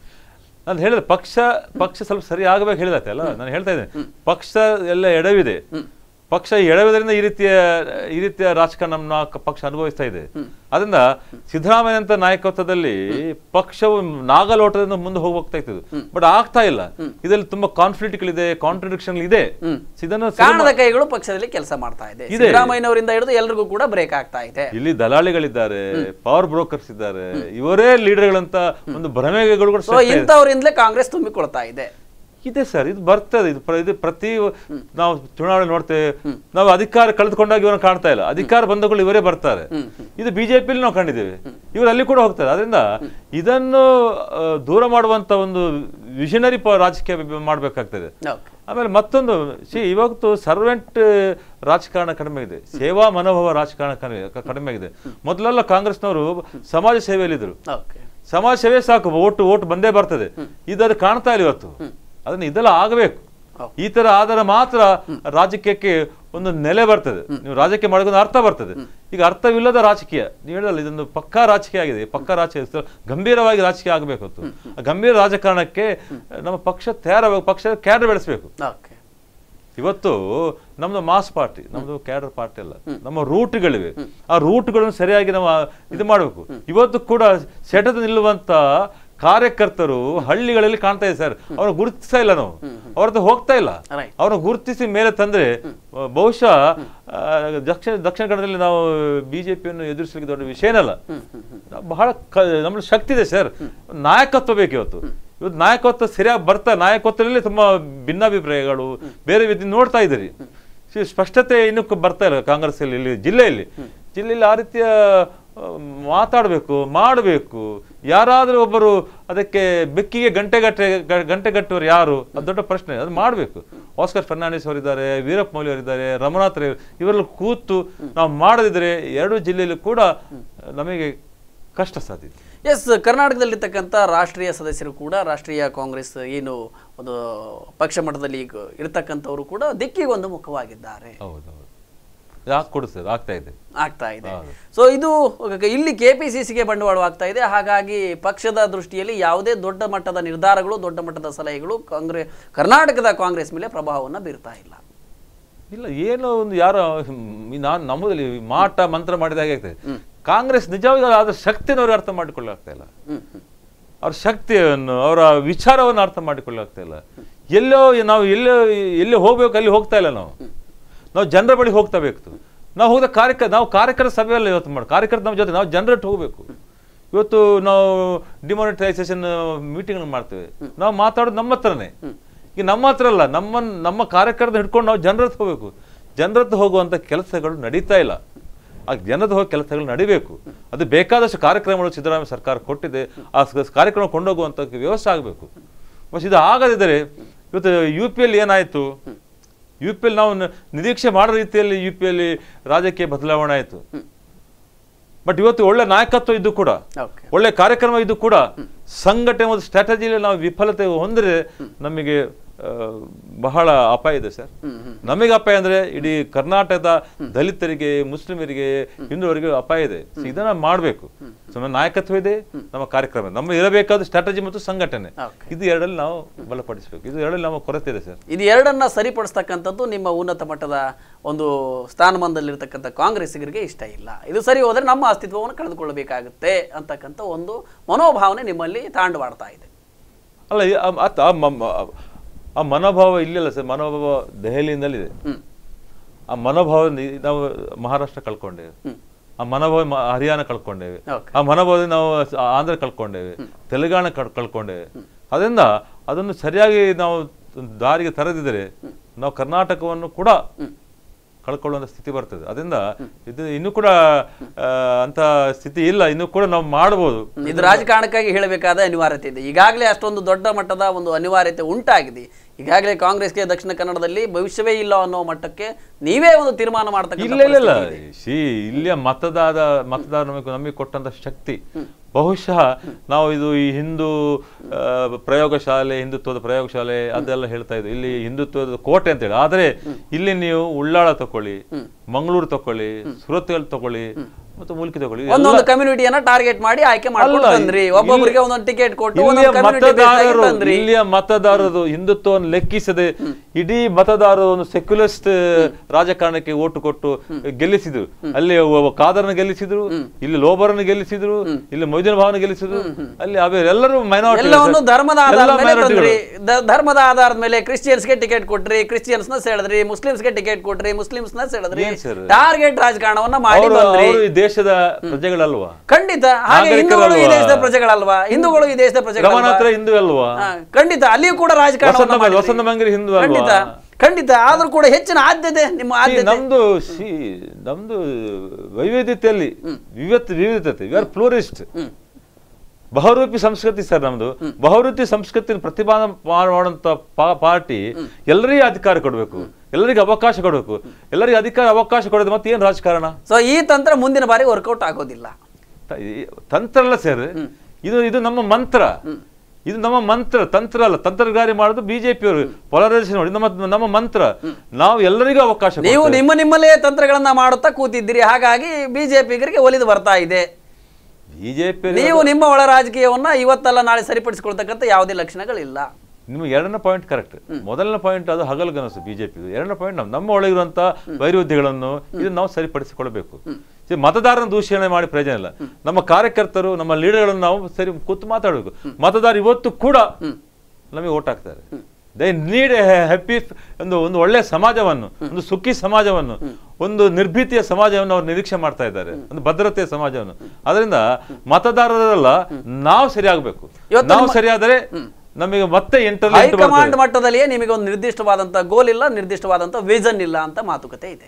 B: ನಾನು ಹೇಳಿದೆ ಪಕ್ಷ ಪಕ್ಷ ಸ್ವಲ್ಪ ಸರಿ ಆಗಬೇಕು ಹೇಳಿದತ್ತೆ ಅಲ್ಲ ನಾನು ಹೇಳ್ತಾ ಇದ್ದೇನೆ ಪಕ್ಷ ಎಲ್ಲ ಎಡವಿದೆ ಪಕ್ಷ ಎಡವಿದ್ರಿಂದ ಈ ರೀತಿಯ ಈ ರೀತಿಯ ರಾಜಕಾರಣ ನಮ್ಮ ಕ- ಪಕ್ಷ ಅನುಭವಿಸ್ತಾ ಇದೆ ಅದರಿಂದ ಸಿದ್ದರಾಮಯ್ಯ ಅಂತ ನಾಯಕತ್ವದಲ್ಲಿ ಪಕ್ಷವು ನಾಗಲೋಟದಿಂದ ಮುಂದೆ ಹೋಗ್ತಾ ಇತ್ತು ಬಟ್ ಆಗ್ತಾ ಇಲ್ಲ ಇದರಲ್ಲಿ ತುಂಬಾ ಕಾನ್ಫ್ಲಿಕ್ಟ್ಗಳಿದೆ ಕಾಂಟ್ರಡಿಕ್ಷನ್ ಇದೆ ಇದನ್ನು
A: ಕಾರಣದ ಕೈಗಳು ಪಕ್ಷದಲ್ಲಿ ಕೆಲಸ ಮಾಡ್ತಾ ಇದೆ
B: ಇದೆ.
A: ಸಿದ್ದರಾಮಯ್ಯನವರಿಂದ ಹಿಡಿದು ಎಲ್ರಿಗೂ ಕೂಡ ಬ್ರೇಕ್ ಆಗ್ತಾ ಇದೆ
B: ಇಲ್ಲಿ ದಲಾಳಿಗಳಿದ್ದಾರೆ ಪವರ್ ಬ್ರೋಕರ್ಸ್ ಇದ್ದಾರೆ ಇವರೇ ಲೀಡರ್ಗಳಂತ ಒಂದು ಭ್ರಮೆಗಳು ಕೂಡ
A: ಸೊ
B: ಸೃಷ್ಟಿ ಆಗಿದೆ.
A: ಇಂಥವರಿಂದಲೇ ಕಾಂಗ್ರೆಸ್ ತುಂಬಿಕೊಳ್ತಾ ಇದೆ
B: ಇದೆ ಸರ್ ಇದು ಬರ್ತದೆ ಇದು ಪ್ರ- ಇದು ಪ್ರತಿ ನಾವು ಚುನಾವಣೆ ನೋಡ್ತೇವೆ ನಾವು ಅಧಿಕಾರ ಕಳೆದುಕೊಂಡಾಗ ಇವರನ್ನು ಕಾಣ್ತಾ ಇಲ್ಲ ಅಧಿಕಾರ ಬಂದಗಳು ಇವರೇ ಬರ್ತಾರೆ ಇದು ಬಿಜೆಪಿಲಿ ನಾವು ಕಂಡಿದ್ದೇವೆ ಇವರು ಅಲ್ಲಿ ಕೂಡ ಹೋಗ್ತಾರೆ ಅದರಿಂದ ಇದನ್ನು ಆ, ದೂರ ಮಾಡುವಂತ ಒಂದು ವಿಷನರಿ ರಾಜಕೀಯ ಮಾಡಬೇಕಾಗ್ತದೆ
A: ಓಕೆ
B: ಆಮೇಲೆ ಮತ್ತೊಂದು ಸಿ ಇವತ್ತು ಸರ್ವೆಂಟ್ ರಾಜಕಾರಣ ಕಡಿಮೆ ಇದೆ ಸೇವಾ ಮನೋಭಾವ ರಾಜಕಾರಣ ಕಡಿಮೆ ಕಡಿಮೆ ಆಗಿದೆ ಮೊದಲೆಲ್ಲ ಕಾಂಗ್ರೆಸ್ನವರು ಸಮಾಜ ಸೇವೆಯಲ್ಲಿದ್ದರು
A: ಓಕೆ
B: ಸಮಾಜ ಸೇವೆ ಸಾಕು ಓಟು ಓಟು ಬಂದೇ ಬರ್ತದೆ ಇದನ್ನು ಕಾಣ್ತಾ ಇಲ್ಲ ಇವತ್ತು ಅದನ್ನ ಇದೆಲ್ಲ ಆಗಬೇಕು ಈ ತರ ಆದರೆ ಮಾತ್ರ ರಾಜಕೀಯಕ್ಕೆ ಒಂದು ನೆಲೆ ಬರ್ತದೆ ನೀವು ರಾಜಕೀಯ ಮಾಡೋದೊಂದು ಅರ್ಥ ಬರ್ತದೆ ಈಗ ಅರ್ಥವಿಲ್ಲದ ರಾಜಕೀಯ ನೀವು ಹೇಳಲ್ಲ ಇದೊಂದು ಪಕ್ಕಾ ರಾಜಕೀಯ ಆಗಿದೆ ಪಕ್ಕಾ ರಾಜಕೀಯ ಸ- ಗಂಭೀರವಾಗಿ ರಾಜಕೀಯ ಆಗಬೇಕು ಹೊತ್ತು. ಆ ಗಂಭೀರ ರಾಜಕಾರಣಕ್ಕೆ ನಮ್ಮ ಪಕ್ಷ ತಯಾರಾಗಬೇಕು ಪಕ್ಷ ಕ್ಯಾಡರ್ ಬೆಳೆಸಬೇಕು
A: ಓಕೆ
B: ಇವತ್ತು ನಮ್ದು ಮಾಸ್ ಪಾರ್ಟಿ ನಮ್ದು ಕ್ಯಾಡರ್ ಪಾರ್ಟಿ ಅಲ್ಲ ನಮ್ಮ ರೂಟ್ಗಳಿವೆ ಆ ರೂಟ್ಗಳನ್ನು ಸರಿಯಾಗಿ ನಾವು ಆ- ಇದು ಮಾಡಬೇಕು ಇವತ್ತು ಕೂಡ ಸೆಟದ ನಿಲ್ಲುವಂತ ಕಾರ್ಯಕರ್ತರು ಹಳ್ಳಿಗಳಲ್ಲಿ ಕಾಣ್ತಾ ಇದೆ ಸರ್ ಅವ್ರನ್ನ ಗುರುತಿಸ್ತಾ ಇಲ್ಲ ನಾವು ಅವ್ರ ಹತ್ರ ಹೋಗ್ತಾ ಇಲ್ಲ
A: Right.
B: ಅವ್ರನ್ನ ಗುರುತಿಸಿ ಮೇಲೆ ತಂದ್ರೆ ಆ, ಬಹುಶಃ ಆ, ದಕ್ಷಿಣ ದಕ್ಷಿಣ ಕನ್ನಡದಲ್ಲಿ ನಾವು ಬಿಜೆಪಿಯನ್ನು ಎದುರಿಸಲಿಕ್ಕೆ ದೊಡ್ಡ ವಿಷಯನಲ್ಲ ನಾವು ಬಹಳ ಕ- ನಮ್ಮಲ್ಲಿ ಶಕ್ತಿ ಇದೆ ಸರ್ ನಾಯಕತ್ವ ಬೇಕು ಇವತ್ತು ಇವತ್ತು ನಾಯಕತ್ವ ಸರಿಯಾಗಿ ಬರ್ತಾ ನಾಯಕತ್ವದಲ್ಲಿ ತುಂಬಾ ಭಿನ್ನಾಭಿಪ್ರಾಯಗಳು ಬೇರೆ ರೀತಿ ನೋಡ್ತಾ ಇದ್ದೀರಿ ಸಿ- ಸ್ಪಷ್ಟತೆ ಇನ್ನೂ ಕ- ಬರ್ತಾ ಇಲ್ಲ ಕಾಂಗ್ರೆಸ್ ಅಲ್ಲಿ ಇಲ್ಲಿ ಜಿಲ್ಲೆಯಲ್ಲಿ ಜಿಲ್ಲೆಯಲ್ಲಿ ಆ ರೀತಿಯ ಆ, ಮಾತಾಡಬೇಕು ಮಾಡಬೇಕು ಯಾರಾದರೂ ಒಬ್ಬರು ಅದಕ್ಕೆ ಬೆಕ್ಕಿಗೆ ಗಂಟೆಗಟ್ಟೆ ಗ- ಗಂಟೆಗಟ್ಟುವರು ಯಾರು ಅದು ದೊಡ್ಡ ಪ್ರಶ್ನೆ ಅದು ಮಾಡಬೇಕು ಆಸ್ಕರ್ ಫರ್ನಾಂಡಿಸ್ ಅವರಿದ್ದಾರೆ ವೀರಪ್ಪ ಮೊಯ್ಲಿ ಅವರಿದ್ದಾರೆ ರಮನಾಥ್ ರೈ ಇವರೆಲ್ಲ ಕೂತು ನಾವು ಮಾಡದಿದ್ರೆ ಎರಡು ಜಿಲ್ಲೆಯಲ್ಲೂ ಕೂಡ ನಮಗೆ ಕಷ್ಟ ಸಾಧ್ಯತೆ
A: ಎಸ್ ಕರ್ನಾಟಕದಲ್ಲಿರ್ತಕ್ಕಂಥ ರಾಷ್ಟ್ರೀಯ ಸದಸ್ಯರು ಕೂಡ ರಾಷ್ಟ್ರೀಯ ಕಾಂಗ್ರೆಸ್ ಏನು ಒಂದು ಪಕ್ಷ ಮಟ್ಟದಲ್ಲಿ ಈಗ ಇರ್ತಕ್ಕಂಥವರು ಕೂಡ ದಿಕ್ಕಿಗೊಂದು ಮುಖವಾಗಿದ್ದಾರೆ
B: ಹೌದು ಹೌದು ಯಾಕೆ ಕೊಡು ಸರ್ ಆಗ್ತಾ ಇದೆ
A: ಆಗ್ತಾ ಇದೆ ಸೊ ಇದು ಇಲ್ಲಿ ಕೆಪಿಸಿಸಿಗೆ ಬಂಡವಾಳ ಆಗ್ತಾ ಇದೆ ಹಾಗಾಗಿ ಪಕ್ಷದ ದೃಷ್ಟಿಯಲ್ಲಿ ಯಾವುದೇ ದೊಡ್ಡ ಮಟ್ಟದ ನಿರ್ಧಾರಗಳು ದೊಡ್ಡ ಮಟ್ಟದ ಸಲಹೆಗಳು ಕಾಂಗ್ರೆಸ್ ಕರ್ನಾಟಕದ ಕಾಂಗ್ರೆಸ್ ಮೇಲೆ ಪ್ರಭಾವವನ್ನು ಬೀರ್ತಾ ಇಲ್ಲ
B: ಇಲ್ಲ ಏನೋ ಒಂದು ಯಾರೋ ನಾನು ನಮ್ಮದಲ್ಲಿ ಮಾಟ ಮಂತ್ರ ಮಾಡಿದಾಗ ಆಗ್ತದೆ ಕಾಂಗ್ರೆಸ್ ನಿಜವಾಗಿ ಅದರ ಶಕ್ತಿನ ಅವ್ರಿಗೆ ಅರ್ಥ ಮಾಡಿಕೊಳ್ಳಾಗ್ತಾ ಇಲ್ಲ
A: ಹ್ಮ್ ಹ್ಮ್.
B: ಅವ್ರ ಶಕ್ತಿಯನ್ನು ಅವರ ವಿಚಾರವನ್ನು ಅರ್ಥ ಮಾಡಿಕೊಳ್ಳಾಗ್ತಾ ಇಲ್ಲ ಎಲ್ಲೋ ನಾವು ಎಲ್ಲೋ ಎಲ್ಲಿ ಹೋಗ್ಬೇಕು ಅಲ್ಲಿ ಹೋಗ್ತಾ ಇಲ್ಲ ನಾವು ನಾವು ಜನರ ಬಳಿ ಹೋಗ್ತಾ ಬೇಕು ನಾವು ಹೋದ ಕಾರ್ಯಕ ನಾವು ಕಾರ್ಯಕರ್ತ ಸಭೆಯಲ್ಲಿ ಇವತ್ತು ಮಾಡಿ ಕಾರ್ಯಕರ್ತ ನಮ್ಮ ಜೊತೆ ನಾವು ಜನರಟ್ಟು ಹೋಗ್ಬೇಕು ಇವತ್ತು ನಾವು ಡಿಮಾನಿಟೈಸೇಷನ್ ಮೀಟಿಂಗ್ ಮಾಡ್ತೇವೆ ನಾವು ಮಾತಾಡೋದು ನಮ್ಮ ಹತ್ರನೇ ಈಗ ನಮ್ಮ ಹತ್ರ ಅಲ್ಲ ನಮ್ಮ ನಮ್ಮ ಕಾರ್ಯಕರ್ತ ಹಿಡ್ಕೊಂಡು ನಾವು ಜನರ ಹತ್ರ ಹೋಗ್ಬೇಕು ಜನರ ಹತ್ರ ಹೋಗುವಂಥ ಕೆಲಸಗಳು ನಡೀತಾ ಇಲ್ಲ ಆ ಜನದ ಹೋಗಿ ಕೆಲಸಗಳು ನಡಿಬೇಕು ಅದು ಬೇಕಾದಷ್ಟು ಕಾರ್ಯಕ್ರಮಗಳು ಸಿದ್ದರಾಮಯ್ಯ ಸರ್ಕಾರ ಕೊಟ್ಟಿದೆ ಆ ಸ- ಕಾರ್ಯಕ್ರಮ ಕೊಂಡೋಗುವಂಥ ವ್ಯವಸ್ಥೆ ಆಗಬೇಕು ಬಸ್ ಇದು ಆಗದಿದ್ದರೆ ಇವತ್ತು ಯು ಪಿ ಎಲ್ ಏನಾಯಿತು ಯು ಪಿ ಎಲ್ ನಾವು ನ- ನಿರೀಕ್ಷೆ ಮಾಡೋ ರೀತಿಯಲ್ಲಿ ಯು ಪಿ ಅಲ್ಲಿ ರಾಜಕೀಯ ಬದಲಾವಣೆ ಆಯಿತು ಬಟ್ ಇವತ್ತು ಒಳ್ಳೆ ನಾಯಕತ್ವ ಇದ್ದು ಕೂಡ
A: ಓಕೆ
B: ಒಳ್ಳೆ ಕಾರ್ಯಕ್ರಮ ಇದ್ದು ಕೂಡ ಸಂಘಟನೆ ಒಂದು ಸ್ಟ್ರಾಟಜಿಯಲ್ಲಿ ನಾವು ವಿಫಲತೆ ಹೊಂದರೆ ನಮಗೆ ಆ, ಬಹಳ ಅಪಾಯ ಇದೆ ಸರ್ ನಮಗೆ ಅಪಾಯ ಅಂದ್ರೆ ಇಡೀ ಕರ್ನಾಟಕದ ದಲಿತರಿಗೆ ಮುಸ್ಲಿಮರಿಗೆ ಹಿಂದುವರಿಗೆ ಅಪಾಯ ಇದೆ So ಇದನ್ನ ಮಾಡಬೇಕು ಸೊ ನಮ್ಮ ನಾಯಕತ್ವ ಇದೆ ನಮ್ಮ ಕಾರ್ಯಕ್ರಮ ಇದೆ. ನಮ್ಮ ಇರಬೇಕಾದ ಸ್ಟ್ರಾಟಜಿ ಮತ್ತು ಸಂಘಟನೆ
A: Okay.
B: ಇದು ಎರಡಲ್ಲಿ ನಾವು ಬಲಪಡಿಸಬೇಕು ಇದು ಎರಡಲ್ಲಿ ನಮ್ಮ ಕೊರತೆ ಇದೆ ಸರ್
A: ಇದು ಎರಡನ್ನ ಸರಿಪಡಿಸ್ತಕ್ಕಂಥದ್ದು ನಿಮ್ಮ ಉನ್ನತ ಮಟ್ಟದ ಒಂದು ಸ್ಥಾನಮಾನದಲ್ಲಿರ್ತಕ್ಕಂಥ ಕಾಂಗ್ರೆಸ್ಸಿಗರಿಗೆ ಇಷ್ಟ ಇಲ್ಲ ಇದು ಸರಿ ಹೋದರೆ ನಮ್ಮ ಅಸ್ತಿತ್ವವನ್ನು ಕಳೆದುಕೊಳ್ಳಬೇಕಾಗುತ್ತೆ ಅಂತಕ್ಕಂಥ ಒಂದು ಮನೋಭಾವನೆ ನಿಮ್ಮಲ್ಲಿ ತಾಂಡವಾಡ್ತಾ ಇದೆ
B: ಅಲ್ಲ ಈ- ಆ- ಆ- ಆ ಮ- ಮ- ಆ ಮನೋಭಾವ ಇಲ್ಲಿಲ್ಲ ಸರ್ ಮನೋಭಾವ ದೆಹಲಿಯಿಂದಲಿದೆ
A: ಹ್ಮ್
B: ಆ ಮನೋಭಾವ ನಿ- ನಾವು ಮಹಾರಾಷ್ಟ್ರ ಕಳ್ಕೊಂಡೇವೆ
A: ಹ್ಮ್.
B: ಆ ಮನೋಭಾವ ಮ- ಹರಿಯಾಣ ಕಳ್ಕೊಂಡೇವೆ
A: Okay.
B: ಆ ಮನೋಭಾವ ನಾವು ಸ- ಆಂಧ್ರ ಕಳ್ಕೊಂಡೇವೆ ತೆಲಂಗಾಣ ಕಳ್- ಕಳ್ಕೊಂಡೇವೆ ಅದರಿಂದ ಅದನ್ನು ಸರಿಯಾಗಿ ನಾವು ದಾರಿಗೆ ತರದಿದ್ದರೆ ನಾವು ಕರ್ನಾಟಕವನ್ನು ಕೂಡ ಕಳ್ಕೊಳ್ಳುವಂಥ ಸ್ಥಿತಿ ಬರ್ತದೆ ಅದರಿಂದ ಇದು ಇನ್ನೂ ಕೂಡ ಆ, ಅಂತ ಸ್ಥಿತಿ ಇಲ್ಲ ಇನ್ನೂ ಕೂಡ ನಾವು ಮಾಡ್ಬೋದು
A: ಇದು ರಾಜಕಾರಣಕ್ಕಾಗಿ ಹೇಳಬೇಕಾದ ಅನಿವಾರ್ಯತೆ ಇದೆ ಈಗಾಗಲೇ ಅಷ್ಟೊಂದು ದೊಡ್ಡ ಮಟ್ಟದ ಒಂದು ಅನಿವಾರ್ಯತೆ ಉಂಟಾಗಿದೆ ಈಗಾಗಲೇ ಕಾಂಗ್ರೆಸ್ಗೆ ದಕ್ಷಿಣ ಕನ್ನಡದಲ್ಲಿ ಭವಿಷ್ಯವೇ ಇಲ್ಲ ಅನ್ನೋ ಮಟ್ಟಕ್ಕೆ ನೀವೇ ಒಂದು ತೀರ್ಮಾನ ಮಾಡ್ತಕ್ಕಂಥ
B: ಇಲ್ಲ ಇಲ್ಲ ಇಲ್ಲ
A: ಪರಿಸ್ಥಿತಿ ಇದೆ.
B: ಸಿ ಇಲ್ಲಿಯ ಮತದಾದ ಮತದಾರ ನಮಗೆ ನಮಗೆ ಕೊಟ್ಟಂತ ಶಕ್ತಿ ಬಹುಶಃ ನಾವು ಇದು ಈ ಹಿಂದೂ ಆ, ಪ್ರಯೋಗಶಾಲೆ ಹಿಂದುತ್ವದ ಪ್ರಯೋಗಶಾಲೆ ಅದೆಲ್ಲ ಹೇಳ್ತಾ ಇದ್ವಿ ಇಲ್ಲಿ ಹಿಂದುತ್ವದ ಕೋಟೆ ಅಂತ ಹೇಳಿ ಆದ್ರೆ ಇಲ್ಲಿ ನೀವು ಉಳ್ಳಾಳ ತಕೊಳ್ಳಿ ಮಂಗಳೂರು ತಕೊಳ್ಳಿ ಸುರತ್ಕಲ್ ತಕೊಳ್ಳಿ ಮತ್ತು ಮುಲ್ಕಿ ತಗೊಳ್ಳಿ ಎಲ್ಲ-
A: ಒಂದೊಂದು ಕಮ್ಯುನಿಟಿಯನ್ನ ಟಾರ್ಗೆಟ್ ಮಾಡಿ ಆಯ್ಕೆ ಮಾಡ್ಕೊಂಡು
B: ಅಲ್ಲ,
A: ಬಂದ್ರಿ
B: ಇಲ್ಲಿ-
A: ಒಬ್ಬೊಬ್ಬರಿಗೆ ಒಂದೊಂದು ಟಿಕೆಟ್ ಕೊಟ್ಟು
B: ಇಲ್ಲಿಯ
A: ಒಂದೊಂದು community based ಆಗಿ
B: ಮತದಾರರು
A: ತಂದ್ರಿ
B: ಇಲ್ಲಿಯ ಮತದಾರರು ಹಿಂದುತ್ವವನ್ನು ಲೆಕ್ಕಿಸದೆ ಇಡೀ ಮತದಾರರು ಒಂದು ಸೆಕ್ಯುಲರಿಸ್ಟ್ ರಾಜಕಾರಣಕ್ಕೆ ಓಟು ಕೊಟ್ಟು ಗೆಲ್ಲಿಸಿದ್ರು ಅಲ್ಲಿ ಒಬ್ಬ ಕಾದರ್ನ ಗೆಲ್ಲಿಸಿದ್ರು ಇಲ್ಲಿ ಲೋಬರನ್ನು ಗೆಲ್ಲಿಸಿದ್ರು ಇಲ್ಲಿ ಮೊಯ್ದಿನ ಭಾವನ ಗೆಲ್ಲಿಸಿದ್ರು ಅಲ್ಲಿ ಅವೇ ಎಲ್ಲರೂ ಮೈನಾರಿಟಿ
A: ಎಲ್ಲವನ್ನು ಧರ್ಮದ ಆಧಾರದ ಮೇಲೆ ತಂದ್ರಿ ದ- ಧರ್ಮದ ಆಧಾರದ ಮೇಲೆ ಕ್ರಿಶ್ಚಿಯನ್ಸ್ಗೆ ಟಿಕೆಟ್ ಕೊಟ್ರಿ ಕ್ರಿಶ್ಚಿಯನ್ಸ್ ನ ಸೆಳೆದ್ರಿ ಮುಸ್ಲಿಮ್ಸ್ಗೆ ಟಿಕೆಟ್ ಕೊಟ್ರಿ ಮುಸ್ಲಿಮ್ಸ್ ನ ಸೆಳೆದ್ರಿ
B: ಏನ್ sir?
A: ಟಾರ್ಗೆಟ್ ರಾಜಕಾರಣವನ್ನ ಮಾಡಿ
B: ಅವರು
A: ಬಂದ್ರಿ
B: ಅವರು ಈ ದೇಶದ ಪ್ರಜೆಗಳಲ್ವಾ
A: ಖಂಡಿತ ಹಾಗೆ ಹಿಂದೂಗಳು ಈ
B: ನಾಗರಿಕರಲ್ವಾ?
A: ದೇಶದ ಪ್ರಜೆಗಳಲ್ವಾ ಹಿಂದೂಗಳು ಈ ದೇಶದ ಪ್ರಜೆಗಳಲ್ವಾ
B: ರಮನಾಥರ ಹಿಂದೂ ಅಲ್ವಾ
A: ಹಾ, ಖಂಡಿತ ಅಲ್ಲಿಯೂ ಕೂಡ ರಾಜಕಾರಣ
B: ವಸಂತ ವಸಂತ ಮಂಗಿರಿ ಹಿಂದೂ ಅಲ್ವಾ
A: ಖಂಡಿತ ಖಂಡಿತ ಆದ್ರೂ ಕೂಡ ಹೆಚ್ಚಿನ ಆದ್ಯತೆ ನಿಮ್ಮ
B: See,
A: ಆದ್ಯತೆ
B: ನಮ್ದು ಸಿ ನಮ್ದು ವೈವಿಧ್ಯತೆಯಲ್ಲಿ ವಿವಿಧ ವಿವಿಧತೆ ವಿ ಆರ್ ಪ್ಲೂರಿಸ್ಟ್ ಬಹುರೂಪಿ ಸಂಸ್ಕೃತಿ ಸರ್ ನಮ್ದು ಬಹುರೂಪಿ ಸಂಸ್ಕೃತಿ ಪ್ರತಿಪಾದನೆ ಮಾಡುವಂತ ಪಾ- ಪಾರ್ಟಿ ಎಲ್ಲರಿಗೂ ಅಧಿಕಾರ ಕೊಡಬೇಕು ಎಲ್ಲರಿಗೂ ಅವಕಾಶ ಕೊಡಬೇಕು ಎಲ್ಲರಿಗೂ ಅಧಿಕಾರ ಅವಕಾಶ ಕೊಡೋದು ಮತ್ತೆ ಏನ್ ರಾಜಕಾರಣ
A: ಸೊ ಈ ತಂತ್ರ ಮುಂದಿನ ಬಾರಿ ವರ್ಕೌಟ್ ಆಗೋದಿಲ್ಲ
B: ತ- ಈ ತಂತ್ರ ಅಲ್ಲ ಸರ್ ಇದು ಇದು ನಮ್ಮ ಮಂತ್ರ ಇದು ನಮ್ಮ ಮಂತ್ರ ತಂತ್ರ ಅಲ್ಲ ತಂತ್ರಗಾರಿ ಮಾಡೋದು ಬಿಜೆಪಿ ಅವರು ಪೊಲರೈಸೇಷನ್ ನೋಡಿ ನಮ್ಮ ನಮ್ಮ ಮಂತ್ರ ನಾವು ಎಲ್ಲರಿಗೂ ಅವಕಾಶ
A: ನೀವು
B: ಕೊಡ್ತೇವೆ.
A: ನಿಮ್ಮ ನಿಮ್ಮಲ್ಲೇ ತಂತ್ರಗಳನ್ನ ಮಾಡುತ್ತಾ ಕೂತಿದ್ದೀರಿ ಹಾಗಾಗಿ ಬಿಜೆಪಿಗರಿಗೆ ಒಲಿದು ಬರ್ತಾ ಇದೆ
B: ಬಿಜೆಪಿ
A: ನೀವು ನಿಮ್ಮ ಒಳ ರಾಜಕೀಯವನ್ನ ಇವತ್ತಲ್ಲ ನಾಳೆ ಸರಿಪಡಿಸಿಕೊಳ್ತಕ್ಕಂಥ ಯಾವುದೇ ಲಕ್ಷಣಗಳಿಲ್ಲ
B: ನಿಮ್ಗೆ ಎರಡನೇ ಪಾಯಿಂಟ್ ಕರೆಕ್ಟ್ ಮೊದಲನೇ ಪಾಯಿಂಟ್ ಅದು ಹಗಲುಗನಸು ಬಿಜೆಪಿ ಎರಡನೇ ಪಾಯಿಂಟ್ ನಮ್ಮ ನಮ್ಮ ಒಳಗಿರುವಂತ ವೈರುಧ್ಯಗಳನ್ನು ಇದನ್ನ ನಾವು ಸರಿಪಡಿಸಿಕೊಳ್ಬೇಕು See, ಮತದಾರನ ದೂಷಣೆ ಮಾಡಿ ಪ್ರಯೋಜನ ಇಲ್ಲ ನಮ್ಮ ಕಾರ್ಯಕರ್ತರು ನಮ್ಮ ಲೀಡರ್ಗಳನ್ನು ನಾವು ಸರಿ ಕೂತು ಮಾತಾಡಬೇಕು ಮತದಾರ ಇವತ್ತು ಕೂಡ ನಮಗೆ ಓಟ್ ಹಾಕ್ತಾರೆ ದೇ ನೀಡ್ ಹ್ಯಾಪಿ ಒಂದು ಒಂದು ಒಳ್ಳೆ ಸಮಾಜವನ್ನು ಒಂದು ಸುಖಿ ಸಮಾಜವನ್ನು ಒಂದು ನಿರ್ಭೀತಿಯ ಸಮಾಜವನ್ನು ಅವ್ರು ನಿರೀಕ್ಷೆ ಮಾಡ್ತಾ ಇದ್ದಾರೆ ಒಂದು ಭದ್ರತೆಯ ಸಮಾಜವನ್ನು ಅದರಿಂದ ಮತದಾರರಲ್ಲ ನಾವು ಸರಿಯಾಗಬೇಕು
A: ಇವತ್ತು
B: ನಾವು
A: ನಿಮ್ಮ-
B: ಸರಿಯಾದರೆ ನಮಗೆ ಮತ್ತೆ ಎಂಟರಲ್ಲಿ ಎಂಟು
A: ಹೈಕಮಾಂಡ್
B: ಬರ್ತದೆ.
A: ಮಟ್ಟದಲ್ಲಿಯೇ ನಿಮಗೆ ಒಂದು ನಿರ್ದಿಷ್ಟವಾದಂಥ ಗೋಲ್ ಇಲ್ಲ ನಿರ್ದಿಷ್ಟವಾದಂಥ ವಿಷನ್ ಇಲ್ಲ ಅಂತ ಮಾತುಕತೆ ಇದೆ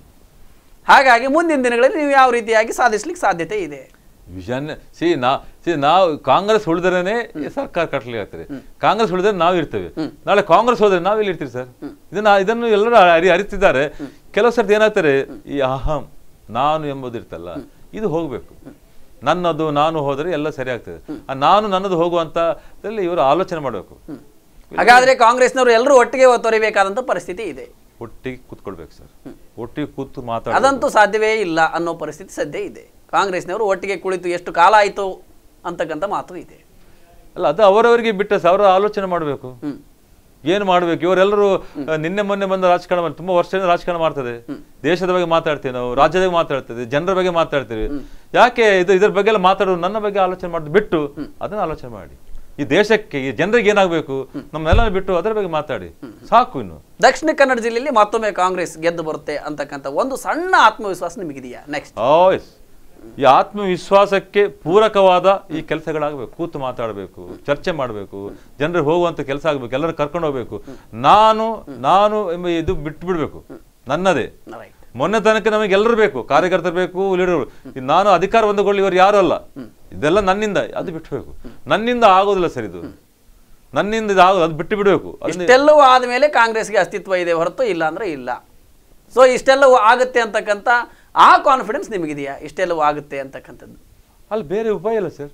A: ಹಾಗಾಗಿ ಮುಂದಿನ ದಿನಗಳಲ್ಲಿ ನೀವು ಯಾವ ರೀತಿಯಾಗಿ ಸಾಧಿಸ್ಲಿಕ್ಕೆ ಸಾಧ್ಯತೆ ಇದೆ
B: ವಿಷನ್ ಸಿ ನಾ ಸಿ ನಾವು ಕಾಂಗ್ರೆಸ್ ಉಳಿದ್ರೇನೆ ಸರ್ಕಾರ ಕಟ್ಟಲಿಕ್ಕೆ ಆಗ್ತದೆ ಕಾಂಗ್ರೆಸ್ ಉಳಿದ್ರೆ ನಾವು ಇರ್ತೇವೆ ನಾಳೆ ಕಾಂಗ್ರೆಸ್ ಹೋದ್ರೆ ನಾವು ಇಲ್ಲಿ ಇರ್ತೀವಿ ಸರ್ ಇದನ್ನ ಇದನ್ನು ಎಲ್ಲರೂ ಅರಿ ಅರಿತಿದ್ದಾರೆ ಕೆಲವು ಸರ್ತಿ ಏನಾಗ್ತಾರೆ ಈ ಅಹಂ ನಾನು ಎಂಬುದು ಇರ್ತಲ್ಲ ಇದು ಹೋಗ್ಬೇಕು ನನ್ನದು ನಾನು ಹೋದ್ರೆ ಎಲ್ಲ ಸರಿ ಆಗ್ತದೆ ಆ ನಾನು ನನ್ನದು ಹೋಗುವಂತ ಇವರು ಆಲೋಚನೆ ಮಾಡಬೇಕು
A: ಹಾಗಾದ್ರೆ ಕಾಂಗ್ರೆಸ್ನವರು ಎಲ್ಲರೂ ಒಟ್ಟಿಗೆ ತೊರೆಯಬೇಕಾದಂಥ ಪರಿಸ್ಥಿತಿ ಇದೆ
B: ಒಟ್ಟಿಗೆ ಕೂತ್ಕೊಳ್ಬೇಕು ಸರ್ ಒಟ್ಟಿಗೆ ಕೂತು ಮಾತಾಡ
A: ಅದಂತೂ ಸಾಧ್ಯವೇ ಇಲ್ಲ ಅನ್ನೋ ಪರಿಸ್ಥಿತಿ ಸದ್ಯ ಇದೆ ಕಾಂಗ್ರೆಸ್ನವರು ಒಟ್ಟಿಗೆ ಕುಳಿತು ಎಷ್ಟು ಕಾಲ ಆಯಿತು ಅಂತಕ್ಕಂಥ ಮಾತು ಇದೆ
B: ಅಲ್ಲ ಅದು ಅವರವರಿಗೆ ಬಿಟ್ಟ ಸರ್ ಅವರ ಆಲೋಚನೆ ಮಾಡಬೇಕು
A: ಹ್ಮ್.
B: ಏನು ಮಾಡಬೇಕು ಇವರೆಲ್ಲರೂ ಆ, ನಿನ್ನೆ ಮೊನ್ನೆ ಬಂದ ರಾಜಕಾರಣ ಮಾಡಿ ತುಂಬಾ ವರ್ಷದಿಂದ ರಾಜಕಾರಣ ಮಾಡ್ತದೆ ದೇಶದ ಬಗ್ಗೆ ಮಾತಾಡ್ತೀವಿ ನಾವು ರಾಜ್ಯದ ಬಗ್ಗೆ ಮಾತಾಡ್ತೀವಿ ಜನರ ಬಗ್ಗೆ ಮಾತಾಡ್ತೀವಿ ಯಾಕೆ ಇದು ಇದ್ರ ಬಗ್ಗೆ ಎಲ್ಲ ಮಾತಾಡೋದು ನನ್ನ ಬಗ್ಗೆ ಆಲೋಚನೆ ಮಾಡೋದು ಬಿಟ್ಟು ಅದನ್ನ ಆಲೋಚನೆ ಮಾಡಿ ಈ ದೇಶಕ್ಕೆ ಈ ಜನರಿಗೆ ಏನಾಗಬೇಕು ನಮ್ಮನ್ನೆಲ್ಲ ಬಿಟ್ಟು ಅದರ ಬಗ್ಗೆ ಮಾತಾಡಿ ಸಾಕು ಇನ್ನು
A: ದಕ್ಷಿಣ ಕನ್ನಡ ಜಿಲ್ಲೆಯಲ್ಲಿ ಮತ್ತೊಮ್ಮೆ ಕಾಂಗ್ರೆಸ್ ಗೆದ್ದು ಬರುತ್ತೆ ಅಂತಕ್ಕಂಥ ಒಂದು ಸಣ್ಣ ಆತ್ಮವಿಶ್ವಾಸ ನಿಮಗಿದೆಯಾ ನೆಕ್ಸ್ಟ್
B: ಓ ಎಸ್ ಈ ಆತ್ಮವಿಶ್ವಾಸಕ್ಕೆ ಪೂರಕವಾದ ಈ ಕೆಲಸಗಳಾಗಬೇಕು ಕೂತು ಮಾತಾಡಬೇಕು ಚರ್ಚೆ ಮಾಡಬೇಕು ಜನರಿಗೆ ಹೋಗುವಂತ ಕೆಲಸ ಆಗಬೇಕು ಎಲ್ಲರೂ ಕರ್ಕೊಂಡು ಹೋಗ್ಬೇಕು ನಾನು ನಾನು ಎಂಬ ಇದು ಬಿಟ್ಟು ಬಿಡಬೇಕು ನನ್ನದೇ
A: ರೈಟ್
B: ಮೊನ್ನೆ ತನಕ ನಮಗೆ ಎಲ್ಲರೂ ಬೇಕು ಕಾರ್ಯಕರ್ತರು ಬೇಕು ಲೀಡರ್ ನಾನು ಅಧಿಕಾರ ಹೊಂದಿಕೊಳ್ಳಿ ಇವರು ಯಾರು ಅಲ್ಲ ಇದೆಲ್ಲ ನನ್ನಿಂದ ಅದು ಬಿಟ್ಟಬೇಕು ನನ್ನಿಂದ ಆಗೋದಿಲ್ಲ ಸರ್ ಇದು ನನ್ನಿಂದ ಇದು ಆಗೋದು ಅದು ಬಿಟ್ಟು ಬಿಡಬೇಕು
A: ಇಷ್ಟೆಲ್ಲವೂ ಆದಮೇಲೆ ಕಾಂಗ್ರೆಸ್ಗೆ ಅಸ್ತಿತ್ವ ಇದೆ ಹೊರತು ಇಲ್ಲ ಅಂದ್ರೆ ಇಲ್ಲ ಸೊ ಇಷ್ಟೆಲ್ಲವೂ ಆಗುತ್ತೆ ಅಂತಕ್ಕಂಥ ಆ ಕಾನ್ಫಿಡೆನ್ಸ್ ನಿಮಗಿದೆಯಾ ಇಷ್ಟೆಲ್ಲವೂ ಆಗುತ್ತೆ ಅಂತಕ್ಕಂಥದ್ದು
B: ಅಲ್ಲಿ ಬೇರೆ ಉಪಾಯ ಇಲ್ಲ ಸರ್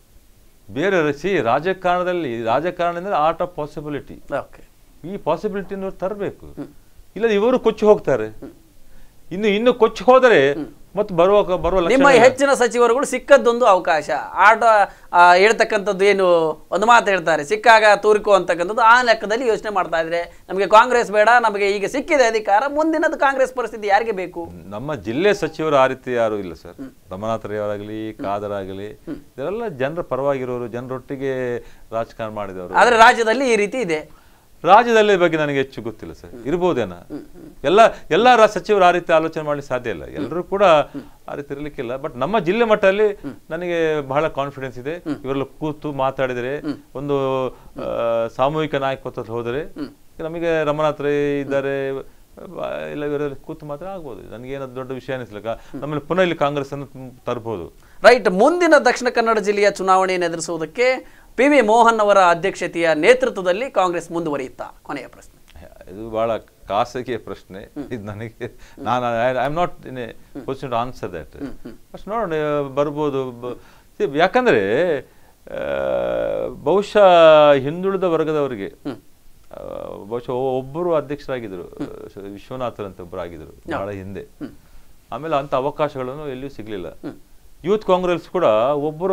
B: ಬೇರೆ ಸಿ ರಾಜಕಾರಣದಲ್ಲಿ ರಾಜಕಾರಣದಿಂದ ಆರ್ಟ್ ಆಫ್ ಪಾಸಿಬಿಲಿಟಿ
A: ಓಕೆ
B: ಈ ಪಾಸಿಬಿಲಿಟಿಯನ್ನು ತರಬೇಕು ಇಲ್ಲ ಇವರು ಕೊಚ್ಚಿ ಹೋಗ್ತಾರೆ ಇನ್ನು ಇನ್ನು ಕೊಚ್ಚಿ ಹೋದರೆ ಮತ್ತೆ ಬರುವ ಬರುವ
A: ನಿಮ್ಮ
B: ಲಕ್ಷಣ
A: ಹೆಚ್ಚಿನ ಸಚಿವರುಗಳು ಸಿಕ್ಕದ್ದೊಂದು ಅವಕಾಶ ಆಟ ಆ, ಹೇಳ್ತಕ್ಕಂಥದ್ದು ಏನು ಒಂದು ಮಾತು ಹೇಳ್ತಾರೆ ಸಿಕ್ಕಾಗ ತೂರಿಕೋ ಅಂತಕ್ಕಂಥದ್ದು ಆ ಲೆಕ್ಕದಲ್ಲಿ ಯೋಚನೆ ಮಾಡ್ತಾ ಇದ್ರೆ ನಮಗೆ ಕಾಂಗ್ರೆಸ್ ಬೇಡ ನಮಗೆ ಈಗ ಸಿಕ್ಕಿದೆ ಅಧಿಕಾರ ಮುಂದಿನದು ಕಾಂಗ್ರೆಸ್ ಪರಿಸ್ಥಿತಿ ಯಾರಿಗೆ ಬೇಕು
B: ನಮ್ಮ ಜಿಲ್ಲೆ ಸಚಿವರು ಆ ರೀತಿ ಯಾರು ಇಲ್ಲ ಸರ್ ರಮನಾಥ್ ರೈ ಅವರಾಗಲಿ ಖಾದರ್ ಆಗಲಿ ಇದರೆಲ್ಲ ಜನರ ಪರವಾಗಿರೋರು ಜನರೊಟ್ಟಿಗೆ ರಾಜಕಾರಣ ಮಾಡಿದವರು
A: ಆದ್ರೆ ರಾಜ್ಯದಲ್ಲಿ ಈ ರೀತಿ ಇದೆ
B: ರಾಜ್ಯದಲ್ಲಿ ಬಗ್ಗೆ ನನಗೆ ಹೆಚ್ಚು ಗೊತ್ತಿಲ್ಲ ಸರ್ ಇರ್ಬೋದೇನ ಎಲ್ಲ ಎಲ್ಲ ರಾ- ಸಚಿವರು ಆ ರೀತಿ ಆಲೋಚನೆ ಮಾಡಲಿಕ್ಕೆ ಸಾಧ್ಯ ಇಲ್ಲ ಎಲ್ಲರೂ ಕೂಡ ಆ ರೀತಿ ಇರಲಿಕ್ಕಿಲ್ಲ ಬಟ್ ನಮ್ಮ ಜಿಲ್ಲೆ ಮಟ್ಟದಲ್ಲಿ ನನಗೆ ಬಹಳ ಕಾನ್ಫಿಡೆನ್ಸ್ ಇದೆ ಇವರೆಲ್ಲ ಕೂತು ಮಾತಾಡಿದರೆ ಒಂದು ಆ, ಸಾಮೂಹಿಕ ನಾಯಕತ್ವ ಹೋದರೆ ನಮಗೆ ರಮನಾಥ್ ರೈ ಇದ್ದಾರೆ ಬ- ಎಲ್ಲ ಇವರೆಲ್ಲ ಕೂತು ಮಾತ್ರ ಆಗ್ಬೋದು ನನಗೇನದು ದೊಡ್ಡ ವಿಷಯ ಅನಿಸ್ಲಿಕ್ಕ ನಮ್ಮಲ್ಲಿ ಪುನಃ ಇಲ್ಲಿ ಕಾಂಗ್ರೆಸ್ ಅನ್ನು ತರ್ಬೋದು
A: ರೈಟ್ ಮುಂದಿನ ದಕ್ಷಿಣ ಕನ್ನಡ ಜಿಲ್ಲೆಯ ಚುನಾವಣೆಯನ್ನು ಎದುರಿಸುವುದಕ್ಕೆ ಪಿ ವಿ ಮೋಹನ್ ಅವರ ಅಧ್ಯಕ್ಷತೆಯ ನೇತೃತ್ವದಲ್ಲಿ ಕಾಂಗ್ರೆಸ್ ಮುಂದುವರಿಯುತ್ತಾ ಕೊನೆಯ ಪ್ರಶ್ನೆ
B: ಇದು ಬಹಳ ಖಾಸಗಿ ಪ್ರಶ್ನೆ ಇದು ನನಗೆ ನಾನು I am not in a position to answer that but ನೋಡೋಣ ಬರ್ಬೋದು ಬ- see, ಯಾಕಂದ್ರೆ ಆ, ಬಹುಶಃ ಹಿಂದುಳಿದ ವರ್ಗದವರಿಗೆ ಆ, ಬಹುಶಃ ಒ- ಒಬ್ಬರು ಅಧ್ಯಕ್ಷರಾಗಿದ್ರು ಶ- ವಿಶ್ವನಾಥನ್ ಅಂತ ಒಬ್ಬರು ಆಗಿದ್ರು ಬಹಳ ಹಿಂದೆ ಆಮೇಲೆ ಅಂತ ಅವಕಾಶಗಳನ್ನು ಎಲ್ಲಿಯೂ ಸಿಗ್ಲಿಲ್ಲ ಯೂತ್ ಕಾಂಗ್ರೆಸ್ ಕೂಡ ಒಬ್ಬರು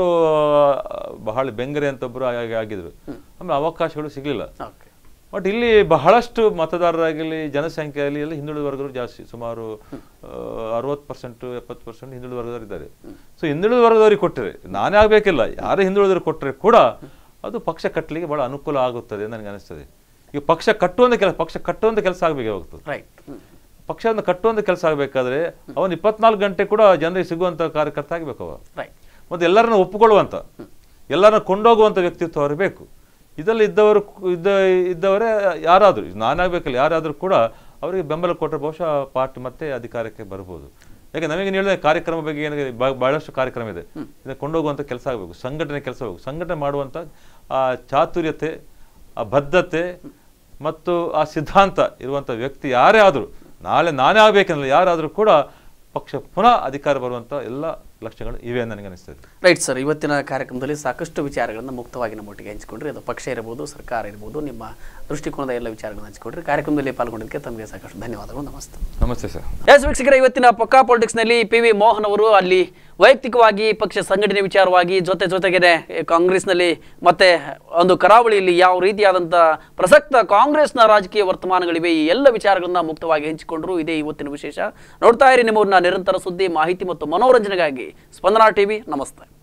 B: ಬಹಳ ಬೆಂಗರೆ ಅಂತ ಒಬ್ಬರು ಆಗಿ- ಆಗಿದ್ರು ಆಮೇಲೆ ಅವಕಾಶಗಳು ಸಿಗ್ಲಿಲ್ಲ
A: ಓಕೆ
B: ಬಟ್ ಇಲ್ಲಿ ಬಹಳಷ್ಟು ಮತದಾರರಾಗಲಿ ಜನಸಂಖ್ಯೆ ಆಗಲಿ ಎಲ್ಲ ಹಿಂದುಳಿದ ವರ್ಗದವರು ಜಾಸ್ತಿ ಸುಮಾರು ಅರವತ್ತು ಪರ್ಸೆಂಟ್ ಎಪ್ಪತ್ತು ಪರ್ಸೆಂಟ್ ಹಿಂದುಳಿದ ವರ್ಗದವರು ಇದ್ದಾರೆ ಸೊ ಹಿಂದುಳಿದ ವರ್ಗದವರಿಗೆ ಕೊಟ್ಟರೆ ನಾನೇ ಆಗಬೇಕಿಲ್ಲ ಯಾರೇ ಹಿಂದುಳಿದವರು ಕೊಟ್ಟರೆ ಕೂಡ ಅದು ಪಕ್ಷ ಕಟ್ಟಲಿಕ್ಕೆ ಬಹಳ ಅನುಕೂಲ ಆಗುತ್ತದೆ ಅಂತ ನನಗೆ ಅನಿಸ್ತದೆ ಈಗ ಪಕ್ಷ ಕಟ್ಟುವಂತ ಕೆಲಸ ಪಕ್ಷ ಕಟ್ಟುವಂತ ಕೆಲಸ ಆಗಬೇಕಾಗ್ತದೆ
A: ರೈಟ್
B: ಪಕ್ಷವನ್ನು ಕಟ್ಟುವಂತ ಕೆಲಸ ಆಗಬೇಕಾದ್ರೆ ಅವನು ಇಪ್ಪತ್ನಾಲ್ಕು ಗಂಟೆ ಕೂಡ ಜನರಿಗೆ ಸಿಗುವಂತ ಕಾರ್ಯಕರ್ತ ಆಗಬೇಕು ಅವ
A: ರೈಟ್
B: ಮತ್ತೆ ಎಲ್ಲರನ್ನು ಒಪ್ಪಿಕೊಳ್ಳುವಂತ ಎಲ್ಲರನ್ನ ಕೊಂಡೋಗುವಂತ ವ್ಯಕ್ತಿತ್ವ ಅವ್ರಿಗೆ ಬೇಕು ಇದರಲ್ಲಿ ಇದ್ದವರು ಕು- ಇದ್ದ ಇದ್ದವರೇ ಯಾರಾದರೂ ನಾನಾಗಬೇಕಲ್ಲ ಯಾರಾದರೂ ಕೂಡ ಅವರಿಗೆ ಬೆಂಬಲ ಕೊಟ್ಟರೆ ಬಹುಶಃ ಪಾರ್ಟಿ ಮತ್ತೆ ಅಧಿಕಾರಕ್ಕೆ ಬರ್ಬೋದು ಯಾಕೆ ನಮಗೆ ಹೇಳಿದ ಕಾರ್ಯಕ್ರಮ ಬಗ್ಗೆ ಏನಿದೆ ಬ- ಬಹಳಷ್ಟು ಕಾರ್ಯಕ್ರಮ ಇದೆ ಇದನ್ನ ಕೊಂಡೋಗುವಂಥ ಕೆಲಸ ಆಗಬೇಕು ಸಂಘಟನೆ ಕೆಲಸ ಆಗಬೇಕು ಸಂಘಟನೆ ಮಾಡುವಂಥ ಆ ಚಾತುರ್ಯತೆ ಆ ಬದ್ಧತೆ ಮತ್ತು ಆ ಸಿದ್ಧಾಂತ ಇರುವಂಥ ವ್ಯಕ್ತಿ ಯಾರೇ ಆದರೂ ನಾಳೆ ನಾನೇ ಆಗಬೇಕನ್ನಲ್ಲ ಯಾರಾದರೂ ಕೂಡ ಪಕ್ಷ ಪುನಃ ಅಧಿಕಾರ ಬರುವಂಥ ಎಲ್ಲ ಲಕ್ಷಣಗಳು ಇವೆ ಅಂತ ನನಗೆ ಅನಿಸ್ತದೆ
A: ರೈಟ್ ಸರ್ ಇವತ್ತಿನ ಕಾರ್ಯಕ್ರಮದಲ್ಲಿ ಸಾಕಷ್ಟು ವಿಚಾರಗಳನ್ನು ಮುಕ್ತವಾಗಿ ನಮ್ಮೊಟ್ಟಿಗೆ ಹಂಚಿಕೊಂಡ್ರಿ ಅದು ಪಕ್ಷ ಇರಬಹುದು ಸರ್ಕಾರ ಇರಬಹುದು ನಿಮ್ಮ ದೃಷ್ಟಿಕೋನದ ಎಲ್ಲ ವಿಚಾರಗಳನ್ನು ಹಂಚಿಕೊಂಡ್ರಿ ಕಾರ್ಯಕ್ರಮದಲ್ಲಿ ಪಾಲ್ಗೊಂಡಿದ್ದಕ್ಕೆ ತಮಗೆ ಸಾಕಷ್ಟು ಧನ್ಯವಾದಗಳು ನಮಸ್ತೆ
B: ನಮಸ್ತೆ ಸರ್
A: ಎಸ್ ವೀಕ್ಷಕರ ಇವತ್ತಿನ ಪಕ್ಕಾ ಪಾಲಿಟಿಕ್ಸ್ನಲ್ಲಿ ಪಿ ವಿ ಮೋಹನ್ ಅವರು ಅಲ್ಲಿ ವೈಯಕ್ತಿಕವಾಗಿ ಪಕ್ಷ ಸಂಘಟನೆ ವಿಚಾರವಾಗಿ ಜೊತೆ ಜೊತೆಗೇನೆ ಕಾಂಗ್ರೆಸ್ನಲ್ಲಿ ಮತ್ತೆ ಒಂದು ಕರಾವಳಿಯಲ್ಲಿ ಯಾವ ರೀತಿಯಾದಂಥ ಪ್ರಸಕ್ತ ಕಾಂಗ್ರೆಸ್ನ ರಾಜಕೀಯ ವರ್ತಮಾನಗಳಿವೆ ಈ ಎಲ್ಲ ವಿಚಾರಗಳನ್ನ ಮುಕ್ತವಾಗಿ ಹಂಚಿಕೊಂಡ್ರು ಇದೇ ಇವತ್ತಿನ ವಿಶೇಷ ನೋಡ್ತಾ ಇರಿ ನಿಮ್ಮನ್ನ ನಿರಂತರ ಸುದ್ದಿ ಮಾಹಿತಿ ಮತ್ತು ಮನೋರಂಜನೆಗಾಗಿ ಸ್ಪಂದನಾ ಟಿವಿ ನಮಸ್ತೆ